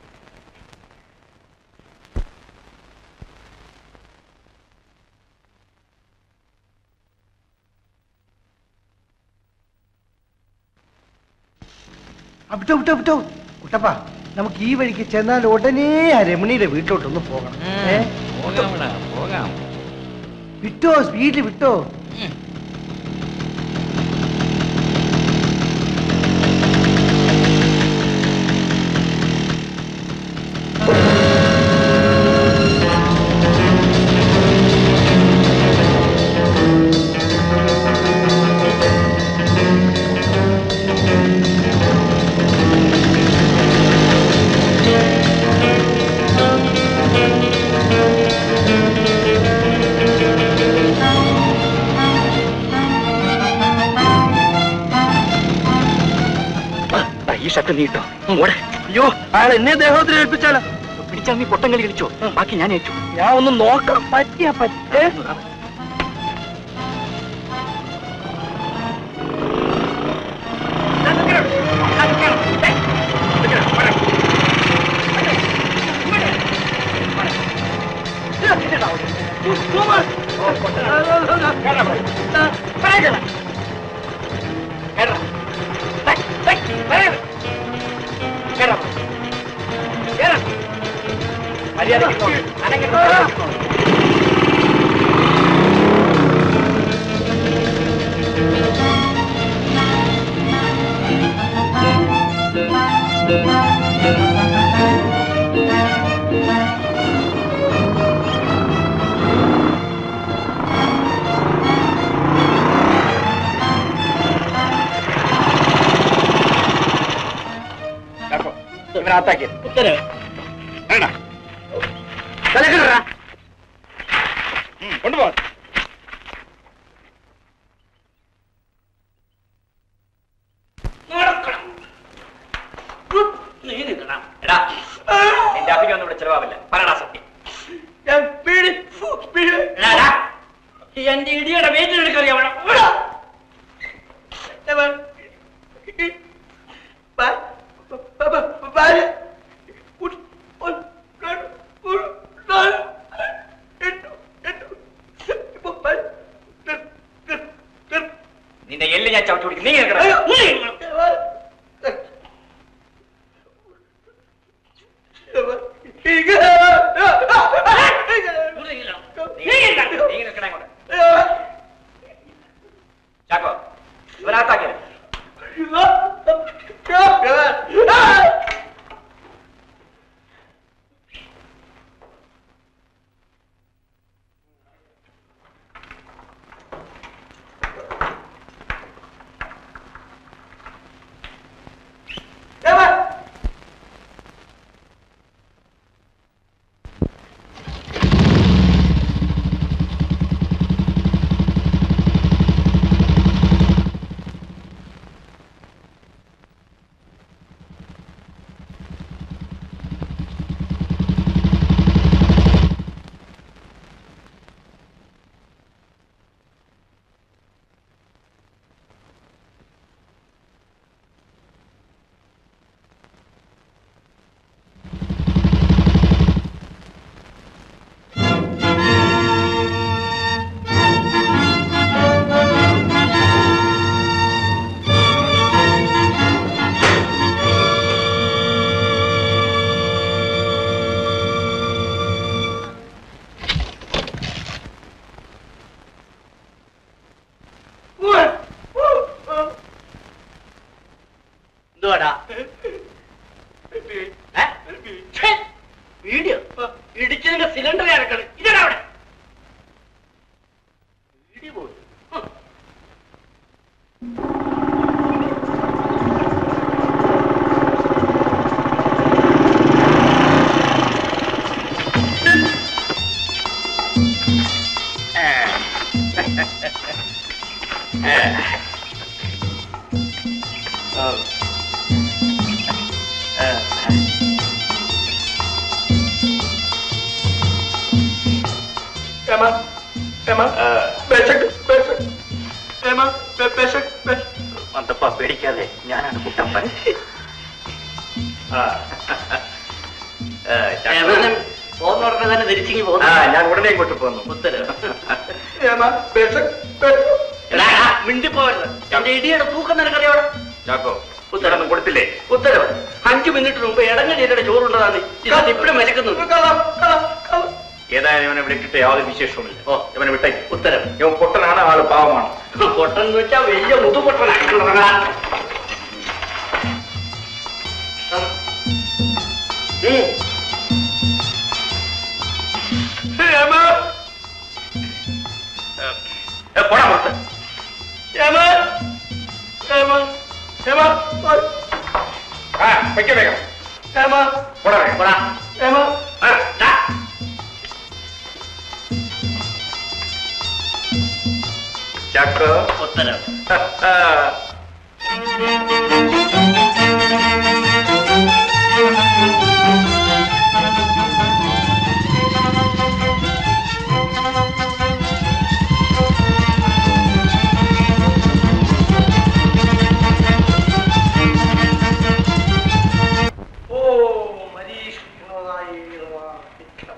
വിട്ടോ വിട്ടോ വിട്ടോ കുട്ടപ്പ നമുക്ക് ഈ വഴിക്ക് ചെന്നാൽ ഉടനെ ആ രമണിയുടെ വീട്ടിലോട്ടൊന്ന് പോകണം ഏ പോകാം വിട്ടോ സ്പീഡിൽ വിട്ടോ ഈ ഷർട്ട് നീ ഇട്ടോ ഓടെ അയ്യോ അയാൾ എന്നെ ദേഹത്തിൽ ഏൽപ്പിച്ചാലോ പിടിച്ചാൽ നീ പൊട്ടം കളി കളിച്ചോ ബാക്കി ഞാൻ ഏറ്റു ഞാൻ ഒന്ന് നോക്കാം പറ്റിയാ പറ്റേ ഇവനകത്താക്കി ഉത്തരവ് വേണ്ട തലക്കിടറാ കൊണ്ടുപോ നടക്കണം നീ നിൽക്കണം എടാ എന്റെ അഭിനയൊന്നും ഇവിടെ ചെലവാവില്ല പറയടാ സത്യം ഞാൻ പിടി ഫു, പിടി. എടാ, എടാ. എന്റെ ഇടിയുടെ വെയിറ്റ് നിനക്കറിയാവണം നിന്റെ എല്ല് ഞാൻ ചവിട്ടി പിടിക്കും നീ കേൾക്കണം നീ നിൽക്കണേ അങ്ങോട്ട് ചാക്കോ ഇവനകത്താക്കിയത് എന്തുവാടാ വീഡിയോ ഇടിച്ചതിന്റെ സിലിണ്ടർ ഇറക്കണം ഇതാ അവിടെ വീഡിയോ പോയി Emma, Emma, വിശക്ക്, വിശക്ക്. Emma, വെ- വിശക്ക്, വിശക്ക്. മന്തപ്പ പേടിക്കാതെ ഞാനാണ് കുട്ടപ്പൻ ആ. ആ, ചാക്കോ. പോന്ന ഉടനെ തന്നെ തിരിച്ചിങ്ങി ആ പോകുന്നു ഞാൻ ഉടനെ ഇങ്ങോട്ട് പോന്നു ഉത്തരവ് Emma, വിശക്ക്, വിശക്ക്. എടാ, എടാ, മിണ്ടിപ്പോവരുത് എന്റെ ഇടിയുടെ തൂക്കം നിനക്കറിയാവണം ചാക്കോ ഉത്തരവൊന്നും കൊടുത്തില്ലേ ഉത്തരവ് അഞ്ചു മിനിറ്റിന് മുമ്പ് ഇടങ്ങടിയുടെ ചോറുണ്ടതാണ് ഇത് ഇപ്പോഴും വിലക്കുന്നുണ്ട് കള്ളം, കള്ളം, കള്ളം. ഏതായാലും ഇവനെ വിളിച്ചിട്ട് യാതൊരു വിശേഷവുമില്ല ഓ. ഇവനെ വിട്ടേക്ക് ഉത്തരവ് ഇവൻ പൊട്ടനാണ് ആള് പാവമാണ് പൊട്ടൻ എന്ന് വെച്ചാൽ വലിയ മുതുപൊട്ടനാണ് Emma, ഏ, പോടാ പുറത്ത് Emma, Emma, Emma, ഓയ്. ആ വെക്ക വേഗം Emma, പോടാ വേഗം പോടാ Emma. ആ, ദാ. ചാക്കോ ഉത്തരവ് ഓ മനീഷ് വിനോദായി വിനോദായി.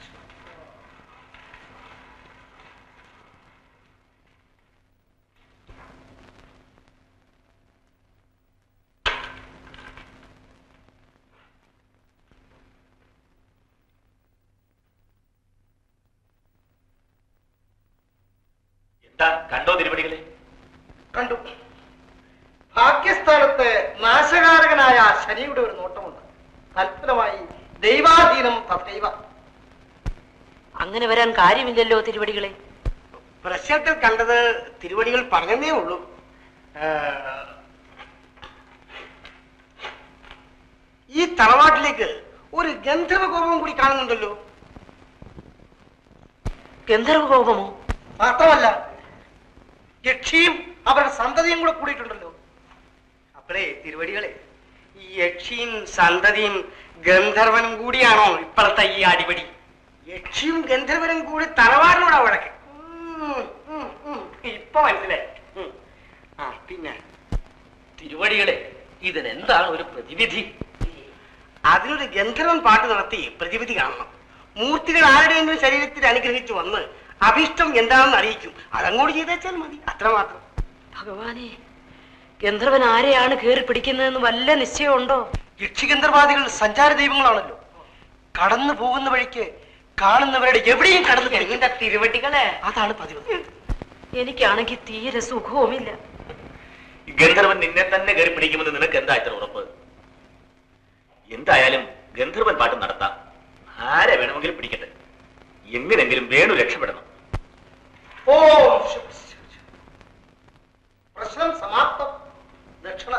എന്താ കണ്ടോ തിരുവടികളെ കണ്ടു ഭാഗ്യസ്ഥാനത്ത് നാശകാരകനായ ശനിയുടെ ഒരു നോട്ടമുണ്ട് തൽഫലമായി ദൈവാധീനം തഥൈവ അങ്ങനെ വരാൻ കാര്യമില്ലല്ലോ തിരുവടികളെ പ്രശ്നത്തിൽ കണ്ടത് തിരുവടികൾ പറഞ്ഞതേ ഉള്ളൂ ആ, ഈ തറവാട്ടിലേക്ക് ഒരു ഗന്ധർവ കോപം കൂടി കാണുന്നുണ്ടല്ലോ ഗന്ധർവ കോപമോ മാത്രമല്ല യക്ഷിയും അവരുടെ സന്തതിയും കൂടെ കൂടിയിട്ടുണ്ടല്ലോ അപ്പോഴേ തിരുവടികളെ ഈ യക്ഷിയും സന്തതിയും ഗന്ധർവനും കൂടിയാണോ ഇപ്പോഴത്തെ ഈ അടിപടി യക്ഷിയും ഗന്ധർവനും കൂടി തറവാടിനോടാ വഴക്ക് ഉം, ഉം, ഉം. ഇപ്പൊ മനസ്സിലായി ഉം. ആ പിന്നെ തിരുവടികളെ ഇതിനെന്താണ് ഒരു പ്രതിവിധി അതിനൊരു ഗന്ധർവൻ പാട്ട് നടത്തി പ്രതിവിധി കാണണം മൂർത്തികൾ ആരുടെയെങ്കിലും ശരീരത്തിൽ അനുഗ്രഹിച്ചു വന്ന് അഭിഷ്ടം എന്താണെന്ന് അറിയിക്കും അതങ്ങോട്ട് ചെയ്തേച്ചാൽ മതി അത്രമാത്രം ഭഗവാനെ ഗന്ധർവൻ ആരെയാണ് കയറി പിടിക്കുന്നതെന്ന് വല്ല നിശ്ചയമുണ്ടോ യക്ഷിഗന്ധർവാദികൾ സഞ്ചാര ദൈവങ്ങളാണല്ലോ കടന്നു പോകുന്ന വഴിക്ക് കാണുന്നവരുടെ എവിടെയും കടന്നു എന്റെ തിരുവട്ടികളെ അതാണ് പതിവ് എനിക്കാണെങ്കിൽ തീരെ സുഖവുമില്ല ഗന്ധർവൻ നിന്നെ തന്നെ കയറി പിടിക്കുമെന്ന് നിനക്ക് എന്താ ഇത്ര ഉറപ്പ് എന്തായാലും ഗന്ധർവൻ പാട്ട് നടത്താം ആരെ വേണമെങ്കിലും പിടിക്കട്ടെ എങ്ങനെങ്കിലും വേണു രക്ഷപ്പെടണം ഓ ശ- ശ- ശ- പ്രശ്നം സമാപ്തം ദക്ഷിണ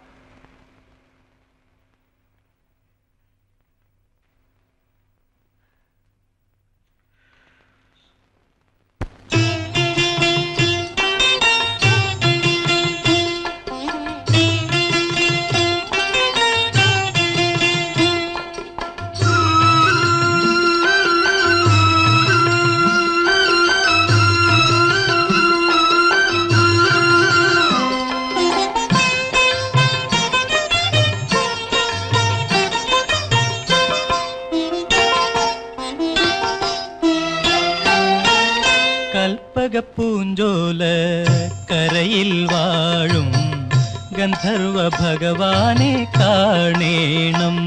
കൽപ്പകപ്പൂഞ്ചോല കരയിൽ വാഴും ഗന്ധർവ ഭഗവാനെ കാണേണം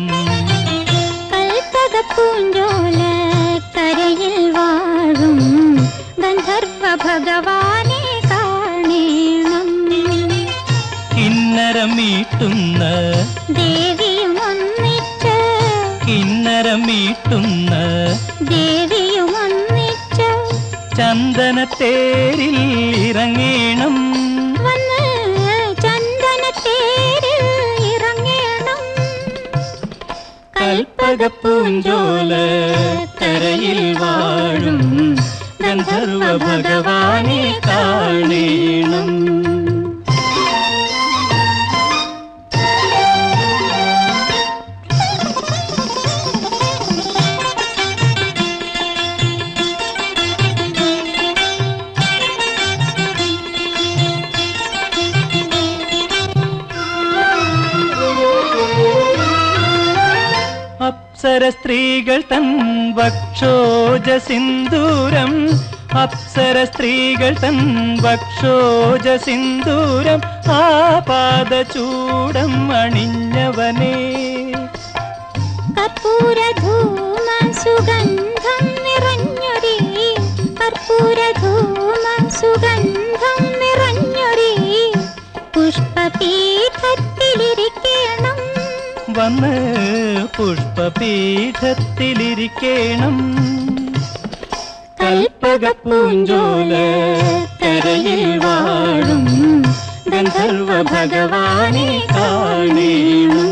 കൽപ്പകപ്പൂഞ്ചോല കരയിൽ വാഴും ഗന്ധർവ ഭഗവാനെ കാണേണം കിന്നരം മീട്ടുന്ന ദേവിയും ഒന്നിച്ച് കിന്നരം മീട്ടുന്ന ദേവിയും ഒന്നിച്ച് ചന്ദനത്തേരിൽ ഇറങ്ങേണം വന്ന് ചന്ദനത്തേരിൽ ഇറങ്ങേണം കൽപ്പകപ്പൂഞ്ചോല കരയിൽ വാഴും ഗന്ധർവ ഭഗവാനെ കാണേണം അപ്സര സ്ത്രീകൾ തൻ വക്ഷോജ സിന്ദൂരം അപ്സര സ്ത്രീകൾ തൻ വക്ഷോജ സിന്ദൂരം ആ പാദചൂടം അണിഞ്ഞവനേ കർപ്പൂരധൂമ സുഗന്ധം നിറഞ്ഞൊരേ കർപ്പൂരധൂമ സുഗന്ധം നിറഞ്ഞൊരേ പുഷ്പപീഠത്തിലിരിക്കണം വന്ന് പുഷ്പപീഠത്തിലിരിക്കേണം കൽപ്പകപ്പൂഞ്ചോല കരയിൽ വാഴും ഗന്ധർവ ഭഗവാനെ കാണേണം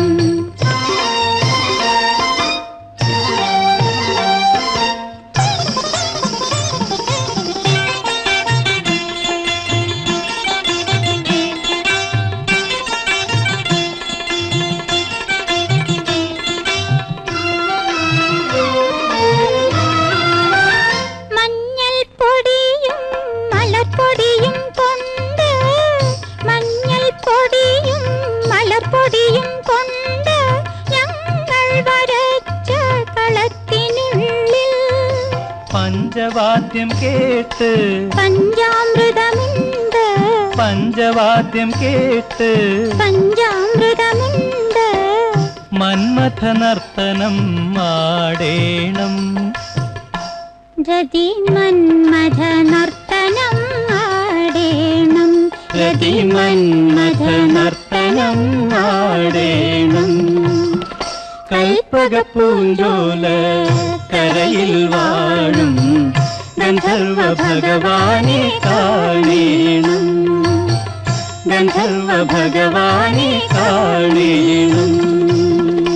മഞ്ഞൾ പൊടിയും മലർപ്പൊടിയും കൊണ്ട് മഞ്ഞൾ പൊടിയും മലർപ്പൊടിയും കൊണ്ട് ഞങ്ങൾ വരച്ച കളത്തിനുള്ളിൽ പഞ്ചവാദ്യം കേട്ട് പഞ്ചാമൃതമുണ്ട് പഞ്ചവാദ്യം കേട്ട് പഞ്ചാമൃതമുണ്ട് മന്മഥ നർത്തനം ആടേണം രതി മന്മഥ നർത്തനം ആടേണം രതി മന്മഥ നർത്തനം ആടേണം കൽപ്പകപ്പൂഞ്ചോല കരയിൽ വാഴും ഗന്ധർവ ഭഗവാനെ കാണേണം ഗന്ധർവ ഭഗവാനെ കാണേണം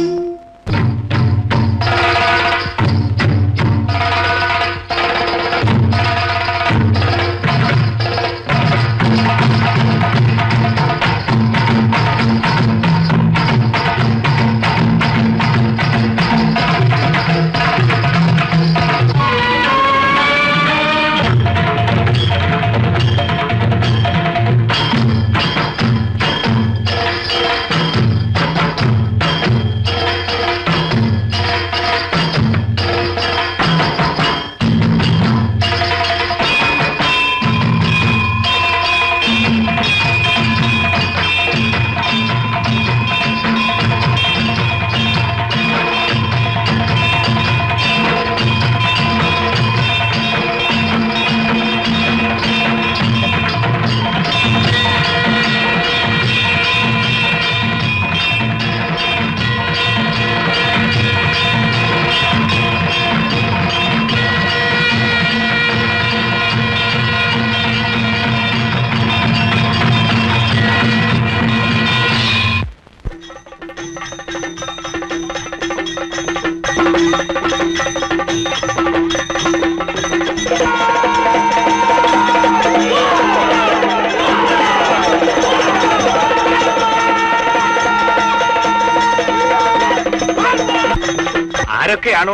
ആരൊക്കെയാണോ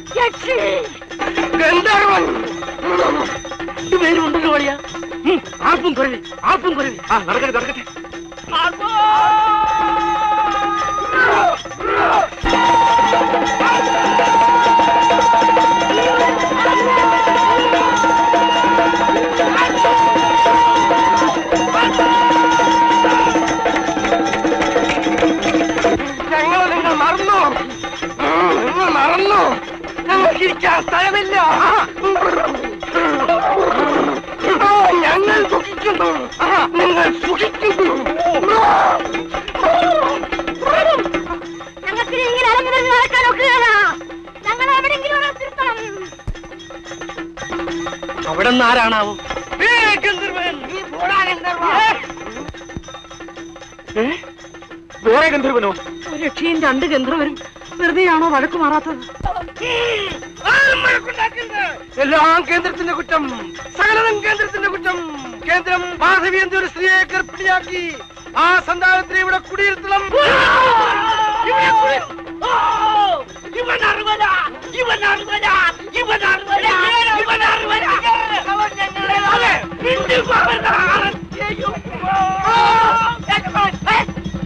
ഗന്ധർവൻ പേരുണ്ടല്ലോ വഴിയാ ആർപ്പും കുറവി ആർപ്പും കുറവി ആ നടക്കട്ടെ നടക്കട്ടെ ഞങ്ങൾ നിങ്ങൾ മറന്നു നിങ്ങൾ മറന്നു ഞങ്ങൾക്ക് ഇരിക്കാൻ സ്ഥലമില്ല ആ, ഞങ്ങൾ സുഖിക്കുന്നു നിങ്ങൾ സുഖിക്കുന്നു ഞങ്ങൾക്ക് ഇങ്ങനെ അലഞ്ഞു നടക്കാൻ ഒക്കുകയില്ല ഞങ്ങൾ എവിടെയെങ്കിലും ഒന്ന് നിർത്തണം അവിടെ നിന്ന് ആരാണാവോ വേറെ ഗന്ധർവനോ ഒരു രക്ഷയും രണ്ട് ഗന്ധർവരും വെറുതെയാണോ വഴക്ക് മാറാത്തത് എല്ലാം കേന്ദ്രത്തിന്റെ കുറ്റം സകലതും കേന്ദ്രത്തിന്റെ കുറ്റം കേന്ദ്രം മാധവി എന്ന ഒരു സ്ത്രീയെ ഗർഭിണിയാക്കി ആ സന്താനത്തിനെ ഇവിടെ കുടിയിരുത്തണം ഇവിടെ കുടി- ഓ! ഇവൻ അറുപത ഇവൻ അറുപത ഇവൻ അറുപത ഇവൻ അറുപത അവൻ ഞങ്ങളെ നിന്റെ മകനാണ്. അയ്യോ. ഓ! ഏ!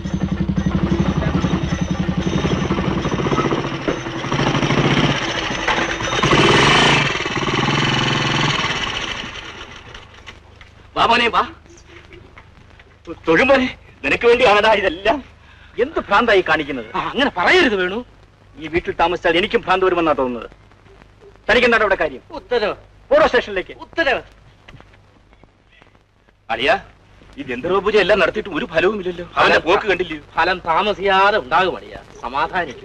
വാ മോനെ വാ തൊഴുമോനെ നിനക്ക് വേണ്ടിയാണടാ ഇതെല്ലാം എന്ത് ഭ്രാന്തായി കാണിക്കുന്നത് അങ്ങനെ പറയരുത് വേണു ഈ വീട്ടിൽ താമസിച്ചാൽ എനിക്കും ഭ്രാന്ത് വരുമെന്നാ തോന്നുന്നത് തനിക്ക് എന്താണ് ഇവിടെ കാര്യം ഉത്തരവ് ഓരോ സ്റ്റേഷനിലേക്ക് ഉത്തരവ് അളിയ ഈ ഗന്ധർവ പൂജ എല്ലാം നടത്തിയിട്ട് ഒരു ഫലവുമില്ലല്ലോ അവന്റെ പോക്ക് കണ്ടില്ലയോ ഫലം താമസിയാതെ ഉണ്ടാകും അടിയ സമാധാനിക്കും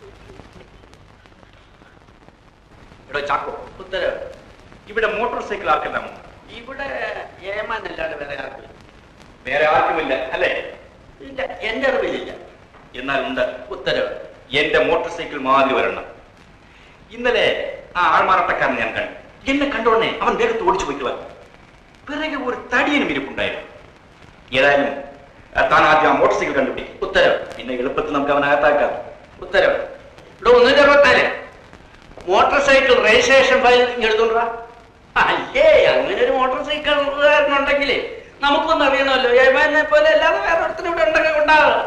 എടോ ചാക്കോ ഉത്തരവ് ഇവിടെ മോട്ടോർ സൈക്കിൾ ആർക്കെല്ലാം ഇവിടെ ഏമാനല്ലാണ്ട് വേറെ ആർക്കും വേറെ ആർക്കുമില്ല അല്ലേ ഇല്ല എന്റെ അറിവിലില്ല എന്നാൽ ഉണ്ട് ഉത്തരവ് എന്റെ മോട്ടോർ സൈക്കിൾ മാതിരി വരണം ഇന്നലെ ആ ആൾമാറാട്ടക്കാരൻ ഞാൻ കണ്ടു എന്നെ കണ്ടോടനെ അവൻ വേഗത്ത് ഓടിച്ചു പോയിക്കുവാൻ പിറകെ ഒരു തടിയനും ഇരിപ്പുണ്ടായിരുന്നു ഏതായാലും ആ, താൻ ആദ്യം ആ മോട്ടോർ സൈക്കിൾ കണ്ടുപിടിക്കും ഉത്തരവ് പിന്നെ എളുപ്പത്തിൽ നമുക്ക് അവൻ അകത്താക്കാം ഉത്തരവ് ഇവിടെ ഒന്നിന്റെ അറുപത്തിനാല് മോട്ടോർ സൈക്കിൾ രജിസ്ട്രേഷൻ ഫയൽ ഇങ്ങെടുത്തോണ്ടാ അല്ലേ അങ്ങനെ ഒരു മോട്ടോർ സൈക്കിൾ ഉണ്ടെങ്കിലേ നമുക്കൊന്നും അറിയണമല്ലോ ഏമാനെ പോലെ അല്ലാതെ വേറെ ഒരുത്തരും ഇവിടെ ഉണ്ടെങ്കിൽ ഉണ്ടാവുക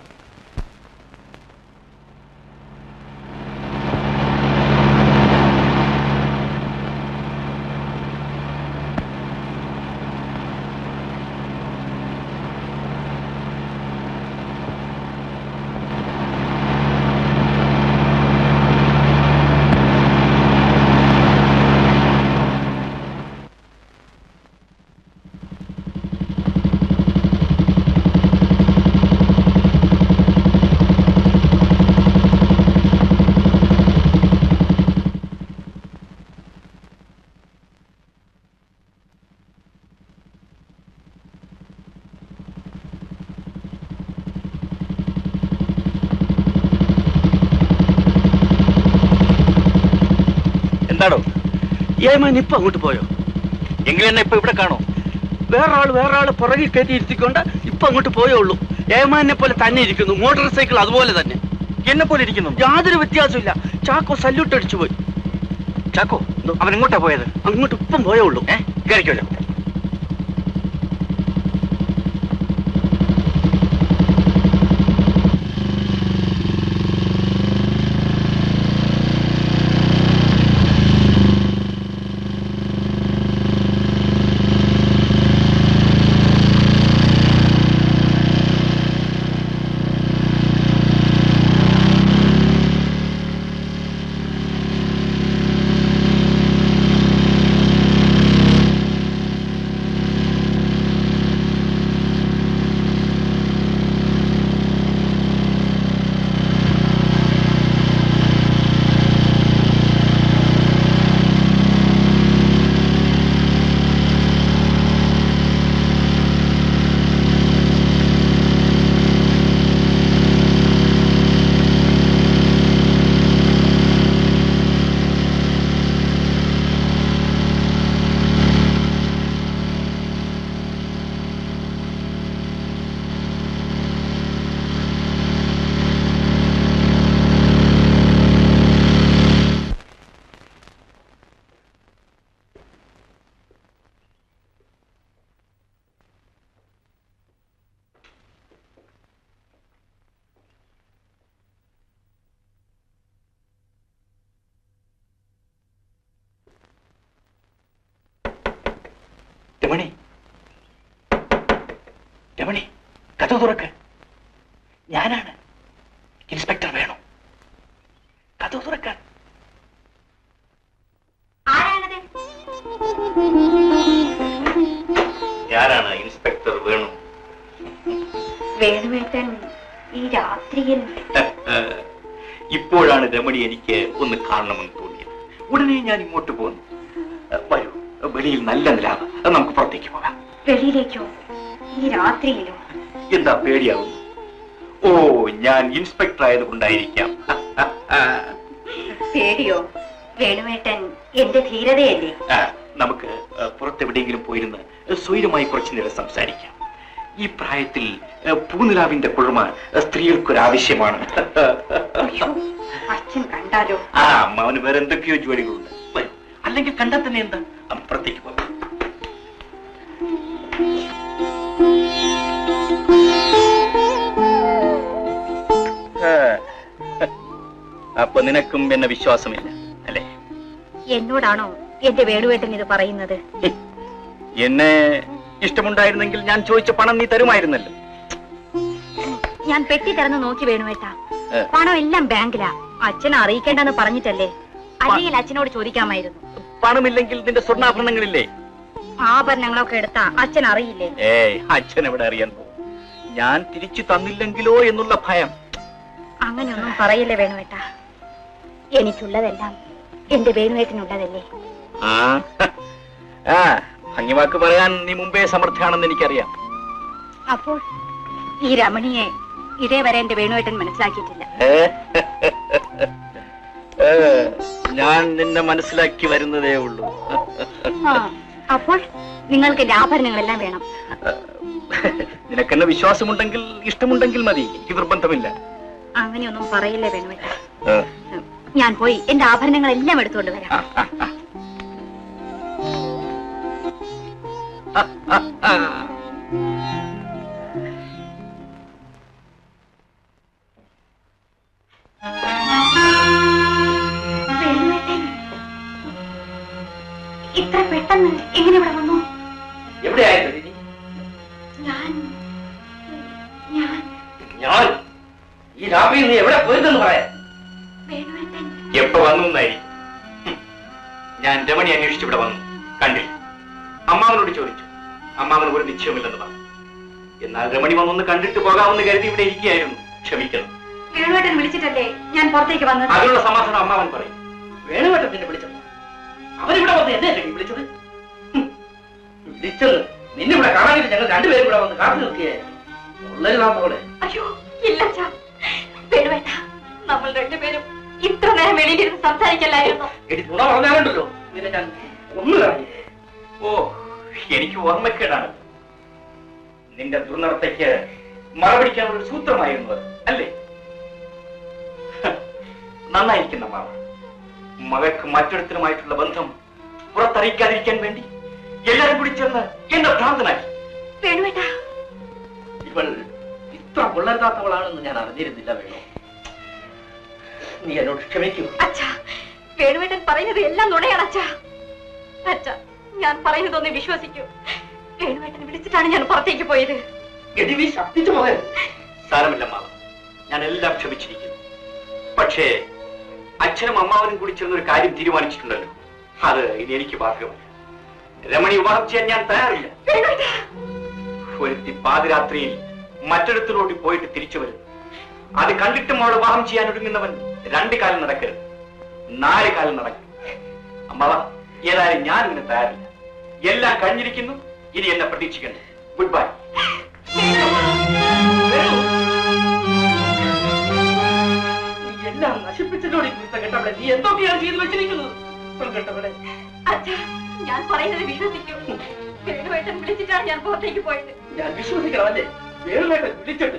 എന്താണോ ഏമാൻ ഇപ്പൊ അങ്ങോട്ട് പോയോ എങ്കിലും എന്നെ ഇപ്പൊ ഇവിടെ കാണോ വേറെ ആള് വേറെ ആള് പുറകിൽ കയറ്റി ഇരുത്തിക്കൊണ്ട് ഇപ്പൊ അങ്ങോട്ട് പോയേ ഉള്ളൂ ഏമാനെ പോലെ തന്നെ ഇരിക്കുന്നു മോട്ടോർ സൈക്കിൾ അതുപോലെ തന്നെ എന്നെ പോലെ ഇരിക്കുന്നു യാതൊരു വ്യത്യാസമില്ല ചാക്കോ സല്യൂട്ട് അടിച്ചു പോയി ചാക്കോ അവൻ എങ്ങോട്ടാ പോയത് അങ്ങോട്ട് ഇപ്പം പോയേ ഉള്ളൂ ഏ കയറിക്കോല്ലോ രമണി രമണി കഥ തുറക്ക് ഞാനാണ് ഇൻസ്പെക്ടർ വേണു കഥ തുറക്കാൻ ആരാണത് ഞാനാണ് ഇൻസ്പെക്ടർ വേണു വേണുവേട്ടൻ ഈ രാത്രിയിൽ ഇപ്പോഴാണ് രമണി എനിക്ക് ഒന്ന് കാണണമെന്ന് തോന്നിയത് ഉടനെ ഞാൻ ഇങ്ങോട്ട് പോന്നു വരൂ വെളിയിൽ നല്ല നിലാവ് അത് നമുക്ക് പുറത്തേക്ക് പോകാം വെളിയിലേക്കോ ഈ രാത്രിയിലോ എന്താ പേടിയാവുന്നു ഓ ഞാൻ ഇൻസ്പെക്ടർ ആയതുകൊണ്ടായിരിക്കാം പേടിയോ വേണുവേട്ടൻ എന്റെ ധീരതയല്ലേ ആ, നമുക്ക് ആ, പുറത്തെവിടെയെങ്കിലും പോയിരുന്ന് സ്വൈരമായി കുറച്ചു നേരം സംസാരിക്കാം ഈ പ്രായത്തിൽ ആ, പൂനിലാവിന്റെ കുഴമ സ്ത്രീകൾക്കൊരാവശ്യമാണ് അച്ഛൻ കണ്ടാലോ ആ അമ്മാവന് വേറെ എന്തൊക്കെയോ ജോലികളുണ്ട് വരൂ അല്ലെങ്കിൽ കണ്ടാൽ തന്നെ എന്താ അപ്പുറത്തേക്ക് പോകാം അപ്പൊ നിനക്കും എന്നെ വിശ്വാസമില്ല അല്ലേ എന്നോടാണോ എന്റെ വേണുവേട്ടൻ ഇത് പറയുന്നത് എന്നെ ഇഷ്ടമുണ്ടായിരുന്നെങ്കിൽ ഞാൻ ചോദിച്ച പണം നീ തരുമായിരുന്നല്ലോ ഞാൻ പെട്ടി തുറന്ന് നോക്കി വേണുവേട്ടാ ഏ. പണം എല്ലാം ബാങ്കിലാ അച്ഛനെ അറിയിക്കേണ്ടെന്ന് പറഞ്ഞിട്ടല്ലേ അല്ലെങ്കിൽ അച്ഛനോട് ചോദിക്കാമായിരുന്നു പണമില്ലെങ്കിൽ നിന്റെ സ്വർണ്ണാഭരണങ്ങളില്ലേ ആഭരണങ്ങളൊക്കെ എടുത്താ അച്ഛൻ അറിയില്ലേ ഏയ് അച്ഛൻ എവിടെ അറിയാൻ പോകും ഞാൻ തിരിച്ചു തന്നില്ലെങ്കിലോ എന്നുള്ള ഭയം അങ്ങനെയൊന്നും പറയില്ലേ വേണുവേട്ടാ എനിക്കുള്ളതെല്ലാം എന്റെ വേണുവേട്ടനുള്ളതല്ലേ ആ ആ ഭംഗിവാക്ക് പറയാൻ നീ മുമ്പേ സമർത്ഥയാണെന്ന് എനിക്കറിയാം അപ്പോൾ ഈ രമണിയെ ഇതേവരെ എന്റെ വേണുവേട്ടൻ മനസ്സിലാക്കിയിട്ടില്ല ഏ? ഏ, ഞാൻ നിന്നെ മനസ്സിലാക്കി വരുന്നതേ ഉള്ളൂ ആ, അപ്പോൾ നിങ്ങൾക്ക് എന്റെ ആഭരണങ്ങളെല്ലാം വേണം നിനക്കെന്നെ വിശ്വാസമുണ്ടെങ്കിൽ ഇഷ്ടമുണ്ടെങ്കിൽ മതി എനിക്ക് നിർബന്ധമില്ല അങ്ങനെയൊന്നും പറയില്ലേ വേണുവേട്ട ഏ, ഞാൻ പോയി എന്റെ ആഭരണങ്ങളെല്ലാം എടുത്തുകൊണ്ട് വരാം വേണുവേട്ടൻ ഇത്ര പെട്ടെന്ന് എങ്ങനെ ഇവിടെ വന്നു എവിടെയായിരുന്നു ഇനി ഞാൻ ഞാൻ ഞാൻ ഈ രാത്രിയിൽ നീ എവിടെ പോയതെന്ന് പറയാം വേണുവേട്ടൻ എപ്പോ വന്നു എന്നായിരിക്കും ഹും. ഞാൻ രമണി അന്വേഷിച്ച് ഇവിടെ വന്നു കണ്ടില്ല അമ്മാവനോട് ചോദിച്ചു അമ്മാവന് ഒരു നിശ്ചയമില്ലെന്ന് പറഞ്ഞു എന്നാൽ രമണി വന്നൊന്ന് കണ്ടിട്ട് പോകാമെന്ന് കരുതി ഇവിടെ ഇരിക്കുകയായിരുന്നു ക്ഷമിക്കണം വേണുവേട്ടൻ വിളിച്ചിട്ടല്ലേ ഞാൻ പുറത്തേക്ക് വന്നത് അതിനുള്ള സമാധാനം അമ്മാവൻ പറയും വേണുവേട്ടൻ നിന്നെ വിളിച്ചത് അവരിവിടെ വന്ന് എന്നെ അല്ലേ വിളിച്ചത് ഹും. വിളിച്ചത് നിന്നെ ഇവിടെ കാണാനായിട്ട് ഞങ്ങൾ രണ്ടുപേരും ഇവിടെ വന്ന് കാത്തു നിൽക്കുകയായിരുന്നു ഉള്ളതിലാത്തോടെ അയ്യോ ഇല്ല അച്ഛാ വേണുവേട്ട നമ്മൾ രണ്ടുപേരും ഇത്ര നേരം വെളിയിലിരുന്ന് സംസാരിക്കല്ലായിരുന്നു എടി നുണ പറഞ്ഞാലുണ്ടല്ലോ നിന്നെ ഞാൻ ഒന്ന് കളഞ്ഞു ഓ എനിക്ക് ഓർമ്മക്കേടാണ് നിന്റെ ദുർനടത്തയ്ക്ക് മറപിടിക്കാനുള്ള ഒരു സൂത്രമായിരുന്നു അത് അല്ലേ ഹ, നന്നായിരിക്കുന്ന മാവ മകൾക്ക് മറ്റൊരുത്തരുമായിട്ടുള്ള ബന്ധം പുറത്തറിയിക്കാതിരിക്കാൻ വേണ്ടി എല്ലാരും കൂടി ചേർന്ന് എന്നെ ഭ്രാന്തനാക്കി വേണുവേട്ട ഇവൾ ഇത്ര കൊള്ളരുതാത്തവളാണെന്ന് ഞാൻ അറിഞ്ഞിരുന്നില്ല വേണു നീ എന്നോട് ക്ഷമിക്കൂ അച്ഛാ വേണുവേട്ടൻ പറയുന്നത് എല്ലാം നുണയാണ് അച്ഛാ അച്ഛാ ഞാൻ പറയുന്നതൊന്ന് വിശ്വസിക്കൂ വേണുവേട്ടൻ വിളിച്ചിട്ടാണ് ഞാൻ പുറത്തേക്ക് പോയത് എടി നീ ശബ്ദിച്ചു പോകരുത് സാരമില്ല മാവ ഞാൻ എല്ലാം ക്ഷമിച്ചിരിക്കുന്നു പക്ഷേ അച്ഛനും അമ്മാവനും കൂടി ചേർന്ന് ഒരു കാര്യം തീരുമാനിച്ചിട്ടുണ്ടല്ലോ അത് ഇനി എനിക്ക് ബാധകമല്ല രമണി വിവാഹം ചെയ്യാൻ ഞാൻ തയ്യാറില്ല ഒരുത്തി പാതിരാത്രിയിൽ മറ്റൊരുത്തിനോടി പോയിട്ട് തിരിച്ചു വരും അത് കണ്ടിട്ടും അവൾ വിവാഹം ചെയ്യാൻ ഒരുങ്ങുന്നവൻ രണ്ട് കാലം നടക്കരുത് നാല് കാലം നടക്കും അമ്മാവ ഏതായാലും ഞാൻ ഇതിന് തയ്യാറില്ല എല്ലാം കഴിഞ്ഞിരിക്കുന്നു ഇനി എന്നെ പ്രതീക്ഷിക്കണം ഗുഡ് ബൈ നീ എല്ലാം നശിപ്പിച്ചതോടെ കെട്ടവിടെ നീ എന്തൊക്കെയാണ് ചെയ്തു വെച്ചിരിക്കുന്നത് കെട്ടവിടെ അച്ഛാ ഞാൻ പറയുന്നത് വിശ്വസിക്കൂ വേണുവേട്ടൻ വിളിച്ചിട്ടാണ് ഞാൻ പുറത്തേക്ക് പോയത് ഞാൻ വിശ്വസിക്കണം അല്ലേ വേണുവേട്ടൻ വിളിച്ചിട്ട്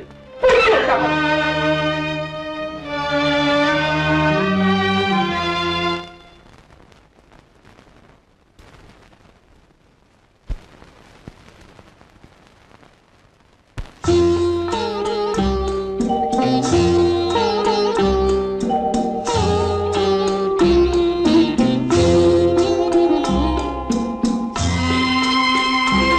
ും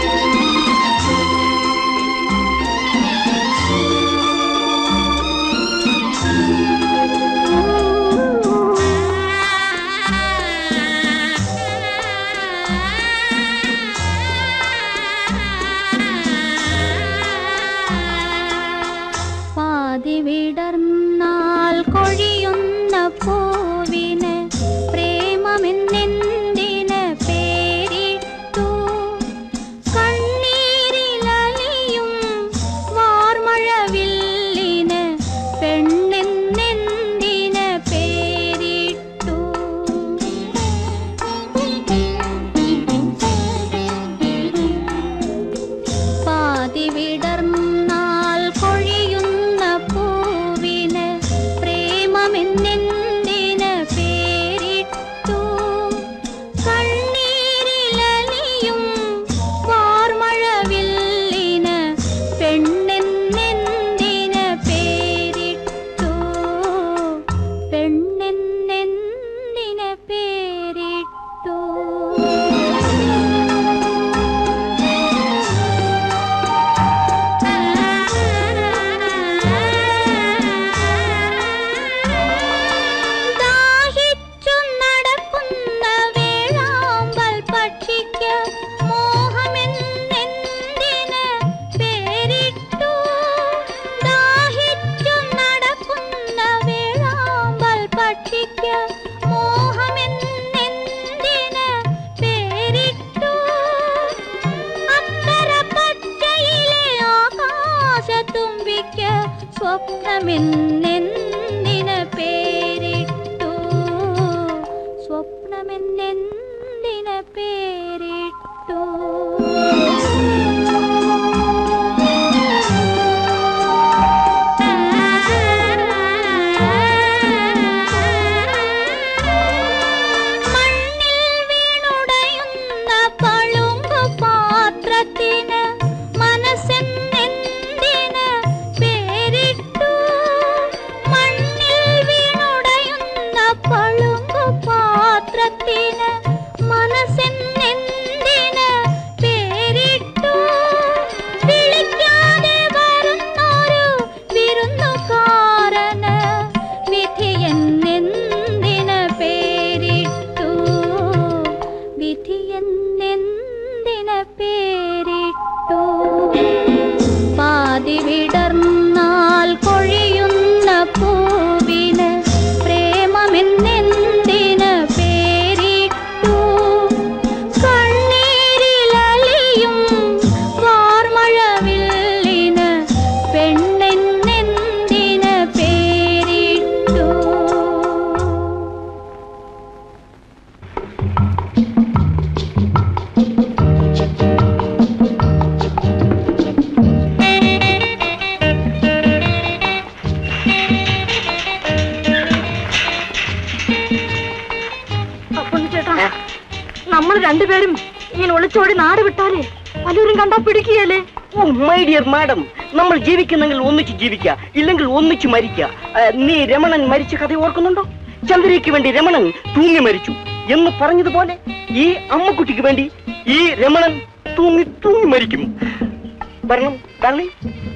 നമ്മൾ രണ്ടുപേരും ഇങ്ങനെ ഒളിച്ചോടി നാട് വിട്ടാലേ പലരും കണ്ടാ പിടിക്കുകയല്ലേ ഓ മൈ ഡിയർ മാഡം നമ്മൾ ജീവിക്കുന്നെങ്കിൽ ഒന്നിച്ച് ജീവിക്കുക ഇല്ലെങ്കിൽ ഒന്നിച്ച് മരിക്കുക ആ, നീ രമണൻ മരിച്ച കഥ ഓർക്കുന്നുണ്ടോ ചന്ദ്രയ്ക്ക് വേണ്ടി രമണൻ തൂങ്ങി മരിച്ചു എന്ന് പറഞ്ഞതുപോലെ ഈ അമ്മക്കുട്ടിക്ക് വേണ്ടി ഈ രമണൻ തൂങ്ങി തൂങ്ങി മരിക്കും വരണം ഡാർലിംഗ്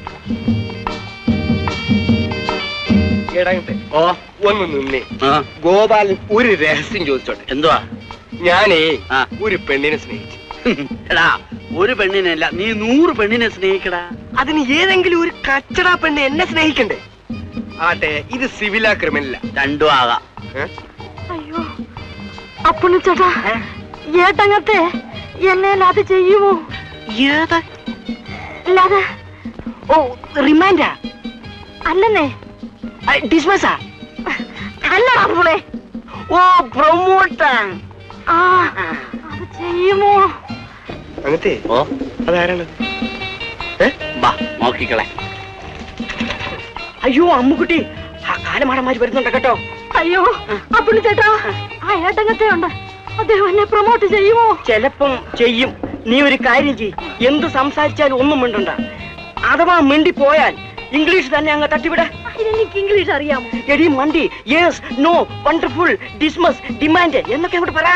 എടങ്ങട്ടെ ഓ ഒന്ന് നിന്നേ ഗോപാലൻ ഒരു രഹസ്യം ചോദിച്ചോട്ടെ എന്തുവാ ഞാനേ ഒരു പെണ്ണിനെ സ്നേഹിച്ചു എടാ ഒരു പെണ്ണിനല്ല നീ നൂറ് പെണ്ണിനെ സ്നേഹിക്കടാ അതിന് ഏതെങ്കിലും ഒരു കച്ചടാ പെണ്ണ് എന്നെ സ്നേഹിക്കണ്ടേ ആട്ടെ ഇത് സിവിലാ ക്രിമിനല രണ്ടും ആകാം അയ്യോ അപ്പുണ്ണി ചേട്ടാ ഏട്ടങ്ങത്തെ എന്നെ അത് ചെയ്യുമോ ഏതാ അല്ലാതെ ഓ റിമാൻഡാ അല്ലെന്നേ ഡിസ്മസാ അല്ലടാ പുളെ ഓ പ്രൊമോട്ടാ ആ അത് ചെയ്യുമോ അങ്ങനത്തെ ഓ അതാരാണ് ബാ നോക്കിക്കളെ അയ്യോ അമ്മുക്കുട്ടി ആ കാലമാടന്മാര് വരുന്നുണ്ട് കേട്ടോ അയ്യോ അപ്പുണ്ണി ചേട്ടാ ആ ഏട്ടങ്ങത്തെ ഉണ്ട് അദ്ദേഹം എന്നെ പ്രൊമോട്ട് ചെയ്യുമോ ചിലപ്പം ചെയ്യും നീ ഒരു കാര്യം ചെയ് എന്ത് സംസാരിച്ചാലും ഒന്നും മിണ്ടണ്ട അഥവാ മിണ്ടി പോയാൽ ഇംഗ്ലീഷ് തന്നെ അങ്ങ് തട്ടിവിട എനിക്ക് ഇംഗ്ലീഷ് അറിയാമോ എടി മണ്ടി yes no wonderful dismiss demand എന്നൊക്കെ അങ്ങോട്ട് പറ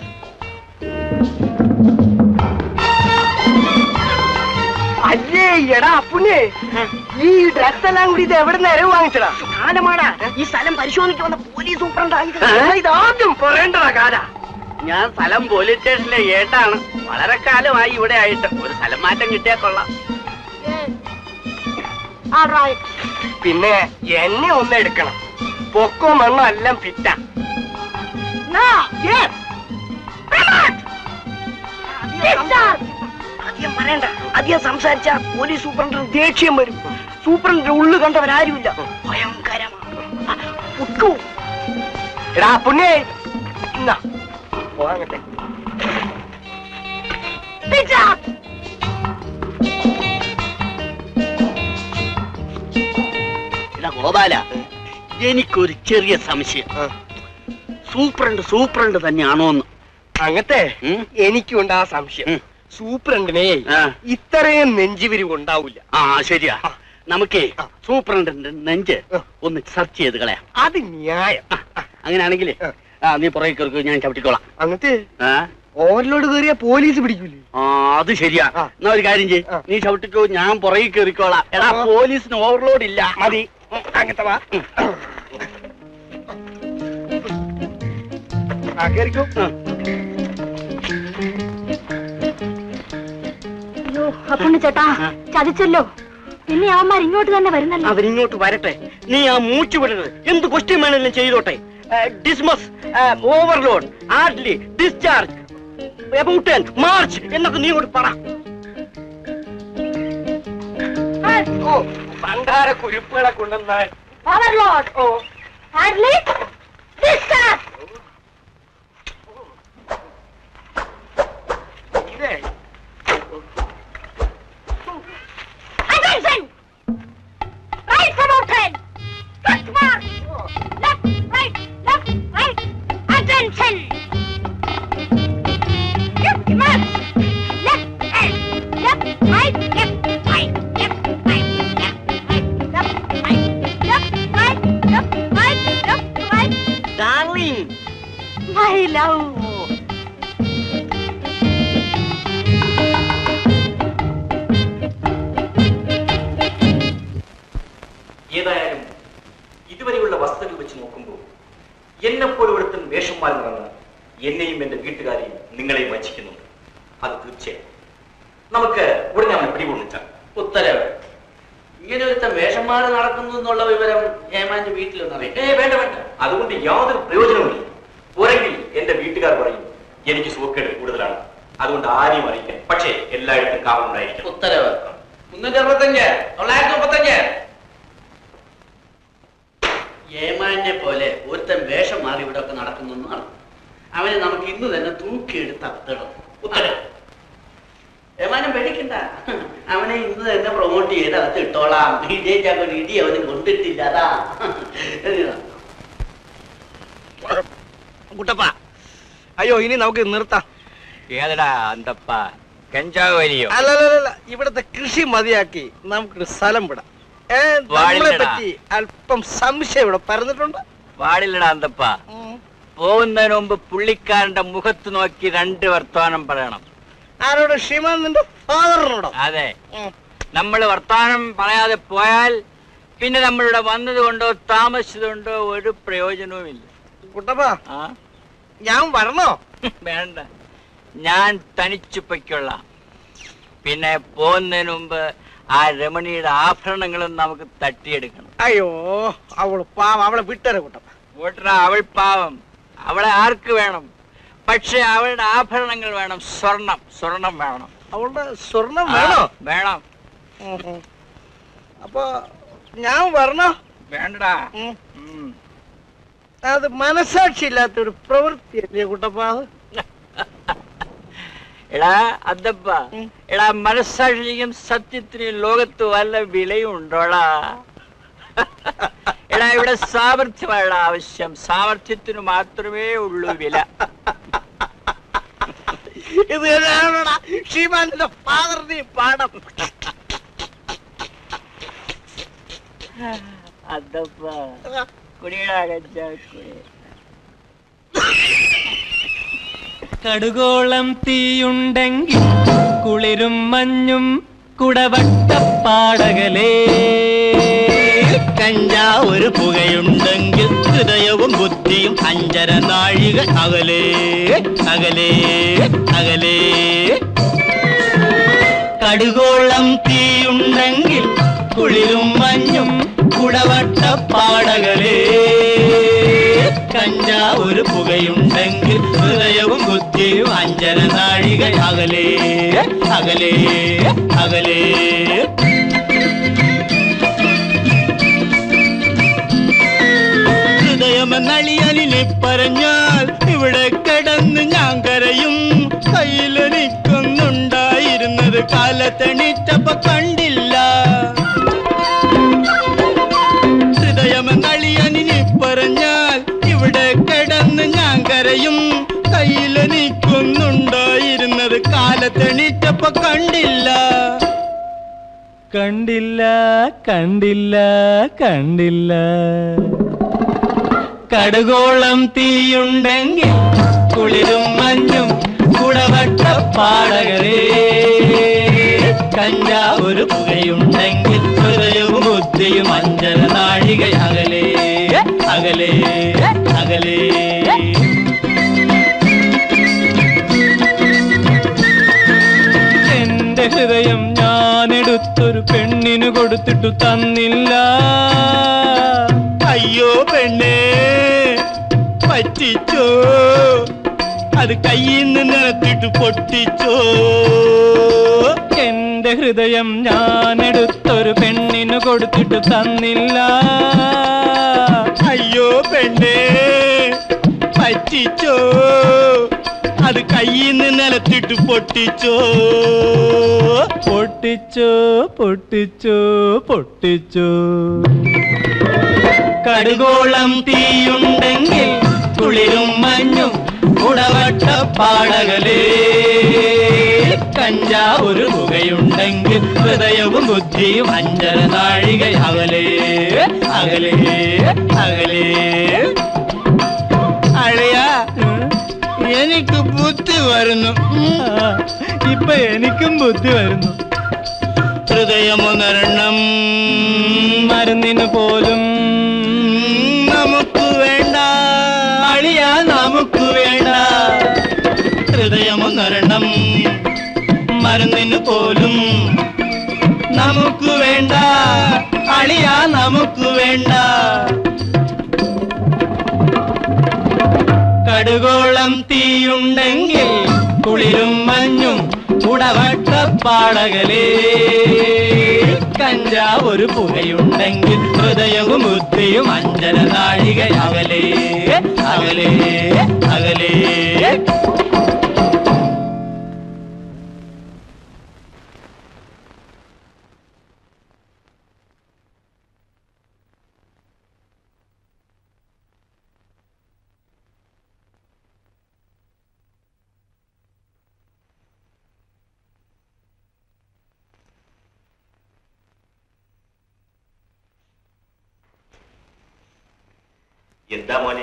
അല്ലേ എടാ അപ്പുണ്യേ ഈ ഡ്രസ് എല്ലാം കൂടി ഇത് എവിടെ നിന്ന് ഇരവ് വാങ്ങിച്ചടാ കാലമാടാ ഈ സ്ഥലം പരിശോധിക്കാൻ വന്ന പോലീസ് സൂപ്രണ്ടാ ഇതാദ്യം പറയേണ്ടതാ കാല ഞാൻ സ്ഥലം പോലീസ് സ്റ്റേഷനിലെ ഏട്ടാണ് വളരെ കാലമായി ഇവിടെ ആയിട്ട് ഒരു സ്ഥലം മാറ്റം കിട്ടിയാ കൊള്ളാം പിന്നെ എന്നെ ഒന്ന് എടുക്കണം പൊക്കോ മണ്ണോ എല്ലാം ഫിറ്റാ അധികം പറയണ്ട അധികം സംസാരിച്ച പോലീസ് സൂപ്രണ്ടിന് ദേഷ്യം വരും സൂപ്രണ്ടിന്റെ ഉള്ളു കണ്ടവരാരുമില്ല ഭയങ്കരമാണ് ആ, ഉക്കു. എടാ പുണ്യേ ഇന്നാ പോകാങ്ങട്ടെ എടാ ഗോപാല എനിക്കൊരു ചെറിയ സംശയം സൂപ്രണ്ട് സൂപ്രണ്ട് തന്നെയാണോന്ന് അങ്ങത്തെ എനിക്കുണ്ട് ആ സംശയം സൂപ്രണ്ടിനെ ഇത്രയും നെഞ്ചുവിരിവ് ഉണ്ടാവില്ല ആ ശരിയാ നമുക്കേ സൂപ്രണ്ടിന്റെ നെഞ്ച് ഒന്ന് സെർച്ച് ചെയ്ത് കളയാം അത് ന്യായം അങ്ങനെയാണെങ്കിൽ ആ നീ പുറകെ കയറി ഞാൻ ചവിട്ടിക്കോളാം അങ്ങത്തെ ആ ഓവറിലോട് കയറിയ പോലീസ് പിടിക്കൂലേ ആ അത് ശരിയാ എന്നാ ഒരു കാര്യം ചെയ്യ് നീ ചവിട്ടിക്കോ ഞാൻ പുറകെ കയറിക്കോളാം എടാ പോലീസിന് ഓവർലോഡ് ഇല്ല മതി അങ്ങത്തെ വാ ആ കയറിക്കോ അയ്യോ അപ്പുണ്ണി ചേട്ടാ ചതിച്ചല്ലോ പിന്നെ അവന്മാർ ഇങ്ങോട്ട് തന്നെ വരുന്നല്ലോ അവരിങ്ങോട്ട് വരട്ടെ നീ ആ മൂച്ചു വിടരുത് എന്ത് ക്വസ്റ്റ്യൻ വേണമെങ്കിലും ചെയ്തോട്ടെ dismiss overload hardly discharge about March എന്നൊക്കെ നീ ഇങ്ങോട്ട് പറ ഓ പണ്ടാര കുരുപ്പുകളെ കൊണ്ടുവന്നാൽ ഓവർലോഡ് ഓ ഹാർഡ്ലി ഡിസ്ചാർജ് ഇതേ Attention! Right about ten. Left mark. Left, right, left, right. Attention! Left mark. Left, right, left, right, left, right, left, right, left, right, left, right, left, right, left, right, left, right. Darling. My love. ഏതായാലും ഇതുവരെയുള്ള വസ്തുതകൾ വെച്ച് നോക്കുമ്പോൾ എന്നെപ്പോലെ ഒരുത്തൻ വേഷം മാറി നടന്ന് എന്നെയും എന്റെ വീട്ടുകാരെയും നിങ്ങളെയും വഞ്ചിക്കുന്നുണ്ട് അത് തീർച്ചയായും നമുക്ക് ഉടനെ അവനെ പിടികൊണ്ടിച്ചാൽ ഉത്തരവ് ഇങ്ങനെ ഒരുത്തൻ വേഷം മാറി നടക്കുന്നു എന്നുള്ള വിവരം ഹേമാന്റെ വീട്ടിലൊന്നറിയാം ഏ വേണ്ട വേണ്ട അതുകൊണ്ട് യാതൊരു പ്രയോജനവുമില്ല പോരെങ്കിൽ എന്റെ വീട്ടുകാർ പറയും എനിക്ക് സുഖക്കേട് കൂടുതലാണ് അതുകൊണ്ട് ആരെയും അറിയിക്കാൻ പക്ഷേ എല്ലായിടത്തും കാവലുണ്ടായിരിക്കും ഉത്തരവ് മുന്നൂറ്റി അറുപത്തഞ്ച് തൊള്ളായിരത്തി മുപ്പത്തഞ്ച് ഏമാനെ പോലെ ഒരുത്തൻ വേഷം മാറി ഇവിടെ ഒക്കെ നടക്കുന്നു അവനെ നമുക്ക് ഇന്ന് തന്നെ തൂക്കിയെടുത്ത് അത്തണം ഉത്തരം ഏമാനം പേടിക്കണ്ട അവനെ ഇന്ന് തന്നെ പ്രൊമോട്ട് ചെയ്ത് അകത്ത് ഇട്ടോളാം ഇതേ ചാക്കോട് ഇടി അവന് കൊണ്ടിട്ടില്ല അതാ കുട്ടപ്പ അയ്യോ ഇനി നമുക്ക് നിർത്താം ഏതടാ അന്തപ്പ കഞ്ചാവ് വലിയോ അല്ലല്ല ഇവിടുത്തെ കൃഷി മതിയാക്കി നമുക്കൊരു സ്ഥലം വിടാം ഏ, നമ്മളെ വാടില്ലടാ. പറ്റി അല്പം സംശയം ഇവിടെ പറഞ്ഞിട്ടുണ്ട് പാടില്ലടാ അന്തപ്പ പോകുന്നതിന് മുമ്പ് പുള്ളിക്കാരന്റെ മുഖത്ത് നോക്കി രണ്ട് വർത്തമാനം പറയണം ആരോട് ശ്രീമാൻ നിന്റെ ഫാദറിനോടോ അതെ നമ്മൾ വർത്തമാനം പറയാതെ പോയാൽ പിന്നെ നമ്മളിവിടെ വന്നത് കൊണ്ടോ താമസിച്ചത് കൊണ്ടോ ഒരു പ്രയോജനവുമില്ല കുട്ടപ്പ ആ ഞാൻ വരണോ വേണ്ട ഞാൻ തനിച്ചു പൊയ്ക്കൊള്ളാം പിന്നെ പോകുന്നതിന് മുമ്പ് ആ രമണിയുടെ ആഭരണങ്ങളും നമുക്ക് തട്ടിയെടുക്കണം അയ്യോ അവള് പാവം അവളെ വിട്ടര കുട്ടപ്പ വോട്ടറ അവൾ പാവം അവളെ ആർക്ക് വേണം പക്ഷെ അവളുടെ ആഭരണങ്ങൾ വേണം സ്വർണം സ്വർണം വേണം അവളുടെ സ്വർണം ആ, വേണോ വേണം ഉം, ഉം. അപ്പൊ ഞാൻ വരണോ വേണ്ടടാ ഉം. അത് മനസാക്ഷി ഇല്ലാത്ത ഒരു പ്രവൃത്തി അല്ലേ കുട്ടപ്പ അത് എടാ അന്തപ്പ എടാ മനസ്സാക്ഷിക്കും സത്യത്തിനും ലോകത്ത് വല്ല വിലയും ഉണ്ടോടാ എടാ ഇവിടെ സാമർഥ്യമാണ് ആവശ്യം സാമർഥ്യത്തിന് മാത്രമേ ഉള്ളൂ വില ഇത് തന്നെയാണോടാ ശ്രീമാന്റെ ഫാദറിന്റെ പാഠം അന്തപ്പ കുടിയടാ കഞ്ചാ കുടി കടുകോളം തീയുണ്ടെങ്കിൽ കുളിരും മഞ്ഞും കുടവട്ടപ്പാടകലേ കഞ്ചാ ഒരു പുകയുണ്ടെങ്കിൽ ഹൃദയവും ബുദ്ധിയും അഞ്ചര നാഴിക അകലേ അകലേ അകലേ കടുകോളം തീയുണ്ടെങ്കിൽ കുളിരും മഞ്ഞും കുടവട്ടപ്പാടകലേ കഞ്ചാ ഒരു പുകയുണ്ടെങ്കിൽ ഹൃദയവും ബുദ്ധിയും അഞ്ചര നാഴിക അകലേ അകലേ അകലേ ഹൃദയമെന്നളിയലിനെ പറഞ്ഞാൽ ഇവിടെ കിടന്ന് ഞാൻ കരയും കയ്യിലെനിക്കൊന്നുണ്ടായിരുന്നത് കാലത്തെണീറ്റപ്പ കണ്ടില്ല ഹൃദയമെന്നളിയലിനെ പറഞ്ഞാൽ ഇവിടെ കിടന്ന് ഞാൻ കരയും കയ്യിലെനിക്കൊന്നുണ്ടായിരുന്നത് കാലത്തെണീറ്റപ്പ കണ്ടില്ല കണ്ടില്ല കണ്ടില്ല കണ്ടില്ല കടുകോളം തീയുണ്ടെങ്കിൽ കുളിരും മഞ്ഞും കുടവട്ടപ്പാടകരേ കഞ്ചാ ഒരു പുകയുണ്ടെങ്കിൽ ഹൃദയവും ബുദ്ധിയും അഞ്ചര നാഴിക അകലേ അകലേ അകലേ എന്റെ ഹൃദയം ഞാൻ എടുത്തൊരു പെണ്ണിന് കൊടുത്തിട്ടു തന്നില്ല അയ്യോ പെണ്ണേ പറ്റിച്ചോ അത് കയ്യിൽ നിന്ന് നിറത്തിട്ട് പൊട്ടിച്ചോ എന്റെ ഹൃദയം ഞാൻ എടുത്തൊരു പെണ്ണിന് കൊടുത്തിട്ട് തന്നില്ല അയ്യോ പെണ്ണേ പറ്റിച്ചോ അത് കയ്യിൽ നിന്ന് നിലത്തിട്ട് പൊട്ടിച്ചോ പൊട്ടിച്ചോ പൊട്ടിച്ചോ പൊട്ടിച്ചോ കടുകോളം തീയുണ്ടെങ്കിൽ കുളിരും മഞ്ഞും കുടവട്ടപ്പാടകലേ കഞ്ചാ ഒരു പുകയുണ്ടെങ്കിൽ ഹൃദയവും ബുദ്ധിയും അഞ്ചര നാഴിക അകലേ അകലേ അകലേ അഴയാ എനിക്ക് ബുദ്ധി വരുന്നു ഇപ്പൊ എനിക്കും ബുദ്ധി വരുന്നു ഹൃദയമൊന്നരണം മരുന്നിന് പോലും നമുക്ക് വേണ്ട അളിയ നമുക്ക് വേണ്ട ഹൃദയമൊന്നരണം മരുന്നിന് പോലും നമുക്ക് വേണ്ട അളിയ നമുക്ക് വേണ്ട കടുകോളം തീയുണ്ടെങ്കിൽ കുളിരും മഞ്ഞും കുടവട്ടപ്പാടകലേ കഞ്ചാ ഒരു പുകയുണ്ടെങ്കിൽ ഹൃദയവും ബുദ്ധിയും അഞ്ചര നാഴിക അകലേ അകലേ അകലേ എന്താ മോനെ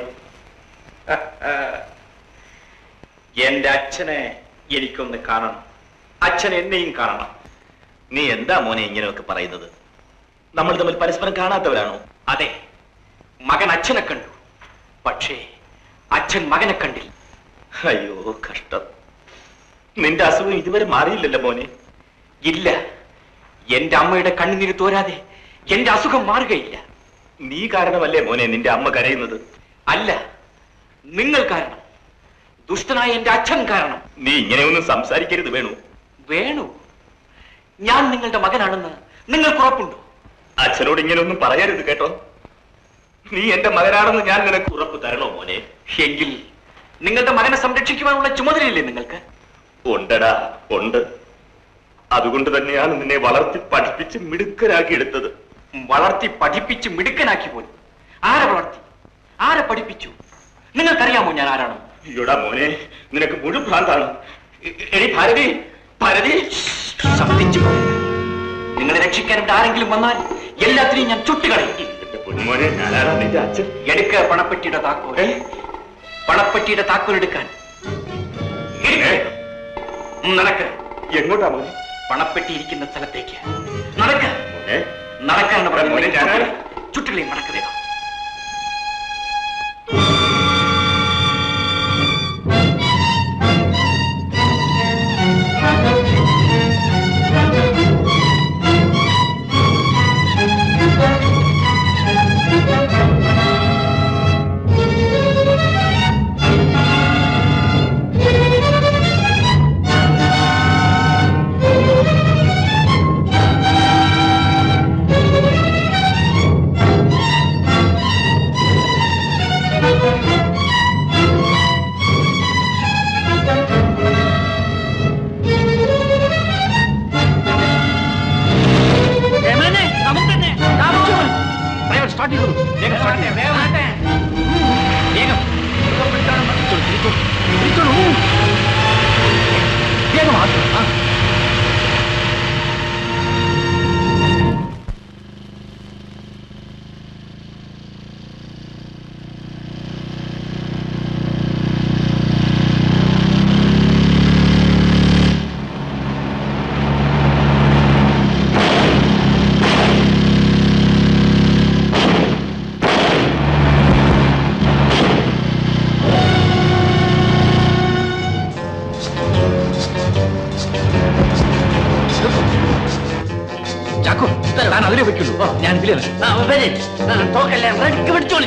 എന്റെ അച്ഛനെ എനിക്കൊന്ന് കാണണം അച്ഛൻ എന്നെയും കാണണം നീ എന്താ മോനെ ഇങ്ങനെയൊക്കെ പറയുന്നത് നമ്മൾ തമ്മിൽ പരസ്പരം കാണാത്തവരാണോ അതെ മകൻ അച്ഛനെ കണ്ടു പക്ഷേ അച്ഛൻ മകനെ കണ്ടില്ല അയ്യോ കഷ്ടം നിന്റെ അസുഖം ഇതുവരെ മാറിയില്ലല്ലോ മോനെ ഇല്ല എന്റെ അമ്മയുടെ കണ്ണുനീര് തോരാതെ എന്റെ അസുഖം മാറുകയില്ല നീ കാരണമല്ലേ മോനെ നിന്റെ അമ്മ കരയുന്നത് അല്ല നിങ്ങൾ കാരണം ദുഷ്ടനായ എന്റെ അച്ഛൻ കാരണം നീ ഇങ്ങനെയൊന്നും സംസാരിക്കരുത് വേണു വേണു ഞാൻ നിങ്ങളുടെ മകനാണെന്ന് നിങ്ങൾക്ക് ഉറപ്പുണ്ടോ അച്ഛനോട് ഇങ്ങനെയൊന്നും പറയരുത് കേട്ടോ നീ എന്റെ മകനാണെന്ന് ഞാൻ നിനക്ക് ഉറപ്പ് തരണോ മോനെ എങ്കിൽ നിങ്ങളുടെ മകനെ സംരക്ഷിക്കുവാനുള്ള ചുമതലയില്ലേ നിങ്ങൾക്ക് ഉണ്ടടാ ഉണ്ട് അതുകൊണ്ട് തന്നെയാണ് നിന്നെ വളർത്തി പഠിപ്പിച്ച് മിടുക്കരാക്കി എടുത്തത് വളർത്തി പഠിപ്പിച്ച് മിടുക്കനാക്കി പോലും ആരെ വളർത്തി ആരെ പഠിപ്പിച്ചു നിങ്ങൾക്കറിയാമോ ഞാൻ ആരാണ് ഇയോടാ മോനെ നിനക്ക് മുഴു ഭ്രാന്താണ് എ- എടി ഭാരതി ഭാരതി ശബ്ദിച്ചു പറയരുത്. നിങ്ങളെ രക്ഷിക്കാൻ ഇവിടെ ആരെങ്കിലും വന്നാൽ എല്ലാത്തിനെയും ഞാൻ ചുട്ടുകളയും എന്റെ പൊന്നുമോനെ ഞാനാണ് നിന്റെ അച്ഛൻ എടുക്ക പണപ്പെട്ടിയുടെ താക്കോൽ പണപ്പെട്ടിയുടെ താക്കോൽ എടുക്കാൻ എടുക്ക്. ഉം, നടക്ക് എങ്ങോട്ടാ മോനെ പണപ്പെട്ടി ഇരിക്കുന്ന സ്ഥലത്തേക്ക് നടക്ക് മോനെ നടക്കാന്ന് മോനെ, പറഞ്ഞു ഞാനാണ്. ചുറ്റുകളെയും നടക്ക് വേഗം ഡ്രൈവർ സ്റ്റാർട്ട് ചെയ്തോളൂ വേഗം സ്റ്റാർട്ട് ചെയ്യാം വേഗം മുറുകെ പിടിച്ചോണം. പിടിച്ചോളൂ, പിടിച്ചോളൂ. വേഗം ആ, ആ. ചാക്കോ താൻ അതിലേ വെക്കുള്ളൂ ഓ, ഞാൻ ഇതിലേ നിൽക്കാം. തോക്കല്ലേ റെഡിക്ക് പിടിച്ചോളി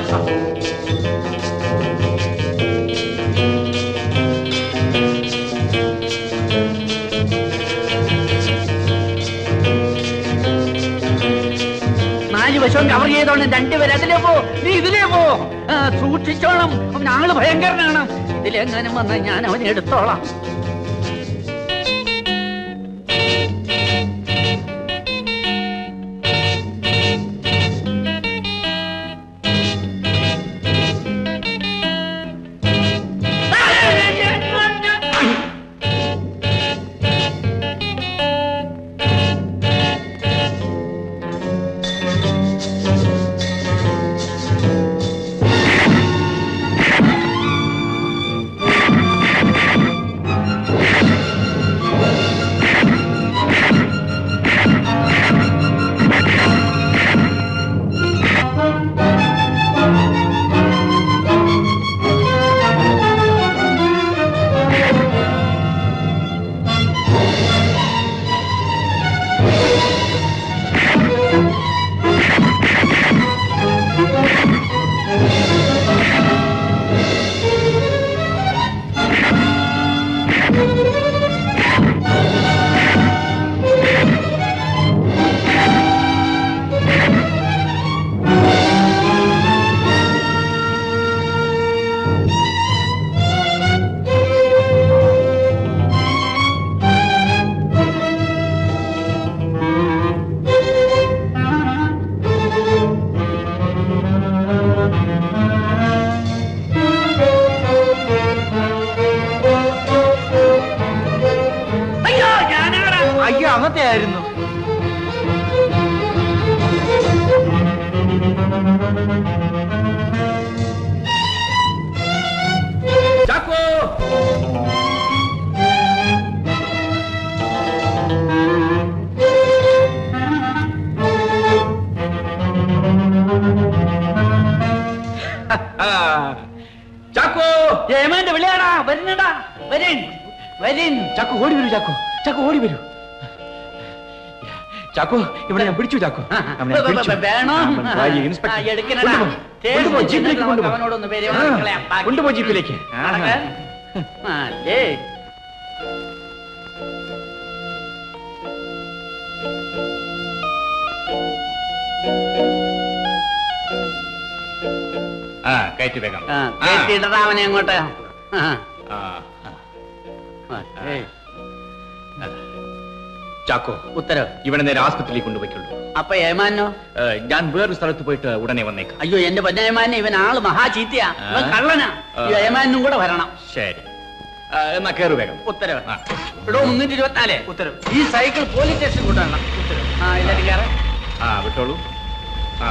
നാല് വശവും കവർ ചെയ്തോണ്ട് രണ്ടുപേരും അതിലേ പോ നീ ഇതിലേ പോ ആ, സൂക്ഷിച്ചോണം അവൻ ആള് ഭയങ്കരനാണ് ഇതിലെങ്ങാനും വന്നാൽ ഞാൻ അവനെ എടുത്തോളാം അയ്യോ ഞാനാണ് അയ്യോ അങ്ങനത്തെ ആയിരുന്നു ഏമാന്റെ വിളിയാടാ വരുന്നടാ വരിൻ വരിൻ ചാക്കോ ഓടി വരൂ ചാക്കോ ചാക്കോ ഓടി വരൂ ചാക്കോ ഇവിടെ ഞാൻ പിടിച്ചു ചാക്കോ അവനെ ഞാൻ പിടിച്ചു. വേണോ അവൻ ഭാര്യ ഇൻസ്പെക്ടർ. ആ, എടുക്കണടാ. കൊണ്ടുപോ. കൊണ്ടുപോ, ജീപ്പിലേക്ക് കൊണ്ടുപോ. അവനോടൊന്ന് പേര് ആ, വാങ്ങിക്കളയാ. ബാക്കി. കൊണ്ടുപോ ജീപ്പിലേക്ക് നടക്ക്. ആ, അല്ലേ ആ കയറ്റി വേഗം ആ, കയറ്റിയിടടാ അവനെ അങ്ങോട്ട് ആ. ആ, ആ, ഏയ്. ചാക്കോ ഉത്തരവ് ഇവിടെ നേരെ ആസ്പത്രിയിലേക്ക് കൊണ്ടുപോയിക്കൊള്ളൂ അപ്പൊ ഏമാനോ ഏ, ഞാൻ വേറൊരു സ്ഥലത്ത് പോയിട്ട് ഉടനെ വന്നേക്കാം അയ്യോ എന്റെ പൊന്നേമാനെ ഇവൻ ആള് മഹാ ചീത്തയാ ഇവൻ ആ. കള്ളനാ ആ. ഈ ഏമാനും കൂടെ വരണം ശരി ആ, എന്നാ കയറു വേഗം ഉത്തരവ് ഇവിടെ മുന്നൂറ്റി ഇരുപത്തിനാല് ഉത്തരവ് ഈ സൈക്കിൾ പോലീസ് സ്റ്റേഷൻ കൊണ്ടുവരണം ഉത്തരവ് ആ എല്ലാരും കയറാം ആ വിട്ടോളൂ ആ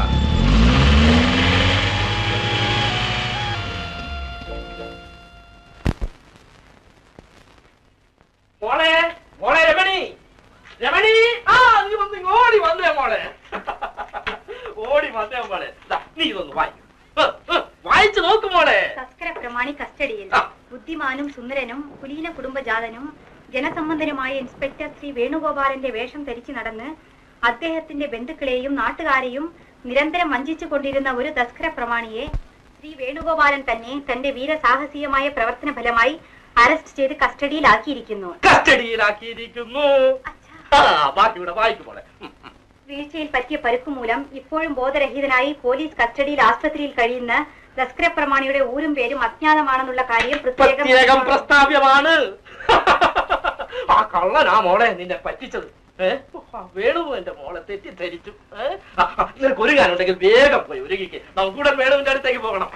മോളെ മോളെ രമണി രമണി ആ നീ വന്ന് ഇങ്ങ് ഓടി വന്നേ മോളെ ഓടി വന്നേ മോളെ ദാ, നീ ഇതൊന്ന് വായിക്കും വായിച്ചു നോക്ക് മോളെ തസ്കര പ്രമാണി കസ്റ്റഡിയിൽ ബുദ്ധിമാനും സുന്ദരനും കുലീന കുടുംബജാതനും ജനസംബന്ധനുമായ ഇൻസ്പെക്ടർ ശ്രീ വേണുഗോപാലന്റെ വേഷം ധരിച്ചു നടന്ന് അദ്ദേഹത്തിന്റെ ബന്ധുക്കളെയും നാട്ടുകാരെയും നിരന്തരം വഞ്ചിച്ചു കൊണ്ടിരുന്ന ഒരു തസ്കര പ്രമാണിയെ ശ്രീ വേണുഗോപാലൻ തന്നെ തന്റെ വീരസാഹസികമായ പ്രവർത്തന ഫലമായി അറസ്റ്റ് ചെയ്ത് കസ്റ്റഡിയിലാക്കിയിരിക്കുന്നു കസ്റ്റഡിയിലാക്കിയിരിക്കുന്നു ആ ബാക്കി ഇവിടെ വായിക്കും മോളെ ഉം. വീഴ്ചയിൽ പറ്റിയ പരുക്ക് മൂലം ഇപ്പോഴും ബോധരഹിതനായി പോലീസ് കസ്റ്റഡിയിൽ ആസ്പത്രിയിൽ കഴിയുന്ന തസ്കര പ്രമാണിയുടെ ഊരും പേരും അജ്ഞാതമാണെന്നുള്ള കാര്യം പ്രത്യേകം പ്രസ്താവ്യമാണ് ആ കള്ളനാ മോളെ നിന്നെ പറ്റിച്ചത് ഏ? ആ, വേണു എന്റെ മോളെ തെറ്റിദ്ധരിച്ചു ഏ? ആ, ആ, നിനക്ക് ഒരു ഉണ്ടെങ്കിൽ വേഗം പോയി ഒരുങ്ങിക്ക് നമുക്കൂടെ വേണുവിന്റെ അടുത്തേക്ക് പോകണം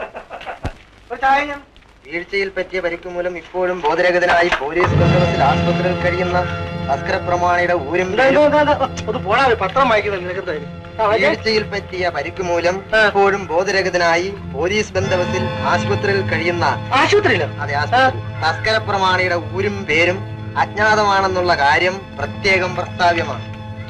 വീഴ്ചയിൽ പറ്റിയ പരിക്ക് മൂലം ഇപ്പോഴും ബോധരഹിതനായി പോലീസ് ബന്ധത്തിൽ ആസ്പത്രിയിൽ കഴിയുന്ന അസ്കര പ്രമാണിയുടെ ഊരും അത് പോടാ പത്രം വായിക്കുന്നത് നിനക്ക് എന്തായാലും വീഴ്ചയിൽ പറ്റിയ പരിക്ക് മൂലം ഇപ്പോഴും ബോധരഹിതനായി പോലീസ് ബന്ധവത്തിൽ ആശുപത്രിയിൽ കഴിയുന്ന ആശുപത്രിയിലോ അതെ ആശുപത്രി തസ്കര പ്രമാണിയുടെ ഊരും പേരും അജ്ഞാതമാണെന്നുള്ള കാര്യം പ്രത്യേകം പ്രസ്താവ്യമാണ്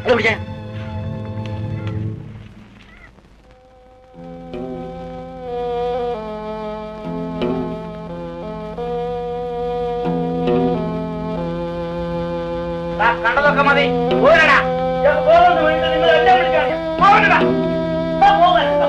ദാ, കണ്ടതൊക്കെ മതി പോരടാ ഞാൻ പോകുന്നു വീണ്ടും നിങ്ങൾ എന്നെ വിളിക്കാൻ പോകണടാ ദാ, പോകാൻ ദാ.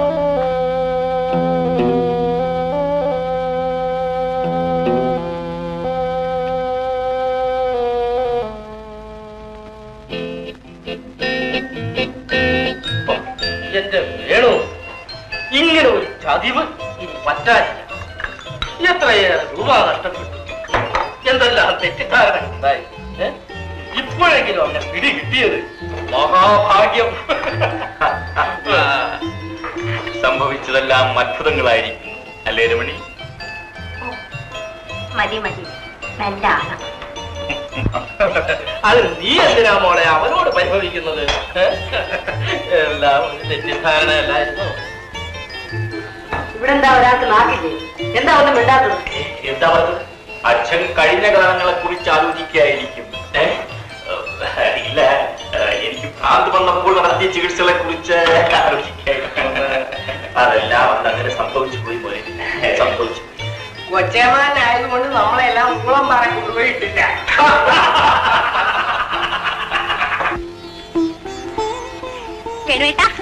എന്റെ വേണു ഇങ്ങനെ ഒരു ചതിവ് ഇനി പറ്റാനില്ല എത്രയേറെ രൂപ നഷ്ടപ്പെട്ടു എന്തെല്ലാം തെറ്റിദ്ധാരണ ഉണ്ടായി ഏ? ഇപ്പോഴെങ്കിലും അവനെ പിടി കിട്ടിയത് മഹാഭാഗ്യം സംഭവിച്ചതെല്ലാം അത്ഭുതങ്ങളായിരിക്കും അല്ലേ രമണി മതി മതി നല്ല ആളാ അത് നീ എന്തിനാ മോളെ അവനോട് പരിഭവിക്കുന്നത് ഏ? എല്ലാം ഒരു തെറ്റിദ്ധാരണയല്ലായിരുന്നു ഇവിടെ എന്താ ഒരാൾക്ക് നാക്കില്ലേ എന്താ ഒന്നും മിണ്ടാത്തത് എന്താ പറഞ്ഞത് അച്ഛൻ കഴിഞ്ഞ കാലങ്ങളെ കുറിച്ച് ആലോചിക്കായിരിക്കും ഏ? ഏഹ്, ഇല്ല ഏഹ്, എനിക്ക് ഭ്രാന്ത് വന്നപ്പോൾ നടത്തിയ ചികിത്സകളെ കുറിച്ച് ആലോചിക്കായിരിക്കും അതെല്ലാം അന്ന് അങ്ങനെ സംഭവിച്ചു പോയി പോലെ സംഭവിച്ചു കൊച്ചേമാനായതുകൊണ്ട് നമ്മളെല്ലാം ഉളം പറ കൊണ്ടുപോയിട്ടില്ല വേണുവേട്ടാ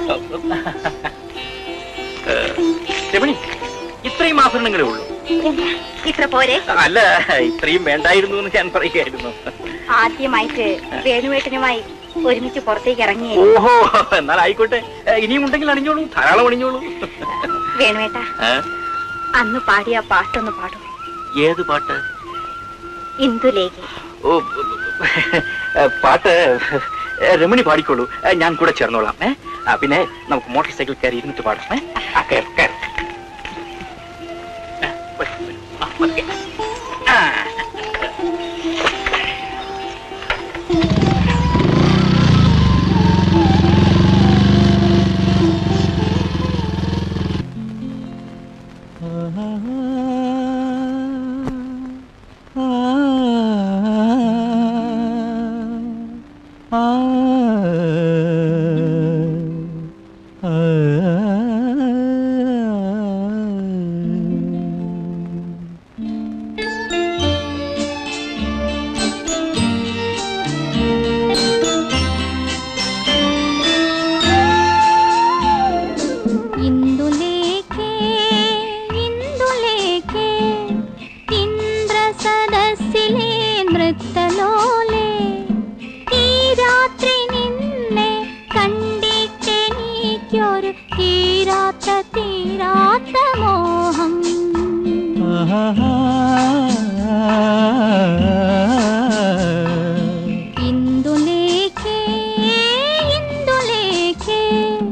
രമണി ഇത്രയും ആഭരണങ്ങളേ ഉള്ളൂ എന്താ ഇത്ര പോരെ അല്ല ഇത്രയും വേണ്ടായിരുന്നു എന്ന് ഞാൻ പറയുകയായിരുന്നു ആദ്യമായിട്ട് വേണുവേട്ടനുമായി ഒരുമിച്ച് പുറത്തേക്ക് ഇറങ്ങി ഓഹോ എന്നാൽ ആയിക്കോട്ടെ ഏ, ഇനിയും ഉണ്ടെങ്കിൽ അണിഞ്ഞോളൂ ധാരാളം അണിഞ്ഞോളൂ വേണുവേട്ട ഏ? അന്ന് പാടിയ ആ പാട്ടൊന്ന് പാടും ഏത് പാട്ട് ഇന്ദുലേഖ ഓ ഏ, പാട്ട് ഏ, രമണി പാടിക്കോളൂ ഏ, ഞാൻ കൂടെ ചേർന്നോളാം ഏ ആ, പിന്നെ നമുക്ക് മോട്ടോർ സൈക്കിൾ കയറി ഇരുന്നിട്ട് പാടാം ഏ? ആ, കയറ്, കയറ്. ആ, വരൂ, വരൂ. ആ, പതുക്കെ. ആ. ഇന്ദുലേഖേ ഇന്ദുലേഖേ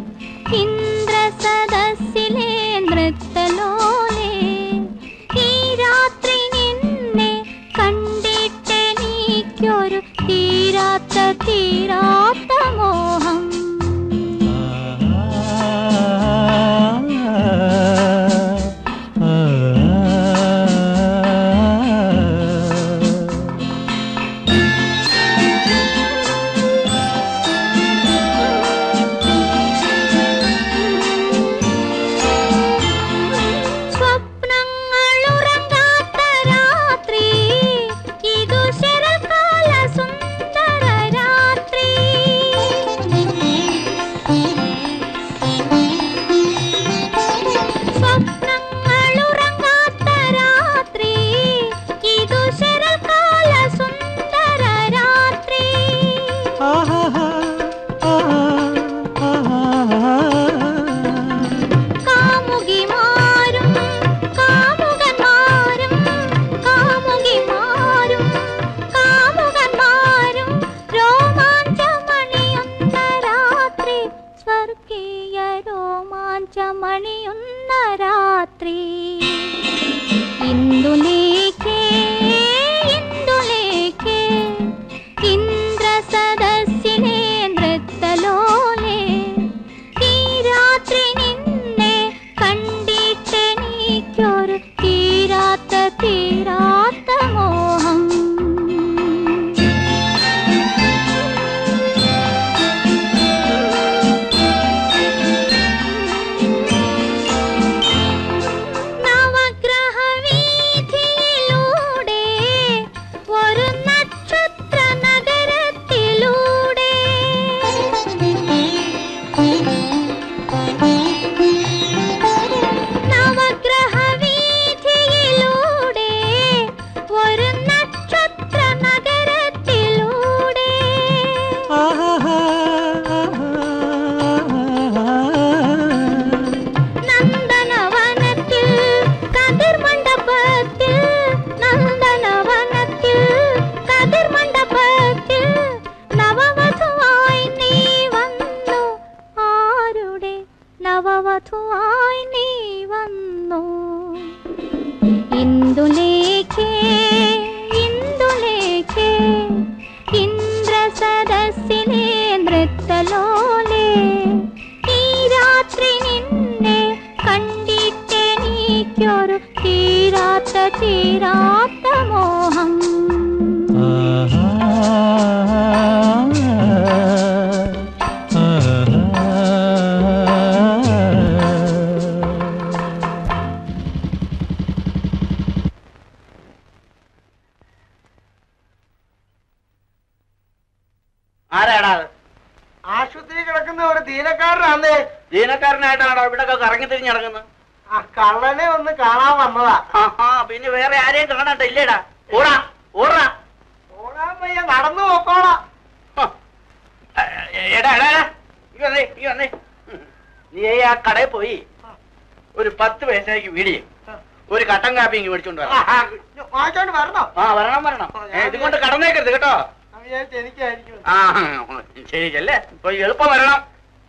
ഇന്ദ്രസദസ്സിലെ നൃത്തലോലേ ഈ രാത്രി നിന്നെ കണ്ടിട്ടെനിക്കൊരു തീരാത്ത തീരാത്ത മോഹം സ്വപ്നങ്ങളുറങ്ങാത്ത രാത്രി ഇതു ശരൽക്കാല സുന്ദര രാത്രി സ്വപ്നങ്ങളുറങ്ങാത്ത രാത്രി ഇതു ശരൽക്കാല സുന്ദര രാത്രി കാമുകിമാരും കാമുകന്മാരും കാമുകിമാരും കാമുകന്മാരും രോമാഞ്ചമണിയുന്ന രാത്രി സ്വർഗീയ രോമാഞ്ചമണിയുന്ന രാത്രി ഇന്ദുലേഖേ ഇന്ദുലേഖേ ഇന്ദ്രസദസ്സിലെ നൃത്തലോലേ ഈ രാത്രി നിന്നെ കണ്ടിട്ടെനിക്കൊരു തീരാത്ത തീരാത്ത മോഹം നവഗ്രഹ വീഥിയിലൂടെ ഒരു നക്ഷത്ര നഗരത്തിലൂടെ നവഗ്രഹ വീഥിയിലൂടെ ഒരു നക്ഷത്ര നഗരത്തിലൂടെ നന്ദനവനത്തിൽ കതിർമണ്ഡപത്തിൽ നന്ദനവനത്തിൽ കതിർമണ്ഡപത്തിൽ നവവധുവായി നീ വന്നു ആരുടെ നവവധുവായി നീ വന്നു ഇന്ദുലേഖേ ഇന്ദുലേഖേ ഇന്ദ്രസദസ്സിലെ നൃത്തലോലേ ഈ രാത്രി നിന്നെ കണ്ടിട്ടെനിക്കൊരു തീരാത്ത തീരാത്ത മോഹം ആരാടാ അത് ആശുപത്രി കിടക്കുന്ന ഒരു ദീനക്കാരനാന്നേ ജീവനക്കാരനായിട്ടാണോ ഇവിടെ കറങ്ങി തിരിഞ്ഞ് നടക്കുന്നത് ആ കള്ളനെ ഒന്ന് കാണാൻ വന്നതാ ആഹാ പിന്നെ വേറെ ആരെയും കാണണ്ട ഇല്ലേടാ ഓടാ ഓടാ ഓടാൻ വയ്യ നടന്നു പോക്കോളാം എടാ എടാ എടാ. ഈ വന്നേ ഈ വന്നേ നീ ആ കടയിൽ പോയി ഒരു പത്ത് പൈസയ്ക്ക് വീടിയും ഒരു കട്ടൻ കാപ്പി ഇങ്ങ് മേടിച്ചോണ്ട് വരണം വാങ്ങിച്ചോണ്ട് വരണോ ആ വരണം വരണം ഏ, ഇതും കൊണ്ട് കടന്നേക്കരുത് കേട്ടോ ഞാൻ വിചാരിച്ചു എനിക്കായിരിക്കും ആ ശരി ചെല്ലേ ഇപ്പൊ എളുപ്പം വരണം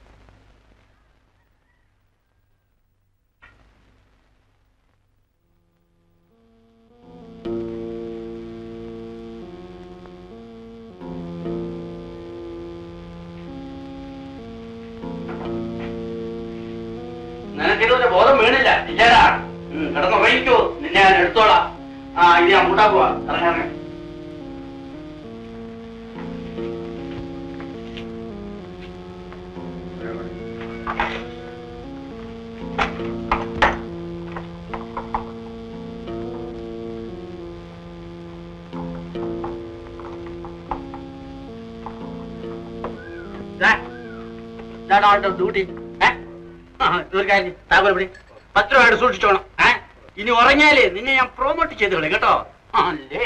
നിനക്കിതൊരു ബോധം വീണില്ല ഇല്ലേടാ ഉം, കിടന്നുറങ്ങിക്കോ നിന്നെ ഞാൻ എടുത്തോളാം ആ ഇത് ഞാൻ കൂട്ടാക്കുവാ ഇറങ്ങാൻ ഇതാണ് അവന്റെ ഡ്യൂട്ടി തീർക്കാനി താക്കോൽ പിടി പത്രമായിട്ട് സൂക്ഷിച്ചോണം ഏ ഇനി ഉറങ്ങിയാലേ നിന്നെ ഞാൻ പ്രൊമോട്ട് ചെയ്ത് കളയും കേട്ടോ ആ, അല്ലേ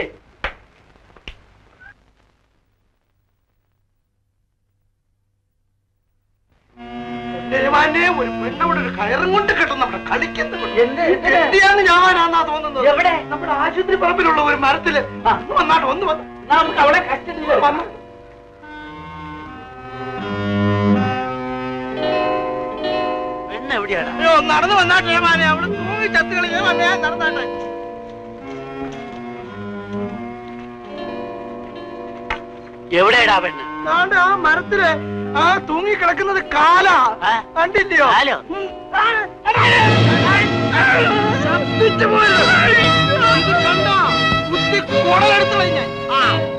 ദേവാനെ ഒരു പെണ്ണവിടെ ഒരു കയറും കൊണ്ട് കെട്ടും നമ്മുടെ കളിക്കുന്നു കെട്ടിയാന്ന് ഞാനാന്നാ തോന്നുന്നത് എവിടെ നമ്മുടെ ആശുപത്രി പറമ്പിലുള്ള ഒരു മരത്തില് ഒന്ന് വന്നാട്ട് ഒന്ന് വന്ന് നമുക്ക് അവിടെ കസ്റ്റഡിയിൽ വന്നു പെണ്ണെവിടെയാണ് അയ്യോ നടന്നു വന്നാട്ട് ദേവാനെ അവിടെ തൂങ്ങി ചത്തുകളി ഞാൻ വന്നേ നടന്നാട്ടെ എവിടെയാടാ പെണ്ണ് ദാണ്ട് ആ മരത്തില് ആ തൂങ്ങി കിടക്കുന്നത് കാലാ കണ്ടില്ലയോ ഉം. ശബ്ദിച്ചു പോയത്. ഇത് കണ്ടോ? കുത്തി കുടലെടുത്ത് കളഞ്ഞ്. ആ.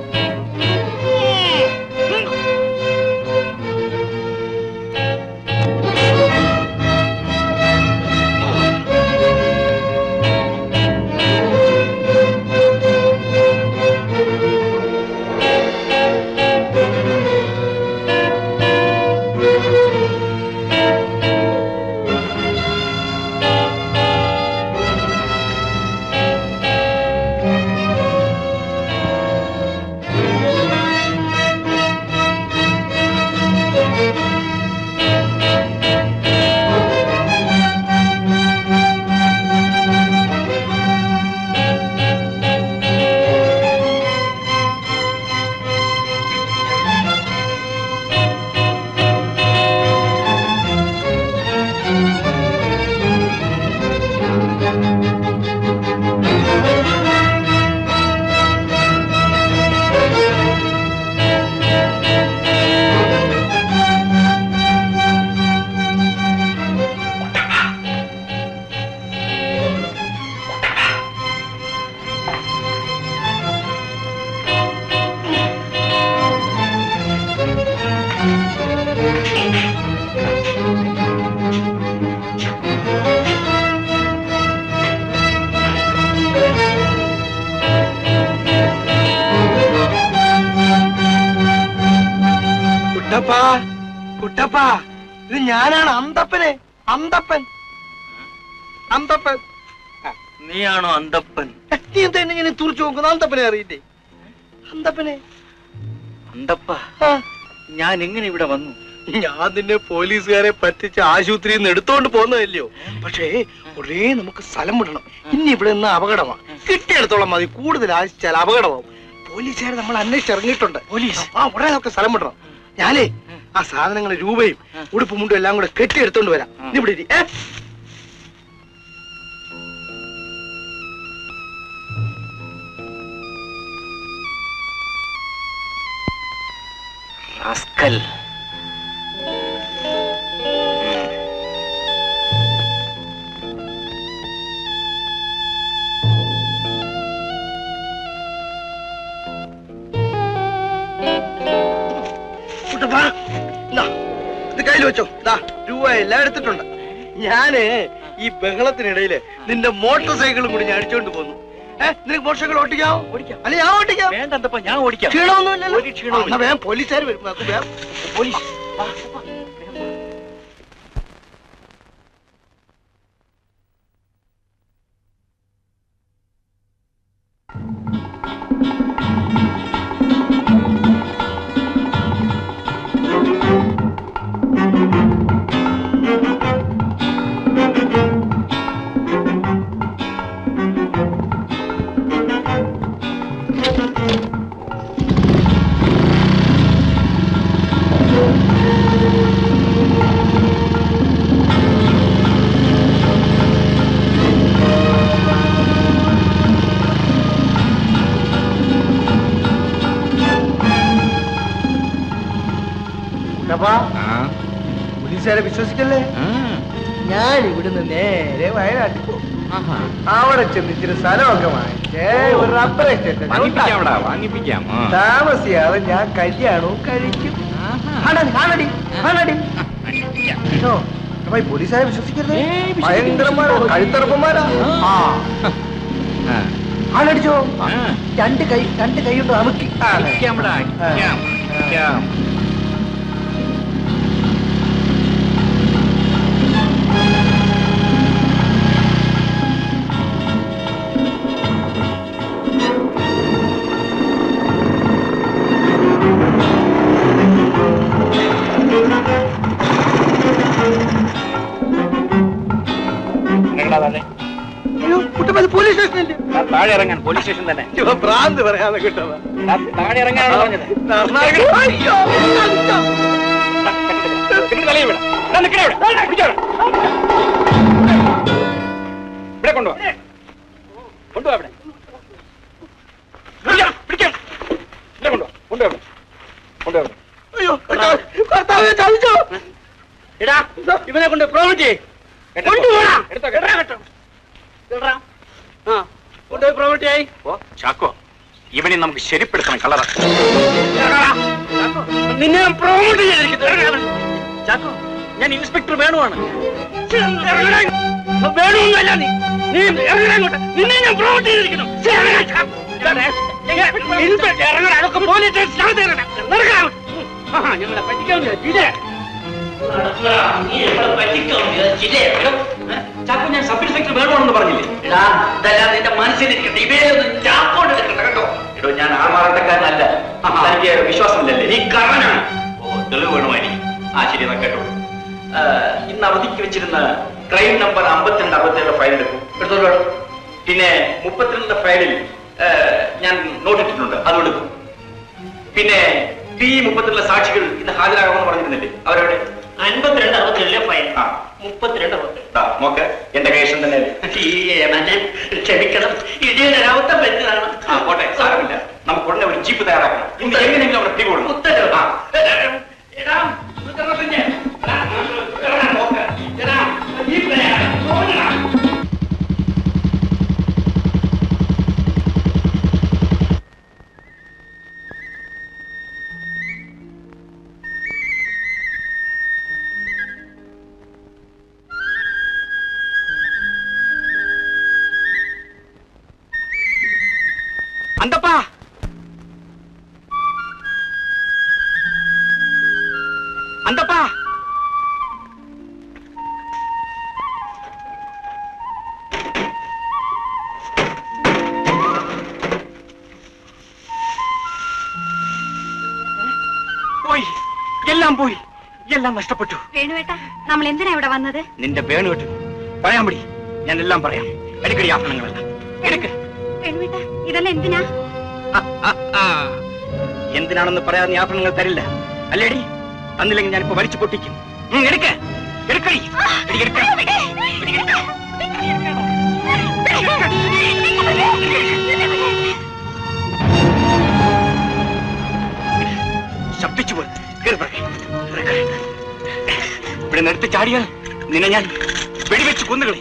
കുട്ടപ്പാ കുട്ടപ്പാ ഇത് ഞാനാണ് അന്തപ്പനെ അന്തപ്പൻ അന്തപ്പൻ നീയാണോ അന്തപ്പൻ നീ എന്താ എന്നെ ഇങ്ങനെ തുറച്ചു നോക്കുന്നു അന്തപ്പനെ അറിയില്ലേ അന്തപ്പനെ അന്തപ്പ ഞാൻ എങ്ങനെ ഇവിടെ വന്നു ഞാൻ നിന്നെ പോലീസുകാരെ പറ്റിച്ച് ആശുപത്രിയിൽ നിന്ന് എടുത്തോണ്ട് പോകുന്നതല്ലയോ പക്ഷേ ഒരേ നമുക്ക് സ്ഥലം വിടണം ഇനി ഇവിടെ നിന്ന് അപകടമാണ് കിട്ടിയെടുത്തോളം മതി കൂടുതൽ ആശിച്ചാൽ അപകടമാവും പോലീസുകാർ നമ്മൾ അന്വേഷിച്ചിറങ്ങിയിട്ടുണ്ട് പോലീസ് ആ ഉടനെ നമുക്ക് സ്ഥലം വിടണം ഞാനേ ആ സാധനങ്ങൾ രൂപയും ഉടുപ്പും മുണ്ടും എല്ലാം കൂടെ കെട്ടിയെടുത്തോണ്ട് വരാം നീ ഇവിടെ ഇരി, ഏ റാസ്കൽ കുട്ടപ്പാ ഇതാ, ഇത് കയ്യിൽ വെച്ചോ ദാ രൂപ എല്ലാം എടുത്തിട്ടുണ്ട് ഞാന് ഈ ബഹളത്തിനിടയില് നിന്റെ മോട്ടോർ സൈക്കിളും കൂടി ഞാൻ അടിച്ചോണ്ട് പോന്നു ഏഹ് നിനക്ക് മോട്ടോർ സൈക്കിൾ ഓട്ടിക്കാമോ ഓടിക്കാം അല്ലെ ഞാൻ ഓടിക്കാം വേണ്ടപ്പ ഞാൻ ഓടിക്കാം ക്ഷീണമൊന്നുമില്ലല്ലോ ഒരു ക്ഷീണവും എന്നാ വേഗം പോലീസുകാർ വരും നമുക്ക് വേഗം പോലീസ് കുട്ടപ്പാ പോലീസുകാരെ വിശ്വസിക്കല്ലേ ഞാൻ ഇവിടുന്ന് നേരെ വയനാട്ടിൽ പോകും അവിടെ ചെന്ന് ഇച്ചിരി സ്ഥലമൊക്കെ വാങ്ങിച്ചേ ഒരു റബ്ബർ എസ്റ്റേറ്റ് വാങ്ങിപ്പിക്കാംടാ വാങ്ങിപ്പിക്കാം ആ. താമസിയാതെ ഞാൻ കല്യാണവും കഴിക്കും ആണടി, ആണടി, ആണടി. കേട്ടോ? അപ്പൊ ഈ പോലീസുകാരെ വിശ്വസിക്കരുത് ഭയങ്കരന്മാരാണ് കഴുത്തറപ്പന്മാരാ ആ ആ. ആളടിച്ചോ രണ്ട് കൈ രണ്ട് കൈ കൊണ്ട് അമുക്കി അടിക്കാംടാ, അടിക്കാം, അടിക്കാം. ആ താഴെ ഇറങ്ങാൻ പോലീസ് സ്റ്റേഷൻ തന്നെ ഭ്രാന്ത് പറയാതെ കിട്ടോ താഴെ ഇറങ്ങാനാണ് പറഞ്ഞത് അയ്യോ എന്നിട്ട് തലയിൽ വിടാം ദാ നിക്കണേ ഇവിടെ. ദാ പിടിച്ചോ ഇവിടെ. ഇവിടെ കൊണ്ടുവാ കൊണ്ടുവാ ഇവിടെ പിടിക്കാം, പിടിക്കാം. ഇവിടെ കൊണ്ടുവാ കൊണ്ടുവാ ഇവിടെ. കൊണ്ടുവാ ഇവിടെ. അയ്യോ കർത്താവേ ചതിച്ചോ എടാ ഇവനെ കൊണ്ട് പ്രോമിറ്റ് കൊണ്ടുപോടാ എടുത്തോ, കേട്ടോ, കേട്ടോ. ആ കൊണ്ടുപോയി പ്രോമിറ്റ് ആയി ഓ ചാക്കോ ഇവനെ നമുക്ക് ശരിപ്പെടുത്തണം കളറ നിന്നെ പ്രോമോട്ട് ചെയ്തിരിക്കുന്നു ചാക്കോ ഞാൻ ഇൻസ്പെക്ടർ വേണുവാണ് വേണമൊന്നുമല്ല നീ നീ ഇറങ്ങടാ ഇങ്ങോട്ട്. നിന്നെ ഞാൻ പ്രോമോട്ട് ചെയ്തിരിക്കുന്നു ഇൻസ്പെക്ടർ ഇറങ്ങടാ അതൊക്കെ പോലീസ് സ്റ്റേഷനകത്ത് ഇറങ്ങടാ. നടക്കടാ. ആഹാ, ഞങ്ങളെ പറ്റിക്കാൻ വിചാരിച്ചില്ലേ? ചാക്കോ ഞാൻ സബ് ഇൻസ്പെക്ടർ വേണമെന്ന് പറഞ്ഞില്ലേ എടാ, ഇതെല്ലാം നിന്റെ മനസ്സിലിരിക്കട്ടെ ഇവയൊന്നും ചാപ്പോട്ട് എടുക്കണ്ട കേട്ടോ എടോ ഞാൻ ആൾമാറാട്ടക്കാരനല്ല തനിക്ക് വിശ്വാസമില്ലല്ലേ നീ കള്ളനാണ് ഓ തെളിവ് വേണമായിരിക്കും ആ ശരി എന്നാ കേട്ടോളൂ ആ, ഇന്ന് അവധിക്ക് വെച്ചിരുന്ന ക്രൈം നമ്പർ അമ്പത്തിരണ്ട് അറുപത്തിയേഴ് ഫയൽ എടുക്കും എടുത്തോളൂ പിന്നെ മുപ്പത്തിരണ്ട് ഫയലിൽ ആ, ഞാൻ നോട്ടിട്ടിട്ടുണ്ട് അതും എടുക്കും പിന്നെ പി മുപ്പത്തിരണ്ടിലെ സാക്ഷികൾ ഇന്ന് ഹാജരാകാമെന്ന് പറഞ്ഞിരുന്നില്ലേ അവരവിടെ അൻപത്തിരണ്ട് അറുപത്തിയേഴിലെ ഫയൽ ആ മുപ്പത്തിരണ്ട് അറുപത്തി ദാ, നോക്ക് എന്റെ കൈവശം തന്നെ ഈ യമനെ ക്ഷമിക്കണം ഇടിയുടെ രാവത്തം പറ്റിയതാണ് ആ പോട്ടെ സാരമില്ല നമുക്ക് ഉടനെ ഒരു ജീപ്പ് തയ്യാറാക്കണം ഇന്ന് എങ്ങനെയെങ്കിലും അവിടെ പിടികൂടും ഉത്തരവ്. ആ എടാ, ഉത്തരവത്തിന്റെ. എടാ, എടാ, നോക്ക്. എടാ, ഈ പേരാ. പോകണം. അന്തപ്പാ അന്തപ്പാ പോയി എല്ലാം പോയി എല്ലാം നഷ്ടപ്പെട്ടു വേണുവേട്ട നമ്മൾ എന്തിനാ ഇവിടെ വന്നത് നിന്റെ വേണു കേട്ടു പറയാൻ മതി ഞാൻ എല്ലാം പറയാം എടുക്കടി ആഭരണങ്ങളെല്ലാം എടുക്ക വേണുവേട്ട ഇതെല്ലാം എന്തിനാ എന്തിനാണെന്ന് പറയാൻ നീ ആഭരണങ്ങൾ തരില്ല അല്ലേടി തന്നില്ലെങ്കിൽ ഞാനിപ്പോ വലിച്ചു പൊട്ടിക്കും ഉം, എടുക്ക എടുക്കടി എടി, എടുക്ക. എടി, എടുക്ക. ശബ്ദിച്ചു പോയി കേറി പറയ്. ഇവിടെ നിർത്തി ചാടിയാൽ നിന്നെ ഞാൻ വെടിവെച്ച് കൊന്നുകളി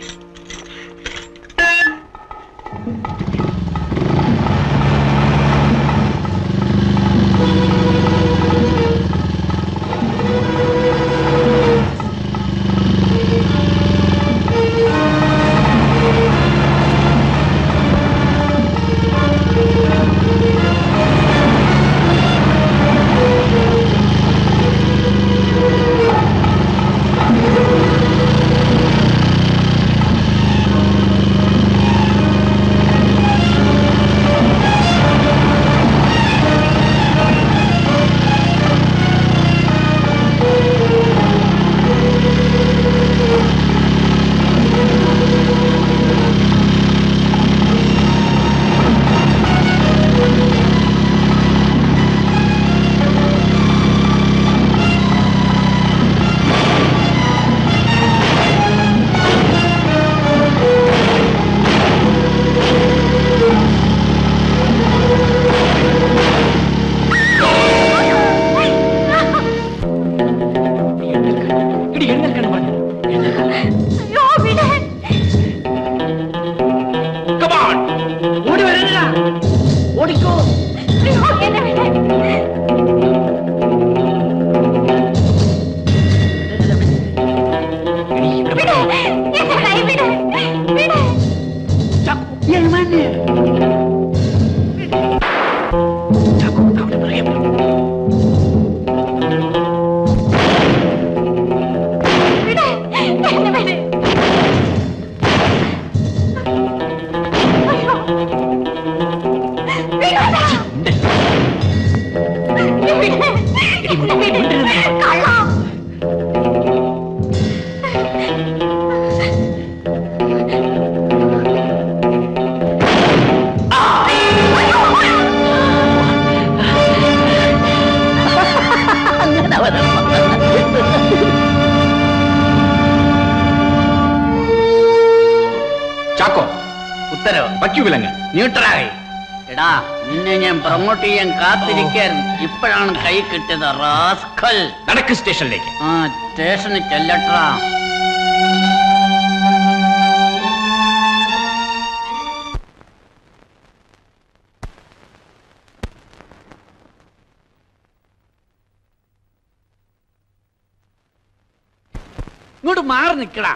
ഇടി എഴുന്നേൽക്കണം പറഞ്ഞു അയ്യോ വിട് കമാൺ ഓടി വരണ്ട ഓടിക്കോ അയ്യോ എന്നെ വിട് വിട് എന്റെ കൈ വിട് വിട് വിട് എന്നെ വിട് അയ്യോ വിടടാ ന്യൂട്രായി എടാ നിന്നെ ഞാൻ പ്രൊമോട്ട് ചെയ്യാൻ കാത്തിരിക്കായിരുന്നു ഇപ്പോഴാണ് കൈ കിട്ടിയത് റാസ്കൽ നടക്ക് സ്റ്റേഷനിലേക്ക് ആ സ്റ്റേഷനിൽ ചെല്ലട്ടാ ഇങ്ങോട്ട് മാറി നിക്കടാ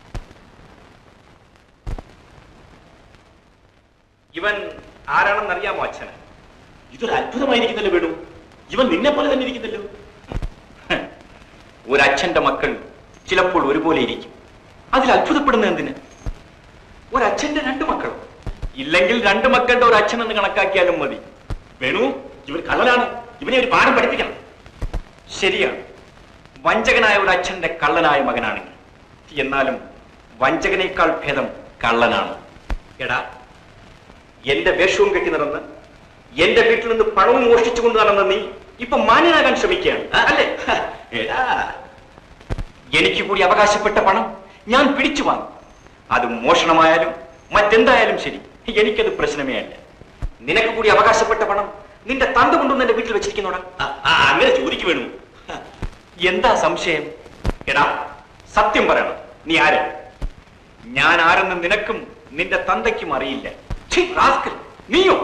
ഇവൻ ആരാണെന്ന് അറിയാമോ അച്ഛന് ഇതൊരു അത്ഭുതമായിരിക്കുന്നല്ലോ വേണു ഇവൻ നിന്നെ പോലെ തന്നെ ഇരിക്കുന്നല്ലോ ഒരച്ഛന്റെ മക്കൾ ചിലപ്പോൾ ഒരുപോലെ ഇരിക്കും അതിൽ അത്ഭുതപ്പെടുന്ന എന്തിന് ഒരച്ഛന്റെ രണ്ട് മക്കളും ഇല്ലെങ്കിൽ രണ്ട് മക്കളുടെ ഒരു അച്ഛൻ എന്ന് കണക്കാക്കിയാലും മതി വേണു ഇവൻ കള്ളനാണ് ഇവനെ ഒരു പാഠം പഠിപ്പിക്കണം ശരിയാണ് വഞ്ചകനായ ഒരു അച്ഛന്റെ കള്ളനായ മകനാണെങ്കിൽ എന്നാലും വഞ്ചകനേക്കാൾ ഭേദം കള്ളനാണ് എടാ എന്റെ വേഷവും കെട്ടി നടന്ന് എന്റെ വീട്ടിൽ നിന്ന് പണവും മോഷ്ടിച്ചുകൊണ്ട് നടന്ന നീ ഇപ്പൊ മാന്യനാകാൻ ശ്രമിക്കുകയാണ് അല്ലേ എടാ എനിക്ക് കൂടി അവകാശപ്പെട്ട പണം ഞാൻ പിടിച്ചു വാങ്ങും അത് മോഷണമായാലും മറ്റെന്തായാലും ശരി എനിക്കത് പ്രശ്നമേ അല്ല നിനക്ക് കൂടി അവകാശപ്പെട്ട പണം നിന്റെ തന്ത കൊണ്ടുവന്ന് എന്റെ വീട്ടിൽ വെച്ചിരിക്കുന്നോടാ അങ്ങനെ ചോദിക്കു വേണു എന്താ സംശയം എടാ സത്യം പറയണം നീ ആര് ഞാൻ ആരെന്ന് നിനക്കും നിന്റെ തന്തയ്ക്കും അറിയില്ല ഛീ, റാസ്കൽ, നീയോ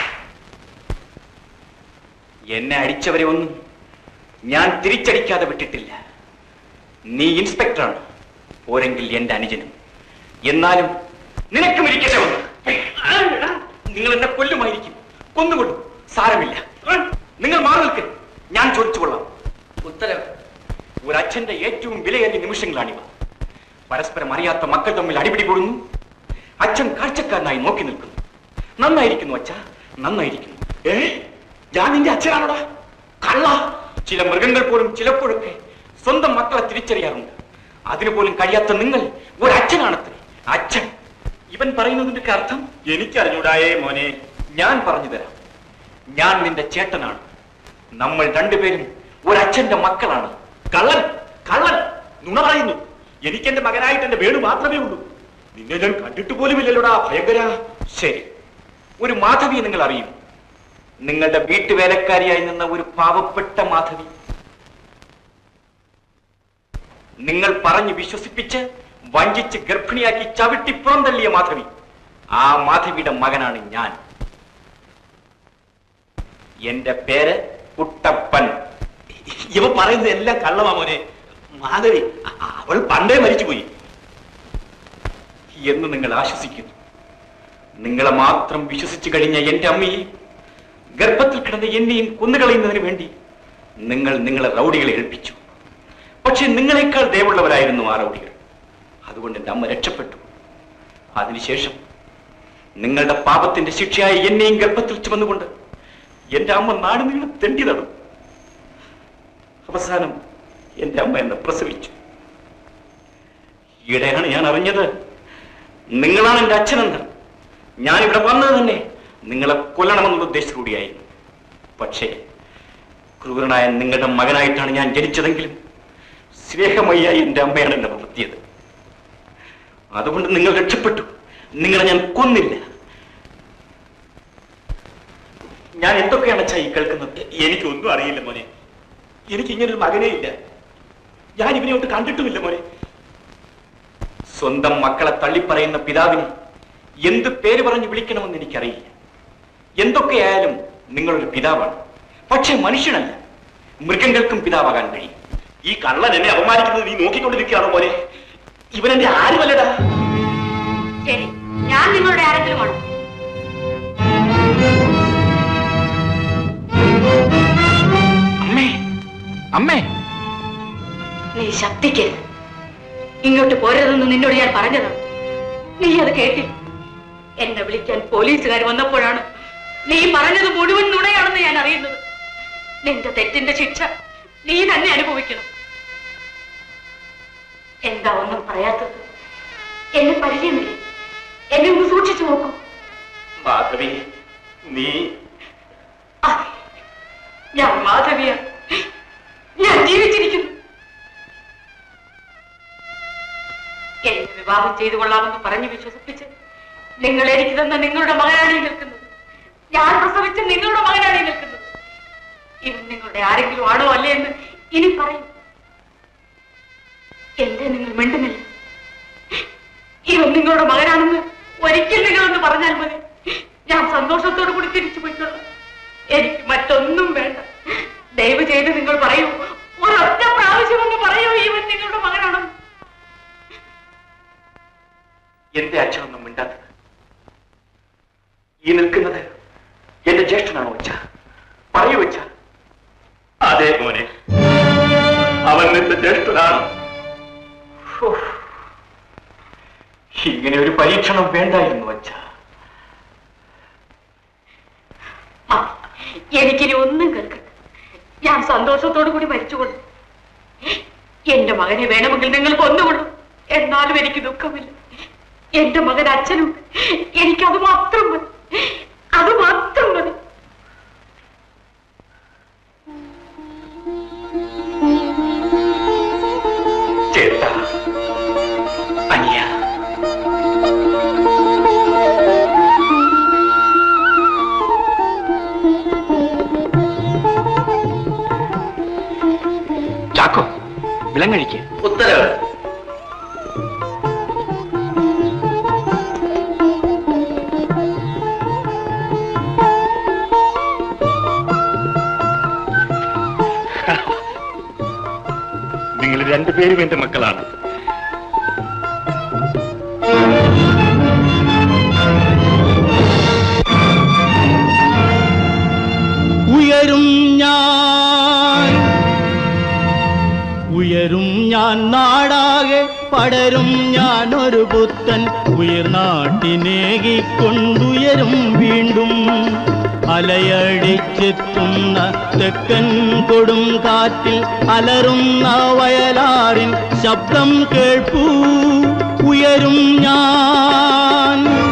എന്നെ അടിച്ചവരെ ഒന്നും ഞാൻ തിരിച്ചടിക്കാതെ വിട്ടിട്ടില്ല നീ ഇൻസ്പെക്ടറാണ് പോരെങ്കിൽ എന്റെ അനുജനും എന്നാലും നിനക്കും ഇരിക്കട്ടെ ഒന്ന് നിങ്ങൾ എന്നെ കൊല്ലുമായിരിക്കും കൊന്നുകൊള്ളും സാരമില്ല നിങ്ങൾ മാറി നിൽക്ക് ഞാൻ ചോദിച്ചു കൊള്ളാം ഉത്തരവ് ഒരച്ഛന്റെ ഏറ്റവും വിലയേറിയ നിമിഷങ്ങളാണിവ പരസ്പരം അറിയാത്ത മക്കൾ തമ്മിൽ അടിപിടി കൂടുന്നു അച്ഛൻ കാഴ്ചക്കാരനായി നോക്കി നിൽക്കുന്നു നന്നായിരിക്കുന്നു അച്ഛ നന്നായിരിക്കുന്നു ഏ ഞാൻ നിന്റെ അച്ഛനാണോടാ കള്ള ചില മൃഗങ്ങൾ പോലും ചിലപ്പോഴൊക്കെ സ്വന്തം മക്കളെ തിരിച്ചറിയാറുണ്ട് അതിനു പോലും കഴിയാത്ത നിങ്ങൾ ഒരു അച്ഛനാണത്രേ അച്ഛൻ ഇവൻ പറയുന്നതിന്റെ ഒക്കെ അർത്ഥം എനിക്കറിഞ്ഞൂടായേ മോനെ ഞാൻ പറഞ്ഞു തരാം ഞാൻ നിന്റെ ചേട്ടനാണ് നമ്മൾ രണ്ടുപേരും ഒരച്ഛന്റെ മക്കളാണ് കള്ളൻ കള്ളൻ നുണ പറയുന്നു എനിക്ക് എന്റെ മകനായിട്ട് എന്റെ വേണു മാത്രമേ ഉള്ളൂ നിന്നെ ഞാൻ കണ്ടിട്ട് പോലുമില്ലല്ലോടാ ഭയങ്കര ശരി ഒരു മാധവിയെ നിങ്ങൾ അറിയും നിങ്ങളുടെ വീട്ടുവേലക്കാരിയായി നിന്ന ഒരു പാവപ്പെട്ട മാധവി നിങ്ങൾ പറഞ്ഞു വിശ്വസിപ്പിച്ച് വഞ്ചിച്ച് ഗർഭിണിയാക്കി ചവിട്ടി പുറന്തള്ളിയ മാധവി ആ മാധവിയുടെ മകനാണ് ഞാൻ എന്റെ പേര് കുട്ടപ്പൻ ഇവ പറയുന്നത് എല്ലാം കള്ളമാ മോനെ മാധവി അ- അവൾ പണ്ടേ മരിച്ചുപോയി എന്ന് നിങ്ങൾ ആശ്വസിക്കുന്നു നിങ്ങളെ മാത്രം വിശ്വസിച്ചു കഴിഞ്ഞ എന്റെ അമ്മയെ ഗർഭത്തിൽ കിടന്ന എന്നെയും കൊന്നുകളയുന്നതിന് വേണ്ടി നിങ്ങൾ നിങ്ങളെ റൗഡികളെ ഏൽപ്പിച്ചു പക്ഷെ നിങ്ങളെക്കാൾ ദയവുള്ളവരായിരുന്നു ആ റൗഡികൾ അതുകൊണ്ട് എന്റെ അമ്മ രക്ഷപ്പെട്ടു അതിനുശേഷം നിങ്ങളുടെ പാപത്തിന്റെ ശിക്ഷയായി എന്നെയും ഗർഭത്തിൽ ചുമന്നുകൊണ്ട് എന്റെ അമ്മ നാട് നീളെ തെണ്ടി നടന്നു അവസാനം എന്റെ അമ്മ എന്നെ പ്രസവിച്ചു ഈടെയാണ് ഞാൻ അറിഞ്ഞത് നിങ്ങളാണ് എന്റെ അച്ഛനെന്ന് ഞാൻ ഇവിടെ വന്നത് തന്നെ നിങ്ങളെ കൊല്ലണമെന്നുള്ള ഉദ്ദേശത്തോടെയായിരുന്നു പക്ഷേ ക്രൂരനായ നിങ്ങളുടെ മകനായിട്ടാണ് ഞാൻ ജനിച്ചതെങ്കിലും സ്നേഹമയ്യായി എന്റെ അമ്മയാണ് എന്നെ വളർത്തിയത് അതുകൊണ്ട് നിങ്ങൾ രക്ഷപ്പെട്ടു നിങ്ങളെ ഞാൻ കൊന്നില്ല ഞാൻ എന്തൊക്കെയാണ് അച്ഛാ ഈ കേൾക്കുന്നത് എനിക്കൊന്നും അറിയില്ല മോനെ എനിക്ക് ഇങ്ങനൊരു മകനേ ഇല്ല ഞാൻ ഇവനെ ഒട്ട് കണ്ടിട്ടുമില്ല മോനെ സ്വന്തം മക്കളെ തള്ളിപ്പറയുന്ന പിതാവിനെ എന്ത് പേര് പറഞ്ഞ് വിളിക്കണമെന്ന് എനിക്കറിയില്ല എന്തൊക്കെയായാലും നിങ്ങളൊരു പിതാവാണ് പക്ഷെ മനുഷ്യനല്ല മൃഗങ്ങൾക്കും പിതാവാകാൻ കഴിയും ഈ കള്ളൻ എന്നെ അപമാനിക്കുന്നത് നീ നോക്കിക്കൊണ്ടിരിക്കുകയാണോ മോനെ ഇവൻ എന്റെ ആരുമല്ലടാ ശരി ഞാൻ നിങ്ങളുടെ ആരെങ്കിലുമാണോ അമ്മേ അമ്മേ നീ ശബ്ദിക്കരുത് ഇങ്ങോട്ട് പോരരുതെന്ന് നിന്നോട് ഞാൻ പറഞ്ഞതാണ് നീ അത് കേട്ടില്ല എന്നെ വിളിക്കാൻ പോലീസുകാർ വന്നപ്പോഴാണ് നീ പറഞ്ഞത് മുഴുവൻ നുണയാണെന്ന് ഞാൻ അറിയുന്നത് നിന്റെ തെറ്റിന്റെ ശിക്ഷ നീ തന്നെ അനുഭവിക്കണം എന്താ ഒന്നും പറയാത്തത് എന്നെ പരിചയമില്ല എന്നെ ഒന്ന് സൂക്ഷിച്ചു നോക്കൂ മാധവി നീ ഞാൻ മാധവിയാണ് ഞാൻ ജീവിച്ചിരിക്കുന്നു എന്നെ വിവാഹം ചെയ്തു കൊള്ളാമെന്ന് പറഞ്ഞു വിശ്വസിപ്പിച്ച് നിങ്ങൾ എനിക്ക് തന്ന നിങ്ങളുടെ മകനാണ് ഈ നിൽക്കുന്നത് ഞാൻ പ്രസവിച്ച നിങ്ങളുടെ മകനാണ് ഈ നിൽക്കുന്നത് ഇവൻ നിങ്ങളുടെ ആരെങ്കിലും ആണോ അല്ലേ എന്ന് ഇനി പറയും എന്തേ നിങ്ങൾ മിണ്ടുന്നില്ല ഇവൻ നിങ്ങളുടെ മകനാണെന്ന് ഒരിക്കൽ നിങ്ങളൊന്ന് പറഞ്ഞാൽ മതി ഞാൻ സന്തോഷത്തോടു കൂടി തിരിച്ചു പോയിക്കൊള്ളാം എനിക്ക് മറ്റൊന്നും വേണ്ട ദയവ് ചെയ്ത് നിങ്ങൾ പറയൂ ഒരൊറ്റ പ്രാവശ്യം ഒന്ന് പറയൂ ഇവൻ നിങ്ങളുടെ മകനാണെന്ന് എന്റെ അച്ഛനൊന്നും മിണ്ടാത്തത് ഈ നിൽക്കുന്നത് എന്റെ ജ്യേഷ്ഠനാണോ വെച്ച പറയൂ വെച്ച അതെ മോനെ അവൻ നിന്റെ ജ്യേഷ്ഠനാണ് ഹോ. ഇങ്ങനെ ഒരു പരീക്ഷണം വേണ്ടായിരുന്നു വച്ച ആ, എനിക്കിനി ഒന്നും കേൾക്കണ്ട ഞാൻ സന്തോഷത്തോടു കൂടി മരിച്ചുകൊള്ളു എന്റെ മകനെ വേണമെങ്കിൽ നിങ്ങൾ കൊന്നുകൊള്ളു എന്നാലും എനിക്ക് ദുഃഖമില്ല എന്റെ മകൻ അച്ഛനും എനിക്കത് മാത്രം മതി അത് മാത്രം മതി ചേട്ട അനിയ ചാക്കോ വിലങ്ങഴിക്ക് ഉത്തരവ് നിങ്ങൾ രണ്ടുപേരും എന്റെ മക്കളാണ് ഉയരും ഞാൻ ഉയരും ഞാൻ നാടാകെ പടരും ഞാൻ ഒരു പുത്തൻ ഉയർനാട്ടിനേകിക്കൊണ്ടുയരും വീണ്ടും അലയടിച്ചെത്തുന്ന തെക്കൻ കൊടും കാറ്റിൽ അലറുന്ന വയലാറിൻ ശബ്ദം കേൾപ്പൂ ഉയരും ഞാൻ